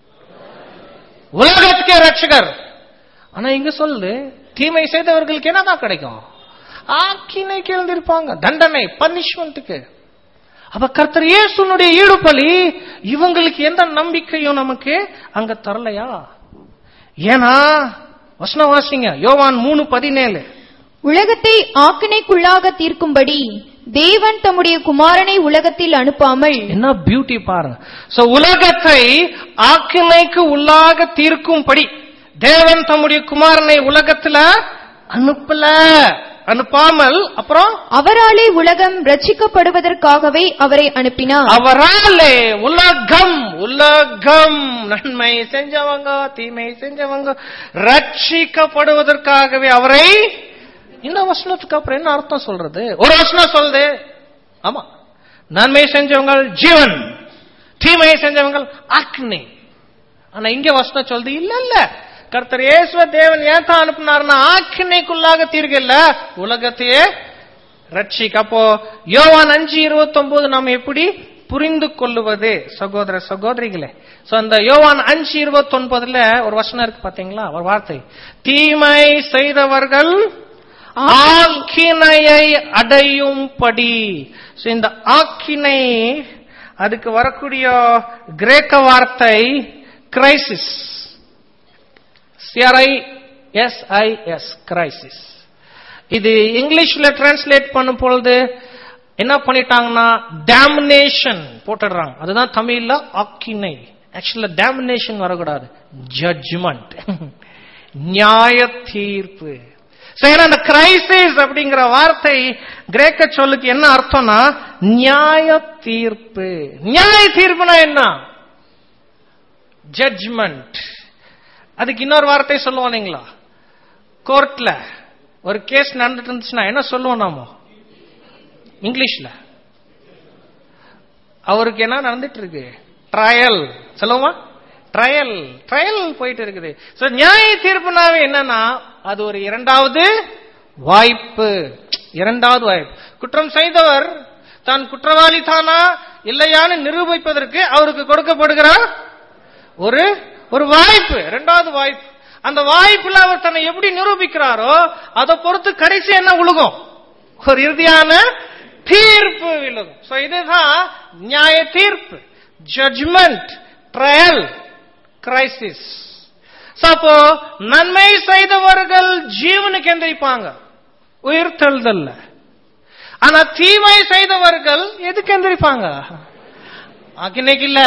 உலகத்துக்கே ரட்சகர் ஆனா இங்க சொல்லு தீமை செய்தவர்களுக்கு என்னதான் கிடைக்கும் ஆக்கினைக்கு எழுந்திருப்பாங்க தண்டனை பனிஷ்மெண்ட்டுக்கு அப்ப கர்த்தர் இயேசுனுடைய ஈடுபலி இவங்களுக்கு எந்த நம்பிக்கையும் நமக்கு அங்க தரலையா ஏன்னா வசனம் வாசிங்க யோவான் மூணு பதினேழு உலகத்தை ஆக்கினைக்குள்ளாக தீர்க்கும்படி தேவன் தம்முடைய குமாரனை உலகத்தில் அனுப்பாமல் என்ன பியூட்டி பாருங்க சோ உலகத்தை ஆக்கினைக்கு உள்ளாக தீர்க்கும்படி தேவன் தம்முடைய குமாரனை உலகத்துல அனுப்பல அனுப்பாமல் அப்புறம் அவராலே உலகம் ரட்சிக்கப்படுவதற்காகவே அவரை அனுப்பினார் அவராலே உலகம் உலகம் நன்மை செஞ்சவங்க தீமை செஞ்சவங்க ரட்சிக்கப்படுவதற்காகவே அவரை இந்த வசனத்துக்கு அப்புறம் என்ன அர்த்தம் சொல்றது ஒரு வசனம் சொல்லுது ஆமா நன்மை செஞ்சவங்க ஜீவன் தீமை செஞ்சவங்க அக்னி ஆனா இங்க வசனம் சொல்லுது இல்ல இல்ல கர்த்தர் இயேசுவ தேவன் ஏன் தான் அனுப்புனார்னா ஆக்கினைக்குள்ளாக தீர்க்கல உலகத்தையே ரட்சிக்க அப்போ யோவான் அஞ்சு இருபத்தி ஒன்பது நாம் எப்படி புரிந்து கொள்ளுவது சகோதர சகோதரிகளே சோ அந்த யோவான் அஞ்சு இருபத்தி ஒன்பதுல ஒரு வசனம் இருக்கு பாத்தீங்களா ஒரு வார்த்தை தீமை செய்தவர்கள் ஆக்கினையை அடையும்படி So, இந்த ஆக்கினை அதுக்கு வரக்கூடிய கிரேக்க வார்த்தை கிரைசிஸ் சிஆர்ஐ எஸ்ஐஎஸ் கிரைசிஸ் இது இங்கிலீஷ்ல டிரான்ஸ்லேட் பண்ணும் பொழுது என்ன பண்ணிட்டாங்கன்னா டேமினேஷன் போட்டுடுறாங்க அதுதான் தமிழ்ல ஆக்கினை ஆக்சுவலா டேமினேஷன் வரக்கூடாது ஜட்ஜ்மெண்ட் நியாய தீர்ப்பு சரி அந்த கிரைசிஸ் அப்படிங்கிற வார்த்தை கிரேக்க சொல்லுக்கு என்ன அர்த்தம்னா நியாய தீர்ப்பு நியாய தீர்ப்புனா என்ன ஜட்ஜ்மெண்ட் அதுக்கு இன்னொரு வார்த்தை சொல்லுவோம் இல்லைங்களா கோர்ட்ல ஒரு கேஸ் நடந்துட்டு இருந்துச்சுன்னா என்ன சொல்லுவோம் நாம இங்கிலீஷ்ல அவருக்கு என்ன நடந்துட்டு இருக்கு ட்ரையல் சொல்லுவோமா ட்ரையல் ட்ரையல் போயிட்டு இருக்குது சோ நியாய தீர்ப்புனாவே என்னன்னா அது ஒரு இரண்டாவது வாய்ப்பு இரண்டாவது வாய்ப்பு குற்றம் செய்தவர் தான் குற்றவாளி தானா இல்லையான்னு நிரூபிப்பதற்கு அவருக்கு கொடுக்கப்படுகிற ஒரு ஒரு வாய்ப்பு இரண்டாவது வாய்ப்பு அந்த வாய்ப்புல அவர் தன்னை எப்படி நிரூபிக்கிறாரோ அதை பொறுத்து கடைசி என்ன விழுகும் ஒரு இறுதியான தீர்ப்பு விழுகும் சோ இதுதான் நியாய தீர்ப்பு ஜட்ஜ்மெண்ட் ட்ரையல் கிரைசிஸ் அப்போ நன்மை செய்தவர்கள் ஜீவனுக்கு எந்திரிப்பாங்க உயிர் தெழுதல்ல ஆனா தீமை செய்தவர்கள் எதுக்கு எந்திரிப்பாங்க அக்கினைக்கு இல்ல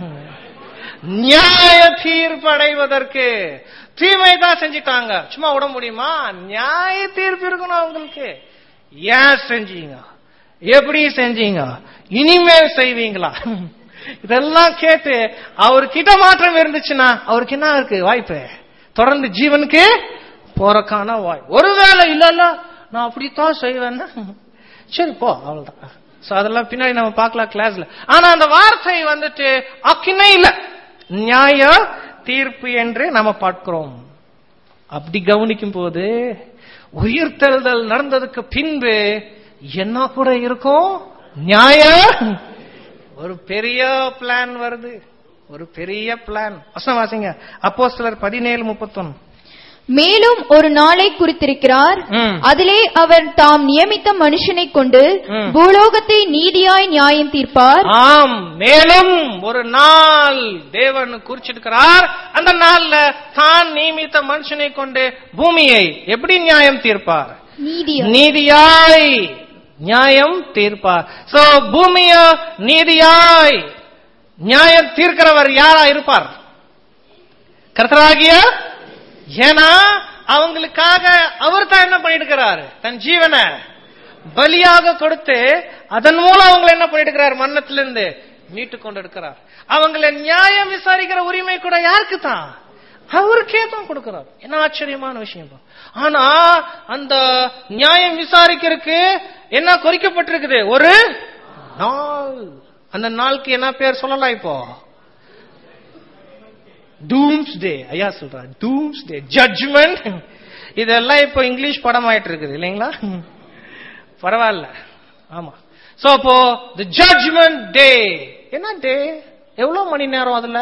நியாய தீர்ப்பு அடைவதற்கு தீமை தான் செஞ்சிட்டாங்க சும்மா விட முடியுமா நியாய தீர்ப்பு இருக்கணும் அவங்களுக்கு ஏன் செஞ்சீங்க எப்படி செஞ்சீங்க இனிமேல் செய்வீங்களா இதெல்லாம் கேட்டு அவர்கிட்ட மாற்றம் இருந்துச்சுன்னா அவருக்கு என்ன இருக்கு வாய்ப்பு தொடர்ந்து ஜீவனுக்கு போறக்கான வாய்ப்பு ஒருவேளை இல்ல இல்ல நான் அப்படித்தான் செய்வேன்னா சரி போ அவ்வளவுதான் சோ அதெல்லாம் பின்னாடி நம்ம பார்க்கலாம் கிளாஸ்ல ஆனா அந்த வார்த்தை வந்துட்டு அக்கினை இல்ல நியாய தீர்ப்பு என்று நம்ம பார்க்கிறோம் அப்படி கவனிக்கும் போது உயிர்த்தெழுதல் நடந்ததுக்கு பின்பு என்ன கூட இருக்கும் நியாய ஒரு பெரிய பிளான் வருது ஒரு பெரிய பிளான் வசனம் வாசிங்க அப்போ சிலர் பதினேழு முப்பத்தொன்னு மேலும் ஒரு நாளை குறித்திருக்கிறார் ம். அதிலே அவர் தாம் நியமித்த மனுஷனைக் கொண்டு ம். பூலோகத்தை நீதியாய் நியாயம் தீர்ப்பார் ஆம் மேலும் ஒரு நாள் தேவன் குறிச்சிருக்கிறார் அந்த நாள்ல தான் நியமித்த மனுஷனை கொண்டு பூமியை எப்படி நியாயம் தீர்ப்பார் நீதியாய் நீதியாய் நியாயம் தீர்ப்பார் சோ பூமிய நீதியாய் நியாயம் தீர்க்கிறவர் யாரா இருப்பார் கர்த்தராகிய ஏன்னா அவங்களுக்காக அவர் தான் என்ன பண்ணிட்டு இருக்கிறார் தன் ஜீவனை பலியாக கொடுத்து அதன் மூலம் அவங்களை என்ன பண்ணிட்டு இருக்கிறார் மரணத்திலிருந்து மீட்டு கொண்டு இருக்கிறார் அவங்களை நியாயம் விசாரிக்கிற உரிமை கூட யாருக்கு தான் அவருக்கே தான் கொடுக்கிறார் என்ன ஆச்சரியமான விஷயம் தான். ஆனா அந்த நியாயம் விசாரிக்கிறதுக்கு என்ன குறிக்கப்பட்டிருக்குது ஒரு நாள் அந்த நாளுக்கு என்ன பேர் சொல்லலாம் இப்போ டூம்ஸ் டே ஐயா சொல்றான் டூம்ஸ் டே ஜட்ஜ்மெண்ட் இதெல்லாம் இப்போ இங்கிலீஷ் படம் ஆயிட்டு இருக்குது இல்லைங்களா பரவாயில்ல ஆமா சோ அப்போ தி ஜட்ஜ்மெண்ட் டே என்ன டே எவ்வளவு மணி நேரம் அதுல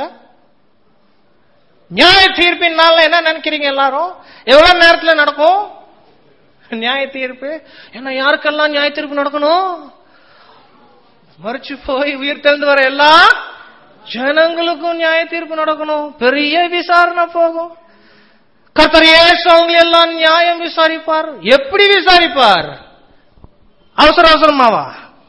நியாய தீர்ப்பின் நாள்ல என்ன நினைக்கிறீங்க எல்லாரும் எவ்வளவு நேரத்துல நடக்கும் நியாய தீர்ப்பு ஏன்னா யாருக்கெல்லாம் நியாய தீர்ப்பு நடக்கணும் மறிச்சு போய் உயிர் தெழுந்து வர எல்லா ஜனங்களுக்கும் நியாய தீர்ப்பு நடக்கணும் பெரிய விசாரணை போகும் கர்த்தர் இயேசு அவங்களை எல்லாம் நியாயம் விசாரிப்பார் எப்படி விசாரிப்பார் அவசர அவசரமாவா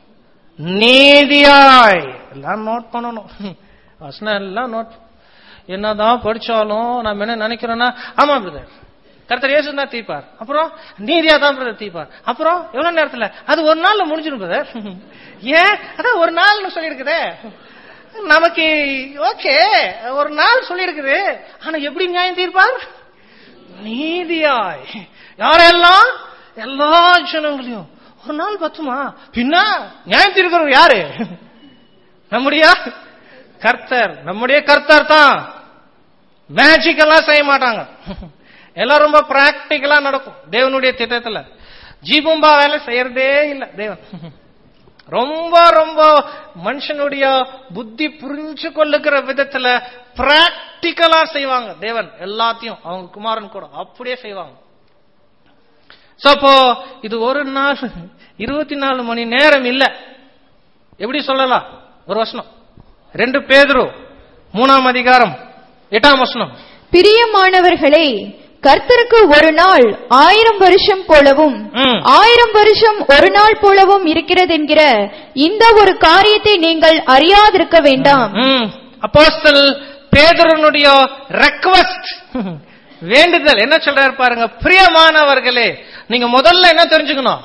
நீதியாய் எல்லாம் நோட் பண்ணணும் வசனம் எல்லாம் நோட் என்னதான் படிச்சாலும் நம்ம என்ன நினைக்கிறோம்னா ஆமா பிரதர் கர்த்தர் இயேசு தான் தீர்ப்பார் அப்புறம் நீதியா தான் பிரதர் தீர்ப்பார் அப்புறம் எவ்வளவு நேரத்துல அது ஒரு நாள்ல முடிஞ்சிடும் பிரதர் ஏன் அதான் ஒரு நாள்னு சொல்லியிருக்குதே நமக்கு ஓகே ஒரு நாள் சொல்லியிருக்குது ஆனா எப்படி நியாயம் தீர்ப்பார் நீதியாய் யாரெல்லாம் எல்லா ஜனங்களையும் ஒரு நாள் பத்துமா பின்ன நியாயம் தீர்க்கிறவர் யாரு நம்முடைய கர்த்தர் நம்முடைய கர்த்தர் தான் மேஜிக் எல்லாம் செய்ய மாட்டாங்க எல்லாம் ரொம்ப பிராக்டிக்கலா நடக்கும் தேவனுடைய திட்டத்துல ஜீபும்பா வேலை செய்யறதே இல்ல தேவன் ரொம்ப ரொம்ப மனுஷனுடைய புத்தி புரிஞ்சு கொள்ளுகிற விதத்துல பிராக்டிக்கலா செய்வாங்க தேவன் எல்லாத்தையும் அவங்க குமாரன் கூட அப்படியே செய்வாங்க சோ அப்போ இது ஒரு நாள் இருபத்தி நாலு மணி நேரம் இல்ல எப்படி சொல்லலாம் ஒரு வசனம் ரெண்டு பேதுரு மூணாம் அதிகாரம் எட்டாம் வசனம் பிரியமானவர்களே கர்த்தருக்கு ஒரு நாள் ஆயிரம் வருஷம் போலவும் ம். ஆயிரம் வருஷம் ஒரு நாள் போலவும் இருக்கிறதென்கிற இந்த ஒரு காரியத்தை நீங்கள் அறியாதிருக்க வேண்டாம் ம். அப்போஸ்தல் பேதுருனுடைய ரெக்வஸ்ட் வேண்டுதல் என்ன சொல்றாரு பாருங்க பிரியமானவர்களே நீங்க முதல்ல என்ன தெரிஞ்சுக்கணும்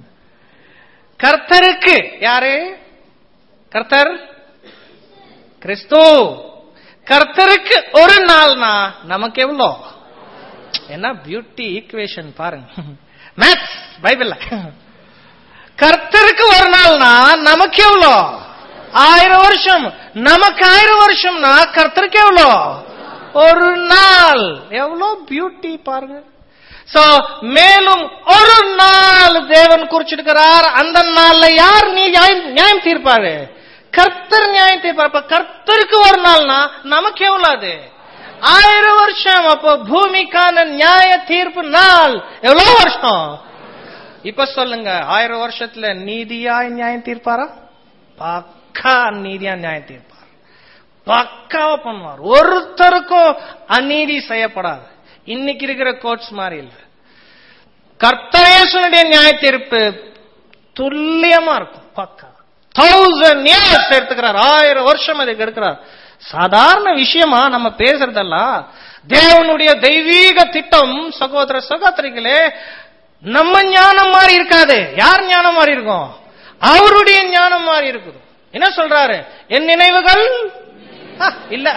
கர்த்தருக்கு யாரு கர்த்தர் கிறிஸ்து கர்த்தருக்கு ஒரு நாள்னா நமக்கு எவ்வளோ என்ன பியூட்டி ஈக்குவேஷன் பாருங்க மேத்ஸ் பைபிள்ல கர்த்தருக்கு ஒரு நாள்னா நமக்கு எவ்வளோ ஆயிரம் வருஷம் நமக்கு ஆயிரம் வருஷம்னா கர்த்தருக்கு எவ்வளோ ஒரு நாள் எவ்வளோ பியூட்டி பாருங்க சோ மேலும் ஒரு நாள் தேவன் குறிச்சிருக்கிறார் அந்த நாள்ல யார் நீ நியாயம் நியாயம் தீர்ப்பாரு கர்த்தர் நியாயம் தீர்ப்பார் அப்ப கர்த்தருக்கு ஒரு நாள்னா நமக்கு எவ்வளவு அது ஆயிரம் வருஷம் அப்போ பூமிக்கான நியாய தீர்ப்பு நாள் எவ்வளவு வருஷம் இப்ப சொல்லுங்க ஆயிரம் வருஷத்துல நீதியாய் நியாயம் தீர்ப்பாரா பக்கா நீதியா நியாயம் தீர்ப்பார் பக்காவா பண்ணுவார் ஒருத்தருக்கும் அநீதி செய்யப்படாது இன்னைக்கு இருக்கிற கோர்ட்ஸ் மாதிரி இல்ல கர்த்தரேசனுடைய நியாய தீர்ப்பு துல்லியமா இருக்கும் பக்கா தௌசண்ட் இயர்ஸ் எடுத்துக்கிறார் ஆயிரம் வருஷம் அதுக்கு எடுக்கிறார் சாதாரண விஷயமா நம்ம பேசுறதெல்லாம் தேவனுடைய தெய்வீக திட்டம் சகோதர சகோதரிகளே நம்ம ஞானம் மாதிரி இருக்காது யார் ஞானம் மாதிரி இருக்கும் அவருடைய ஞானம் மாதிரி இருக்குது என்ன சொல்றாரு என் நினைவுகள் ஆ, இல்ல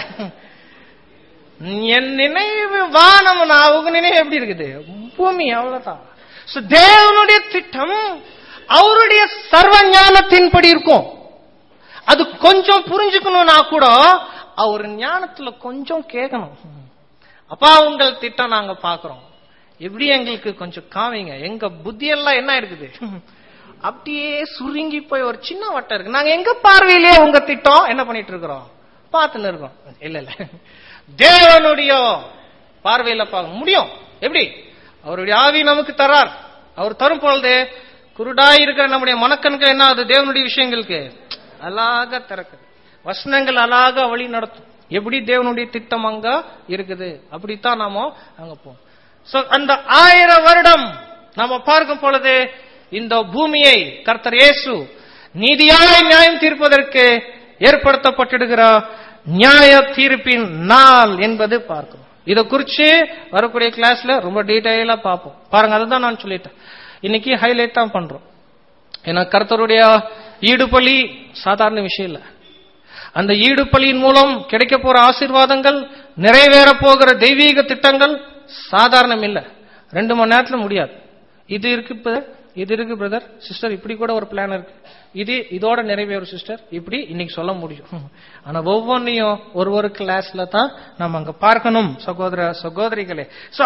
என் நினைவு வானம்னா அவங்க நினைவு எப்படி இருக்குது பூமி அவ்வளவுதான் So, தேவனுடைய திட்டம் அவருடைய சர்வ ஞானத்தின்படி இருக்கும் அது கொஞ்சம் புரிஞ்சுக்கணும்னா கூட அவர் ஞானத்துல கொஞ்சம் கேட்கணும் அப்பா உங்கள் திட்டம் நாங்க பாக்குறோம் எப்படி எங்களுக்கு கொஞ்சம் காமிங்க எங்க புத்தியெல்லாம் என்ன இருக்குது அப்படியே சுருங்கி போய் ஒரு சின்ன வட்டம் இருக்கு நாங்க எங்க பார்வையிலே உங்க திட்டம் என்ன பண்ணிட்டு இருக்கிறோம் பார்த்துன்னு இருக்கோம் இல்ல இல்ல தேவனுடைய பார்வையில பார்க்க முடியும் எப்படி அவருடைய ஆவி நமக்கு தரார் அவர் தரும் பொழுது குருடாய் இருக்கிற நம்முடைய மனக்கண்கள் என்ன ஆகுது தேவனுடைய விஷயங்களுக்கு அழகா திறக்குது வசனங்கள் அழகா வழி நடத்தும் எப்படி தேவனுடைய திட்டம் அங்க இருக்குது அப்படித்தான் நாம அங்க போவோம் சோ அந்த ஆயிரம் வருடம் நாம பார்க்கும் பொழுது இந்த பூமியை கர்த்தர் இயேசு நீதியாய் நியாயம் தீர்ப்பதற்கு ஏற்படுத்தப்பட்டிருக்கிற நியாய தீர்ப்பின் நாள் என்பது பார்க்கிறோம் இதை குறிச்சு வரக்கூடிய கிளாஸ்ல ரொம்ப டீட்டெயிலா பார்ப்போம் பாருங்க அதுதான் நான் சொல்லிட்டேன் இன்னைக்கு ஹைலைட் தான் பண்றோம் ஏன்னா கர்த்தருடைய ஈடுபலி சாதாரண விஷயம் இல்ல அந்த ஈடுபலியின் மூலம் கிடைக்க போற ஆசீர்வாதங்கள் நிறைவேற போகிற தெய்வீக திட்டங்கள் சாதாரணம் இல்ல ரெண்டு மணி நேரத்துல முடியாது இது இருக்கு brother, இது இருக்கு பிரதர் சிஸ்டர் இப்படி கூட ஒரு பிளான் இருக்கு இது இதோட நிறைவேறும் சிஸ்டர் இப்படி இன்னைக்கு சொல்ல முடியும் ஆனா ஒவ்வொன்றையும் ஒரு ஒரு கிளாஸ்ல தான் நம்ம அங்க பார்க்கணும் சகோதர சகோதரிகளே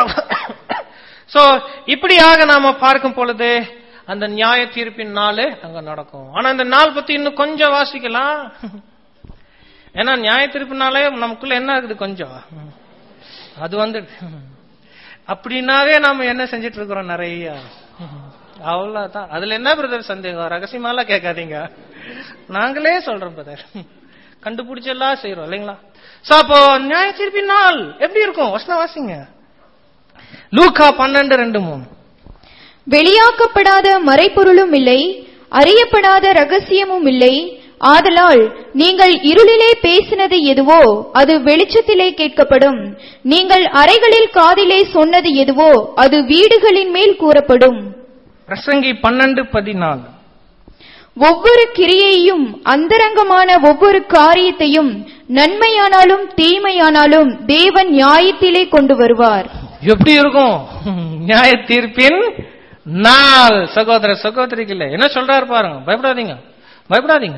சோ இப்படியாக நாம பார்க்கும் பொழுது அந்த நியாய தீர்ப்பின் நாள் அங்க நடக்கும் ஆனா இந்த நாள் பத்தி இன்னும் கொஞ்சம் வாசிக்கலாம் ஏன்னா நியாய தீர்ப்பினாலே நமக்குள்ள என்ன இருக்குது கொஞ்சம் அது வந்து அப்படின்னாவே நாம என்ன செஞ்சிட்டு இருக்கிறோம் நிறைய அவ்வளவுதான் அதுல என்ன பிரதர் சந்தேகம் ரகசியமாலாம் கேட்காதீங்க நாங்களே சொல்றோம் பிரதர் கண்டுபிடிச்செல்லாம் செய்யறோம் இல்லைங்களா சோ அப்போ நியாய தீர்ப்பின் நாள் எப்படி இருக்கும் வசனம் வாசிங்க லூக்கா பன்னெண்டு ரெண்டு மூணு வெளியாக்கப்படாத மறைபொருளும் இல்லை அறியப்படாத ரகசியமும் இல்லை ஆதலால் நீங்கள் இருளிலே பேசினது எதுவோ அது வெளிச்சத்திலே கேட்கப்படும் நீங்கள் அறைகளில் காதிலே சொன்னது எதுவோ அது வீடுகளின் மேல் கூறப்படும் பிரசங்கி பன்னெண்டு பதினாலு ஒவ்வொரு கிரியையும் அந்தரங்கமான ஒவ்வொரு காரியத்தையும் நன்மையானாலும் தீமையானாலும் தேவன் நியாயத்திலே கொண்டு வருவார் எப்படி இருக்கும் நியாய தீர்ப்பின் நாள் சகோதர சகோதரிகளே என்ன சொல்றாரு பாருங்க பயப்படாதீங்க பயப்படாதீங்க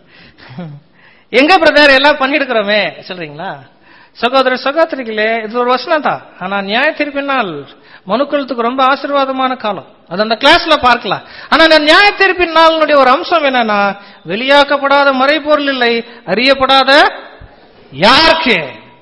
எங்க பிரதர் எல்லாம் பண்ணிருக்கிறோமே சொல்றீங்களா சகோதர சகோதரிகளே இது ஒரு வசனம் தான் ஆனா நியாய தீர்ப்பின் நாள் மனுக்களுக்கு ரொம்ப ஆசீர்வாதமான காலம் அது அந்த கிளாஸ்ல பார்க்கலாம் ஆனா அந்த நியாய தீர்ப்பின் நாளினுடைய ஒரு அம்சம் என்னன்னா வெளியாக்கப்படாத மறைபொருள் இல்லை அறியப்படாத யாருக்கு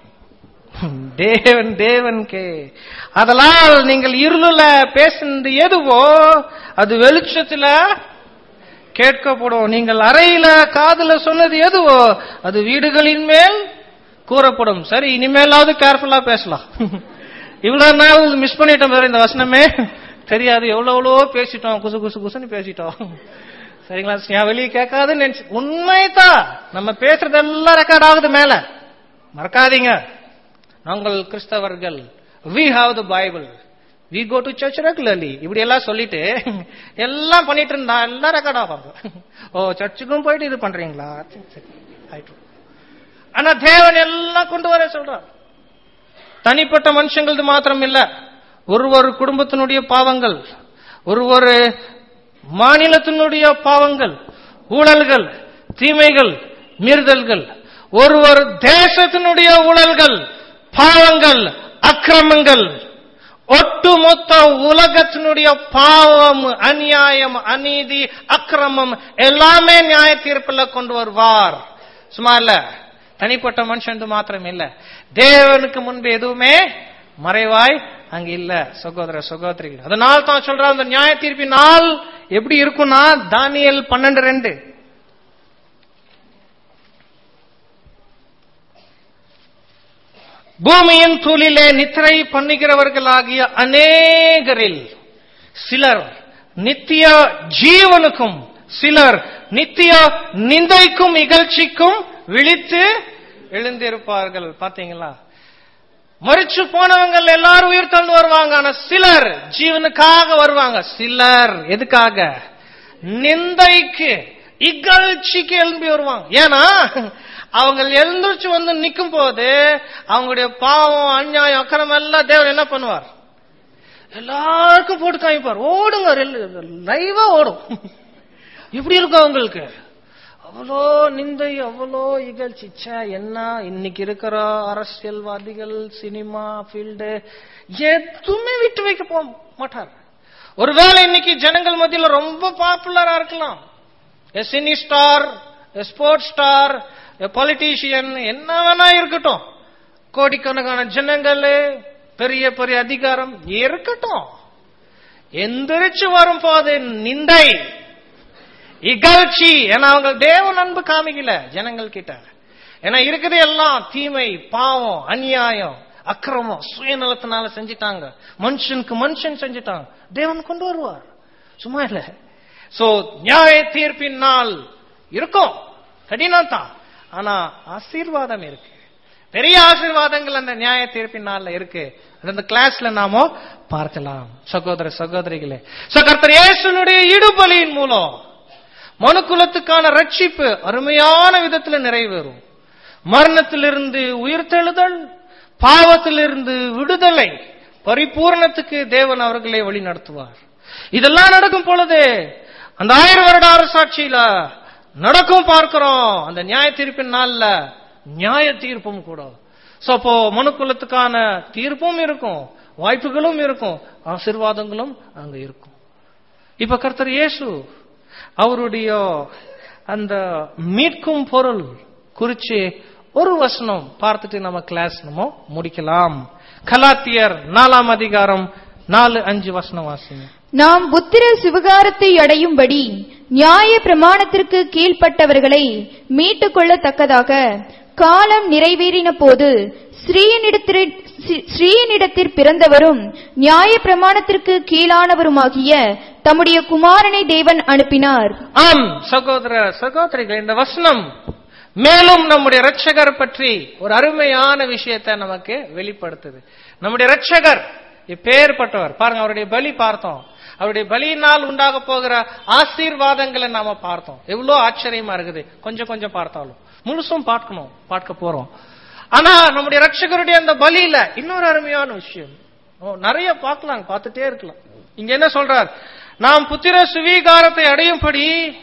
தேவன் தேவன்கே அதனால் நீங்கள் இருளுல பேசுனது எதுவோ அது வெளிச்சத்துல கேட்கப்படும் நீங்கள் அறையில காதுல சொன்னது எதுவோ அது வீடுகளின் மேல் கூறப்படும் சரி இனிமேலாவது கேர்ஃபுல்லா பேசலாம் இவ்வளவு நாள் மிஸ் பண்ணிட்டோம் வேற இந்த வசனமே தெரியாது எவ்வளவு எவ்வளவோ பேசிட்டோம் குசு குசு குசுன்னு பேசிட்டோம் சரிங்களா என் வெளியே கேட்காதுன்னு நினைச்சு உண்மைதான் நம்ம பேசுறதெல்லாம் ரெக்கார்ட் ஆகுது மேல மறக்காதீங்க நாங்கள் கிறிஸ்தவர்கள் we have the Bible we go to church regularly இப்படி எல்லாம் சொல்லிட்டு எல்லாம் பண்ணிட்டு இருந்தா எல்லாம் ரெக்கார்ட் ஆவாங்க ஓ சர்ச்சுக்கும் போயிட்டு இது பண்றீங்களா சரி, சரி. ஆயிட்டு. ஆனா தேவன் எல்லாம் கொண்டு வர சொல்றார் தனிப்பட்ட மனுஷங்களது மாத்திரம் இல்ல ஒரு ஒரு குடும்பத்தினுடைய பாவங்கள் ஒரு ஒரு மாநிலத்தினுடைய பாவங்கள் ஊழல்கள் தீமைகள் மீறுதல்கள் ஒரு ஒரு தேசத்தினுடைய ஊழல்கள் பாவங்கள் அக்கிரமங்கள் ஒட்டுமொத்த உலகத்தினுடைய பாவம் அநியாயம் அநீதி அக்கிரமம் எல்லாமே நியாய தீர்ப்புல கொண்டு வருவார் சும்மா இல்ல தனிப்பட்ட மனுஷன் மாத்திரம் இல்ல தேவனுக்கு முன்பு எதுவுமே மறைவாய் அங்க இல்ல சகோதர சகோதரிகள் அதனால தான் சொல்ற அந்த நியாய தீர்ப்பின் நாள் எப்படி இருக்கும்னா தானியல் பன்னெண்டு ரெண்டு பூமியின் தூளிலே நித்திரை பண்ணுகிறவர்களாகிய அநேகரில் சிலர் நித்திய ஜீவனுக்கும் சிலர் நித்திய நிந்தைக்கும் இகழ்ச்சிக்கும் விழித்து எழுந்திருப்பார்கள் பாத்தீங்களா மறிச்சு போனவங்க எல்லாரும் உயிர் தந்து வருவாங்க ஆனா சிலர் ஜீவனுக்காக வருவாங்க சிலர் எதுக்காக நிந்தைக்கு இகழ்ச்சிக்கு எழும்பி வருவாங்க ஏன்னா அவங்க எழுந்திருச்சு வந்து நிக்கும் போது அவங்களுடைய பாவம் அநியாயம் அக்கறம் எல்லாம் தேவன் என்ன பண்ணுவார் எல்லாருக்கும் போட்டு காமிப்பார் ஓடுங்க லைவா ஓடும் இப்படி இருக்கும் அவங்களுக்கு அவ்வளோ நிந்தை அவ்வளோ இகழ்ச்சி ச்சே, என்ன இன்னைக்கு இருக்கிற அரசியல்வாதிகள் சினிமா ஃபீல்டு எதுவுமே விட்டு வைக்க போக மாட்டார் ஒருவேளை இன்னைக்கு ஜனங்கள் மத்தியில ரொம்ப பாப்புலரா இருக்கலாம் a cine star a sports star a politician என்ன வேணா இருக்கட்டும் கோடிக்கணக்கான ஜனங்கள் பெரிய பெரிய அதிகாரம் இருக்கட்டும் எந்திரிச்சு வரும்போது நிந்தை இகழ்ச்சி ஏன்னா அவங்க தேவன் அன்பு காமிக்கல ஜனங்கள் கிட்ட ஏன்னா இருக்குது எல்லாம் தீமை பாவம் அநியாயம் அக்கிரமம் சுயநலத்தினால செஞ்சிட்டாங்க மனுஷனுக்கு மனுஷன் செஞ்சிட்டாங்க தேவன் கொண்டு வருவார் சும்மா இல்ல சோ நியாய தீர்ப்பின் நாள் இருக்கும் கடினம் தான் ஆனா ஆசீர்வாதம் இருக்கு பெரிய ஆசீர்வாதங்கள் அந்த நியாய தீர்ப்பின் நாள்ல இருக்கு அது அந்த கிளாஸ்ல நாம பார்க்கலாம் சகோதர சகோதரிகளே சோ கர்த்தர் இயேசுனுடைய இடுபலியின் மூலம் மனுக்குலத்துக்கான ரட்சிப்பு அருமையான விதத்தில் நிறைவேறும் மரணத்திலிருந்து உயிர்த்தெழுதல் பாவத்திலிருந்து விடுதலை பரிபூரணத்துக்கு தேவன் அவர்களை வழி நடத்துவார் இதெல்லாம் நடக்கும் பொழுது அந்த ஆயிரம் வருட அரசாட்சியில நடக்கும் பார்க்கிறோம் அந்த நியாய தீர்ப்பின் நாள்ல நியாய தீர்ப்பும் கூட சோ அப்போ மனுக்குலத்துக்கான தீர்ப்பும் இருக்கும் வாய்ப்புகளும் இருக்கும் ஆசீர்வாதங்களும் அங்க இருக்கும் இப்ப கர்த்தர் இயேசு அவருடைய அந்த மீட்கும் பொருள் குறிச்சு ஒரு வசனம் பார்த்துட்டு நம்ம கிளாஸ் நம்ம முடிக்கலாம் கலாத்தியர் நாலாம் அதிகாரம் நாலு அஞ்சு வசனம் வாசிங்க நாம் புத்திர சிவகாரத்தை அடையும்படி நியாய பிரமாணத்திற்கு கீழ்ப்பட்டவர்களை மீட்டுக் கொள்ளத்தக்கதாக காலம் நிறைவேறின போது ஸ்ரீயனிடத்திற் சி- ஸ்ரீயனிடத்திற் பிறந்தவரும் நியாய பிரமாணத்திற்கு கீழானவருமாகிய தம்முடைய குமாரனை தேவன் அனுப்பினார் ஆம் சகோதர சகோதரிகள் இந்த வசனம் மேலும் நம்முடைய ரட்சகர் பற்றி ஒரு அருமையான விஷயத்தை நமக்கு வெளிப்படுத்துது நம்முடைய ரட்சகர் இப்பேற்பட்டவர் பாருங்க அவருடைய பலி பார்த்தோம் அவருடைய பலியினால் உண்டாக போகிற ஆசீர்வாதங்களை நாம பார்த்தோம் எவ்வளவு ஆச்சரியமா இருக்குது கொஞ்சம் கொஞ்சம் பார்த்தாலும் முழுசும் பார்க்கணும் பார்க்க போறோம் ஆனா நம்முடைய ரட்சகருடைய அந்த பலியில இன்னொரு அருமையான விஷயம் ஓ, நிறைய பார்க்கலாம் பார்த்துட்டே இருக்கலாம் இங்க என்ன சொல்றார் நாம் புத்திர சுவீகாரத்தை அடையும்படி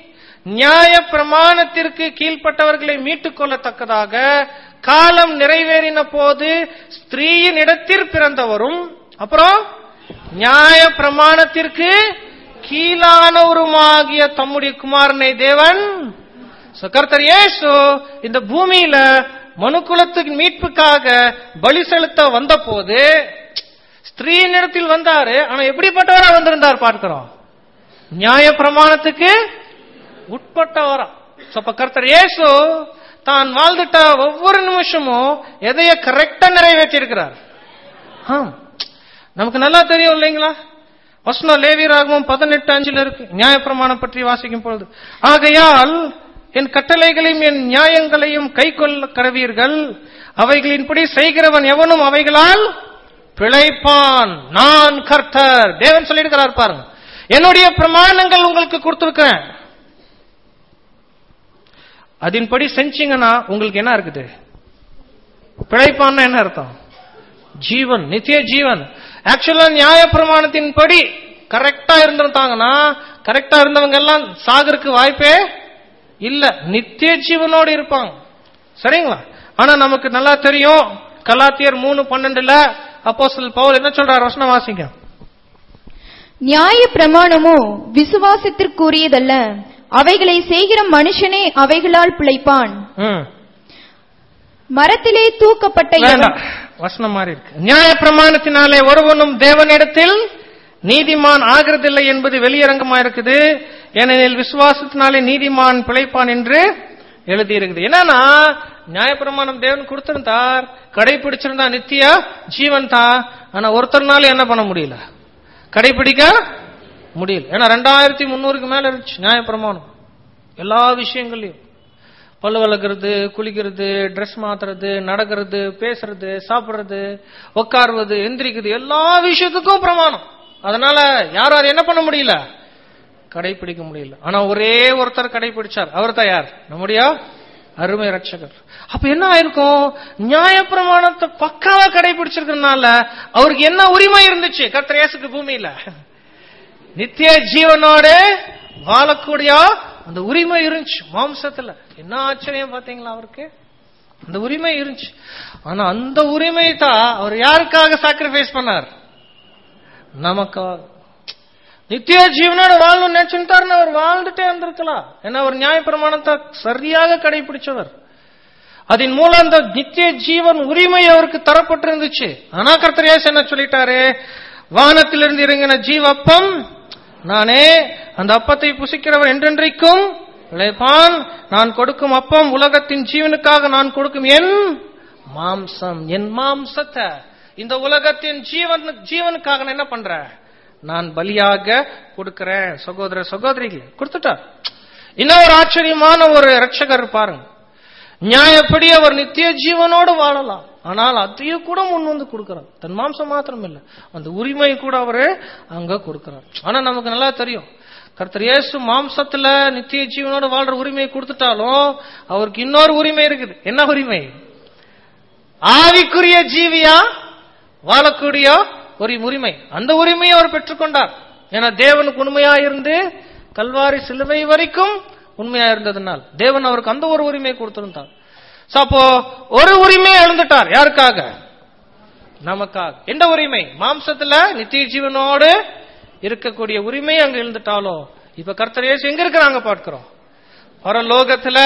நியாய பிரமாணத்திற்கு கீழ்ப்பட்டவர்களை மீட்டுக் கொள்ளத்தக்கதாக காலம் நிறைவேறின போது ஸ்திரீயின் இடத்தில் பிறந்தவரும் அப்புறம் நியாய பிரமாணத்திற்கு கீழானவருமாகிய தம்முடைய குமாரனை தேவன் So, கர்த்தர் இயேசு இந்த பூமியில மனுக்குலத்துக்கு மீட்புக்காக பலி செலுத்த வந்தபோது ஸ்திரீனிடத்தில் வந்தாரு ஆனா எப்படிப்பட்டவரா வந்திருந்தார் பார்க்கிறோம் நியாய பிரமாணத்துக்கு உட்பட்டவரா So, அப்ப கர்த்தர் இயேசு தான் வாழ்ந்துட்ட ஒவ்வொரு நிமிஷமும் எதைய கரெக்டா நிறைவேற்றி இருக்கிறார் நமக்கு நல்லா தெரியும் இல்லைங்களா வசனம் லேவியராகவும் பதினெட்டு அஞ்சுல இருக்கு நியாயப்பிரமாணம் பற்றி வாசிக்கும் பொழுது ஆகையால் என் கட்டளைகளையும் என் நியாயங்களையும் கை கொள்ள கடவீர்கள் அவைகளின்படி செய்கிறவன் எவனும் அவைகளால் பிழைப்பான் நான் கர்த்தர் தேவன் சொல்லியிருக்கிறார் பாருங்க என்னுடைய பிரமாணங்கள் உங்களுக்கு கொடுத்திருக்கிறேன் அதன்படி செஞ்சீங்கன்னா உங்களுக்கு என்ன இருக்குது பிழைப்பான்னா என்ன அர்த்தம் ஜீவன் நித்திய ஜீவன் ஆக்சுவலா நியாய பிரமாணத்தின்படி கரெக்டா இருந்திருந்தாங்கன்னா கரெக்டா இருந்தவங்க எல்லாம் சாகருக்கு வாய்ப்பே இல்ல நித்திய ஜீவனோடு இருப்பாங்க சரிங்களா ஆனா நமக்கு நல்லா தெரியும் கலாத்தியர் மூணு பன்னெண்டுல அப்போஸ்தலர் பவுல் என்ன சொல்றார் வசனம் வாசிங்க நியாய பிரமாணமோ விசுவாசத்திற்குரியதல்ல அவைகளை செய்கிற மனுஷனே அவைகளால் பிழைப்பான் ம். மரத்திலே தூக்கப்பட்ட எவன் வேண்டாம் வசனம் மாறி இருக்கு நியாய பிரமாணத்தினாலே ஒருவனும் தேவனிடத்தில் நீதிமான் ஆகிறதில்லை என்பது வெளியரங்கமா இருக்குது ஏனெனில் விசுவாசத்தினாலே நீதிமான் பிழைப்பான் என்று எழுதி இருக்குது என்னன்னா நியாயப்பிரமாணம் தேவன் கொடுத்திருந்தார் கடைபிடிச்சிருந்தா நித்திய ஜீவன் தான் ஆனா ஒருத்தர்னால என்ன பண்ண முடியல கடைபிடிக்க முடியல ஏன்னா ரெண்டாயிரத்தி முன்னூறுக்கு மேல இருந்துச்சு நியாயப்பிரமாணம் எல்லா விஷயங்களையும் பல்லு வளர்க்கறது குளிக்கிறது ட்ரெஸ் மாத்துறது நடக்கிறது பேசுறது சாப்பிடுறது உட்காருவது எந்திரிக்கிறது எல்லா விஷயத்துக்கும் பிரமாணம் அதனால யாரும் அதை என்ன பண்ண முடியல கடைபிடிக்க முடியல ஆனா ஒரே ஒருத்தர் கடைபிடிச்சார் அவர் தான் யார் நம்முடைய அருமை ரட்சகர் அப்ப என்ன ஆயிருக்கும் நியாய பிரமாணத்தை பக்காவா கடைபிடிச்சிருக்கிறதுனால அவருக்கு என்ன உரிமை இருந்துச்சு கர்த்தர் இயேசுக்கு பூமியில நித்திய ஜீவனோடு வாழக்கூடிய அந்த உரிமை இருந்துச்சு மாம்சத்துல என்ன ஆச்சரியம் பாத்தீங்களா அவருக்கு அந்த உரிமை இருந்துச்சு ஆனா அந்த உரிமை தான் அவர் யாருக்காக சாக்ரிஃபைஸ் பண்ணார் நமக்காக நித்திய ஜீவனோட வாழணும்னு நினைச்சுட்டாருன்னு அவர் வாழ்ந்துட்டே இருந்திருக்கலாம் ஏன்னா அவர் நியாயப்பிரமாணத்தை சரியாக கடைபிடிச்சவர் அதன் மூலம் அந்த நித்திய ஜீவன் உரிமை அவருக்கு தரப்பட்டிருந்துச்சு ஆனா கர்த்தர் இயேசு என்ன சொல்லிட்டாரு வானத்திலிருந்து இறங்கின ஜீவப்பம் நானே அந்த அப்பத்தை புசிக்கிறவர் என்றென்றைக்கும் பிழைப்பான் நான் கொடுக்கும் அப்பம் உலகத்தின் ஜீவனுக்காக நான் கொடுக்கும் என் மாம்சம் என் மாம்சத்தை இந்த உலகத்தின் ஜீவன் ஜீவனுக்காக நான் என்ன பண்றேன் நான் பலியாக கொடுக்கிறேன் சகோதர சகோதரிகள் கொடுத்துட்டார் இன்னும் ஒரு ஆச்சரியமான ஒரு ரட்சகர் பாருங்க நியாயப்படி அவர் நித்திய ஜீவனோடு வாழலாம் ஆனால் அதையும் கூட முன் வந்து கொடுக்கிறார் தன் மாம்சம் மாத்திரம் இல்ல அந்த உரிமை கூட அவரு அங்க கொடுக்கிறார் ஆனா நமக்கு நல்லா தெரியும் கர்த்தர் இயேசு மாம்சத்துல நித்திய ஜீவனோடு வாழ்ற உரிமையை கொடுத்துட்டாலும் அவருக்கு இன்னொரு உரிமை இருக்குது என்ன உரிமை ஆவிக்குரிய ஜீவியா வாழக்கூடிய ஒரு உரிமை அந்த உரிமையை அவர் பெற்றுக்கொண்டார் ஏன்னா தேவனுக்கு உண்மையா இருந்து கல்வாரி சிலுவை வரைக்கும் உண்மையா இருந்ததுனால் தேவன் அவருக்கு அந்த ஒரு உரிமையை கொடுத்திருந்தார் So, அப்போ ஒரு உரிமையை எழுந்துட்டார் யாருக்காக நமக்காக எந்த உரிமை மாம்சத்துல நித்திய ஜீவனோடு இருக்கக்கூடிய உரிமை அங்க எழுந்துட்டாலும் இப்ப கர்த்தர் இயேசு எங்க இருக்கிறாங்க பார்க்கிறோம் பரலோகத்துல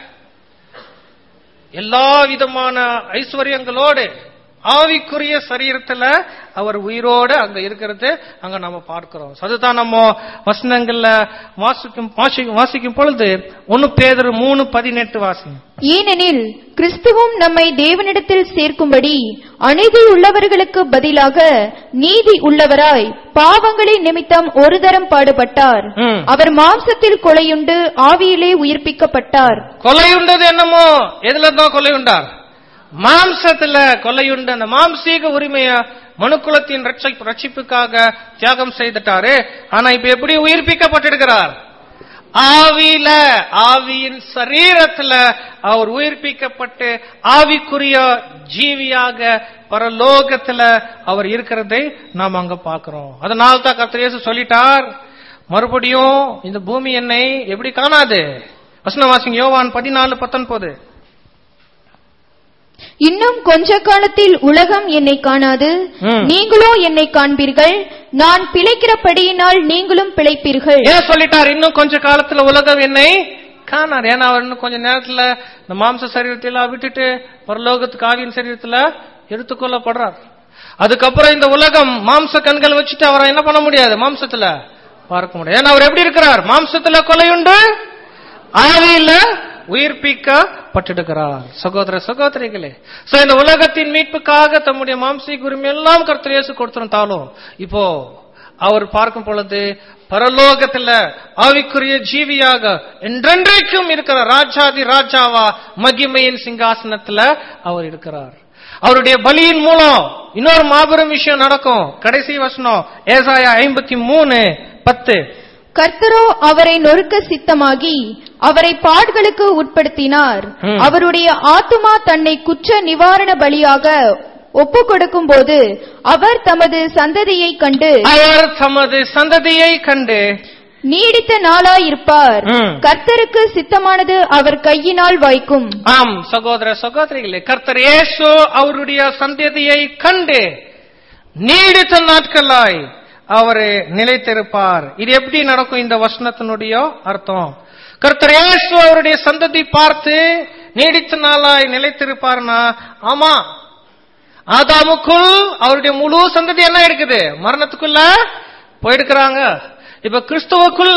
எல்லா விதமான ஐஸ்வர்யங்களோடு ஆவிக்குரிய சரீரத்துல அவர் உயிரோடு அங்க இருக்கிறது அங்க நம்ம பார்க்கிறோம் அதுதான் நம்ம வசனங்கள்ல வாசிக்கும் வாசிக்கும் வாசிக்கும் பொழுது ஒன்னு பேதர் மூணு பதினெட்டு வாசிங்க ஏனெனில் கிறிஸ்துவும் நம்மை தேவனிடத்தில் சேர்க்கும்படி அநீதி உள்ளவர்களுக்கு பதிலாக நீதி உள்ளவராய் பாவங்களின் நிமித்தம் ஒரு தரம் பாடுபட்டார் ம். அவர் மாம்சத்தில் கொலையுண்டு ஆவியிலே உயிர்ப்பிக்கப்பட்டார் கொலையுண்டது என்னமோ எதுல தான் கொலையுண்டார் மாம்சத்துல கொலையுண்ட அந்த மாம்சீக உரிமைய மனுக்குலத்தின் ரட்சை- ரட்சிப்புக்காக தியாகம் செய்துட்டாரு ஆனா இப்ப எப்படி உயிர்ப்பிக்கப்பட்டிருக்கிறார் ஆவியில ஆவியின் சரீரத்துல அவர் உயிர்ப்பிக்கப்பட்டு ஆவிக்குரிய ஜீவியாக பரலோகத்துல அவர் இருக்கிறதை நாம் அங்க பார்க்கிறோம் அதனால தான் கர்த்தர் இயேசு சொல்லிட்டார் மறுபடியும் இந்த பூமி என்னை எப்படி காணாது வசனவாசிங்க யோவான் பதினாலு பத்தொன்பது இன்னும் கொஞ்ச காலத்தில் உலகம் என்னை காணாது ம். நீங்களோ என்னை காண்பீர்கள் நான் பிழைக்கிறபடியினால் நீங்களும் பிழைப்பீர்கள் ஏன் சொல்லிட்டார் இன்னும் கொஞ்ச காலத்துல உலகம் என்னை காணாது ஏன்னா அவர் இன்னும் கொஞ்ச நேரத்துல இந்த மாம்ச சரீரத்தில் விட்டுட்டு பரலோகத்துக்கு ஆவியின் சரீரத்துல எடுத்துக்கொள்ளப்படுறார் அதுக்கப்புறம் இந்த உலகம் மாம்ச கண்கள் வச்சுட்டு அவரை என்ன பண்ண முடியாது மாம்சத்துல பார்க்க முடியாது ஏன்னா அவர் எப்படி இருக்கிறார் மாம்சத்துல கொலையுண்டு ஆவியில உயிர்ப்பிக்கப்பட்டிருக்கிறார் சகோதர சகோதரிகளே சோ இந்த உலகத்தின் மீட்புக்காக தம்முடைய மாம்சீக உரிமை எல்லாம் கர்த்தர் இயேசு கொடுத்திருந்தாலும் இப்போ அவர் பார்க்கும் பொழுது பரலோகத்துல ஆவிக்குரிய ஜீவியாக என்றென்றைக்கும் இருக்கிற ராஜாதி ராஜாவா மகிமையின் சிங்காசனத்துல அவர் இருக்கிறார் அவருடைய பலியின் மூலம் இன்னொரு மாபெரும் விஷயம் நடக்கும் கடைசி வசனம் ஏசாயா ஐம்பத்தி மூணு பத்து கர்த்தரோ அவரை நொறுக்க சித்தமாகி அவரை பாடுகளுக்கு உட்படுத்தினார் ம். அவருடைய ஆத்துமா தன்னை குற்ற நிவாரண பலியாக ஒப்பு கொடுக்கும் போது அவர் தமது சந்ததியை கண்டு அவர் தமது சந்ததியை கண்டு நீடித்த நாளாயிருப்பார் ம். கர்த்தருக்கு சித்தமானது அவர் கையினால் வாய்க்கும் ஆம் சகோதர சகோதரிகளே கர்த்தர் இயேசு அவருடைய சந்ததியை கண்டு நீடித்த நாட்களாய் அவர் நிலைத்திருப்பார் இது எப்படி நடக்கும் இந்த வசனத்தினுடைய அர்த்தம் கர்த்தர் இயேசு அவருடைய சந்ததி பார்த்து நீடித்த நாளாய் நிலைத்திருப்பார்னா ஆமா ஆதாமுக்குள் அவருடைய முழு சந்ததி என்ன இருக்குது மரணத்துக்குள்ள போயிருக்கிறாங்க இப்ப கிறிஸ்துவுக்குள்ள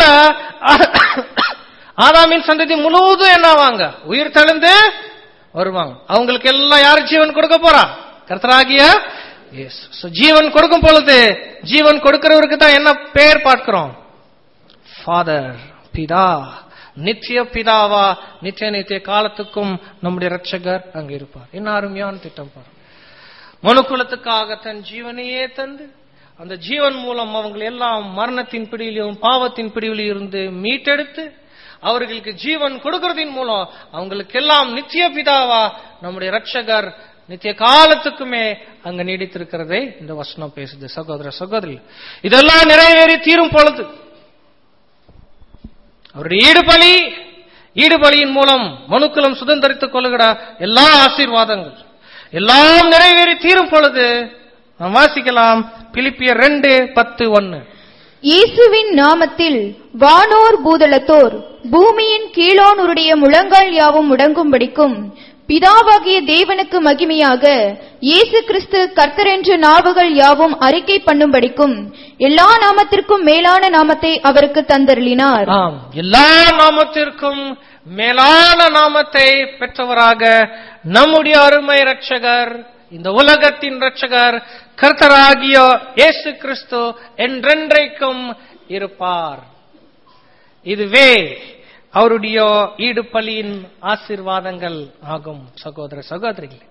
ஆதாமின் சந்ததி முழுவதும் என்ன ஆவாங்க உயிர் தெளிந்து வருவாங்க அவங்களுக்கு எல்லாம் யார் ஜீவன் கொடுக்க போறா கர்த்தராகிய இயேசு. So, ஜீவன் கொடுக்கும் பொழுது ஜீவன் கொடுக்கிறவருக்கு தான் என்ன பேர் பார்க்கிறோம் ஃபாதர் பிதா நித்திய பிதாவா நித்திய நித்திய காலத்துக்கும் நம்முடைய ரட்சகர் அங்க இருப்பார் என்ன அருமையான திட்டம் பாருங்க மனுக்குலத்துக்காக தன் ஜீவனையே தந்து அந்த ஜீவன் மூலம் அவங்க எல்லாம் மரணத்தின் பிடியிலும் பாவத்தின் பிடியிலும் இருந்து மீட்டெடுத்து அவர்களுக்கு ஜீவன் கொடுக்கறதின் மூலம் அவங்களுக்கு எல்லாம் நித்திய பிதாவா நம்முடைய ரட்சகர் நித்திய காலத்துக்குமே அங்க நீடித்திருக்கிறதை இந்த வசனம் பேசுது சகோதர சகோதரி இதெல்லாம் நிறைவேறி தீரும் பொழுது அவருடைய ஈடுபலி ஈடுபலியின் மூலம் மனுக்குலம் சுதந்திரித்துக் கொள்ளுகிற எல்லா ஆசீர்வாதங்கள் எல்லாம் நிறைவேறி தீரும் பொழுது நாம் வாசிக்கலாம் பிலிப்பியர் ரெண்டு பத்து ஒன்னு இயேசுவின் நாமத்தில் வானோர் பூதளத்தோர் பூமியின் கீழோனுடைய முழங்கால் யாவும் முடங்கும்படிக்கும் பிதாவாகிய தேவனுக்கு மகிமையாக இயேசு கிறிஸ்து கர்த்தரென்ற நாவுகள் யாவும் அறிக்கை பண்ணும்படிக்கும் எல்லா நாமத்திற்கும் மேலான நாமத்தை அவருக்கு தந்தருளினார் ஆம் எல்லா நாமத்திற்கும் மேலான நாமத்தை பெற்றவராக நம்முடைய அருமை ரட்சகர் இந்த உலகத்தின் ரட்சகர் கர்த்தராகிய இயேசு கிறிஸ்து என்றென்றைக்கும் இருப்பார் இதுவே அவருடைய ஈடுபலியின் ஆசீர்வாதங்கள் ஆகும் சகோதர சகோதரிகளே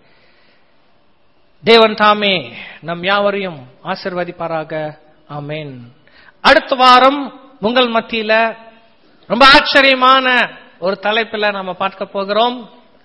தேவன் தாமே நம் யாவரையும் ஆசிர்வதிப்பாராக ஆமென் அடுத்த வாரம் உங்கள் மத்தியில ரொம்ப ஆச்சரியமான ஒரு தலைப்புல நாம பார்க்க போகிறோம்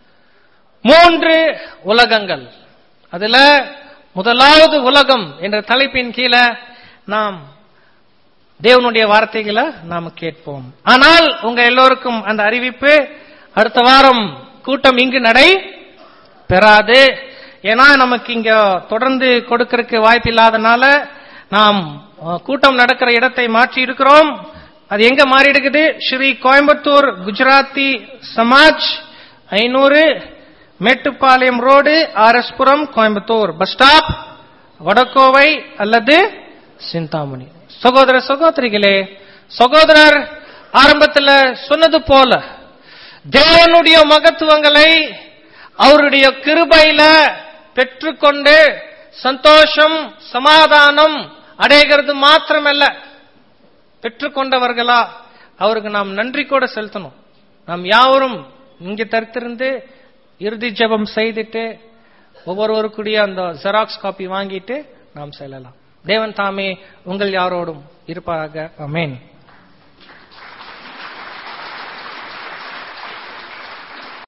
மூன்று உலகங்கள் அதுல முதலாவது உலகம் என்ற தலைப்பின் கீழே நாம் தேவனுடைய வார்த்தைகளை நாம கேட்போம் ஆனால் உங்க எல்லோருக்கும் அந்த அறிவிப்பு அடுத்த வாரம் கூட்டம் இங்கு நடை பெறாது ஏன்னா நமக்கு இங்க தொடர்ந்து கொடுக்கறதுக்கு வாய்ப்பு இல்லாதனால நாம் அஹ், கூட்டம் நடக்கிற இடத்தை மாற்றி இருக்கிறோம் அது எங்க மாறி இருக்குது ஸ்ரீ கோயம்புத்தூர் குஜராத்தி சமாஜ் ஐநூறு Mettupalayam road RS Puram Coimbatore bus stop Vadakovai அல்லது சிந்தாமணி சகோதர சகோதரிகளே சகோதரர் ஆரம்பத்தில் சொன்னது போல தேவனுடைய மகத்துவங்களை அவருடைய கிருபையில பெற்றுக்கொண்டு சந்தோஷம் சமாதானம் அடைகிறது மாத்திரமல்ல பெற்றுக்கொண்டவர்களா அவருக்கு நாம் நன்றி கூட செலுத்தணும் நாம் யாவரும் இங்க தரித்திருந்து இறுதி ஜெபம் செய்துட்டு ஒவ்வொருவருக்குடைய அந்த ஜெராக்ஸ் காப்பி வாங்கிட்டு நாம் செல்லலாம் தேவன் தாமே உங்கள் யாரோடும் இருப்பாராக அமேன்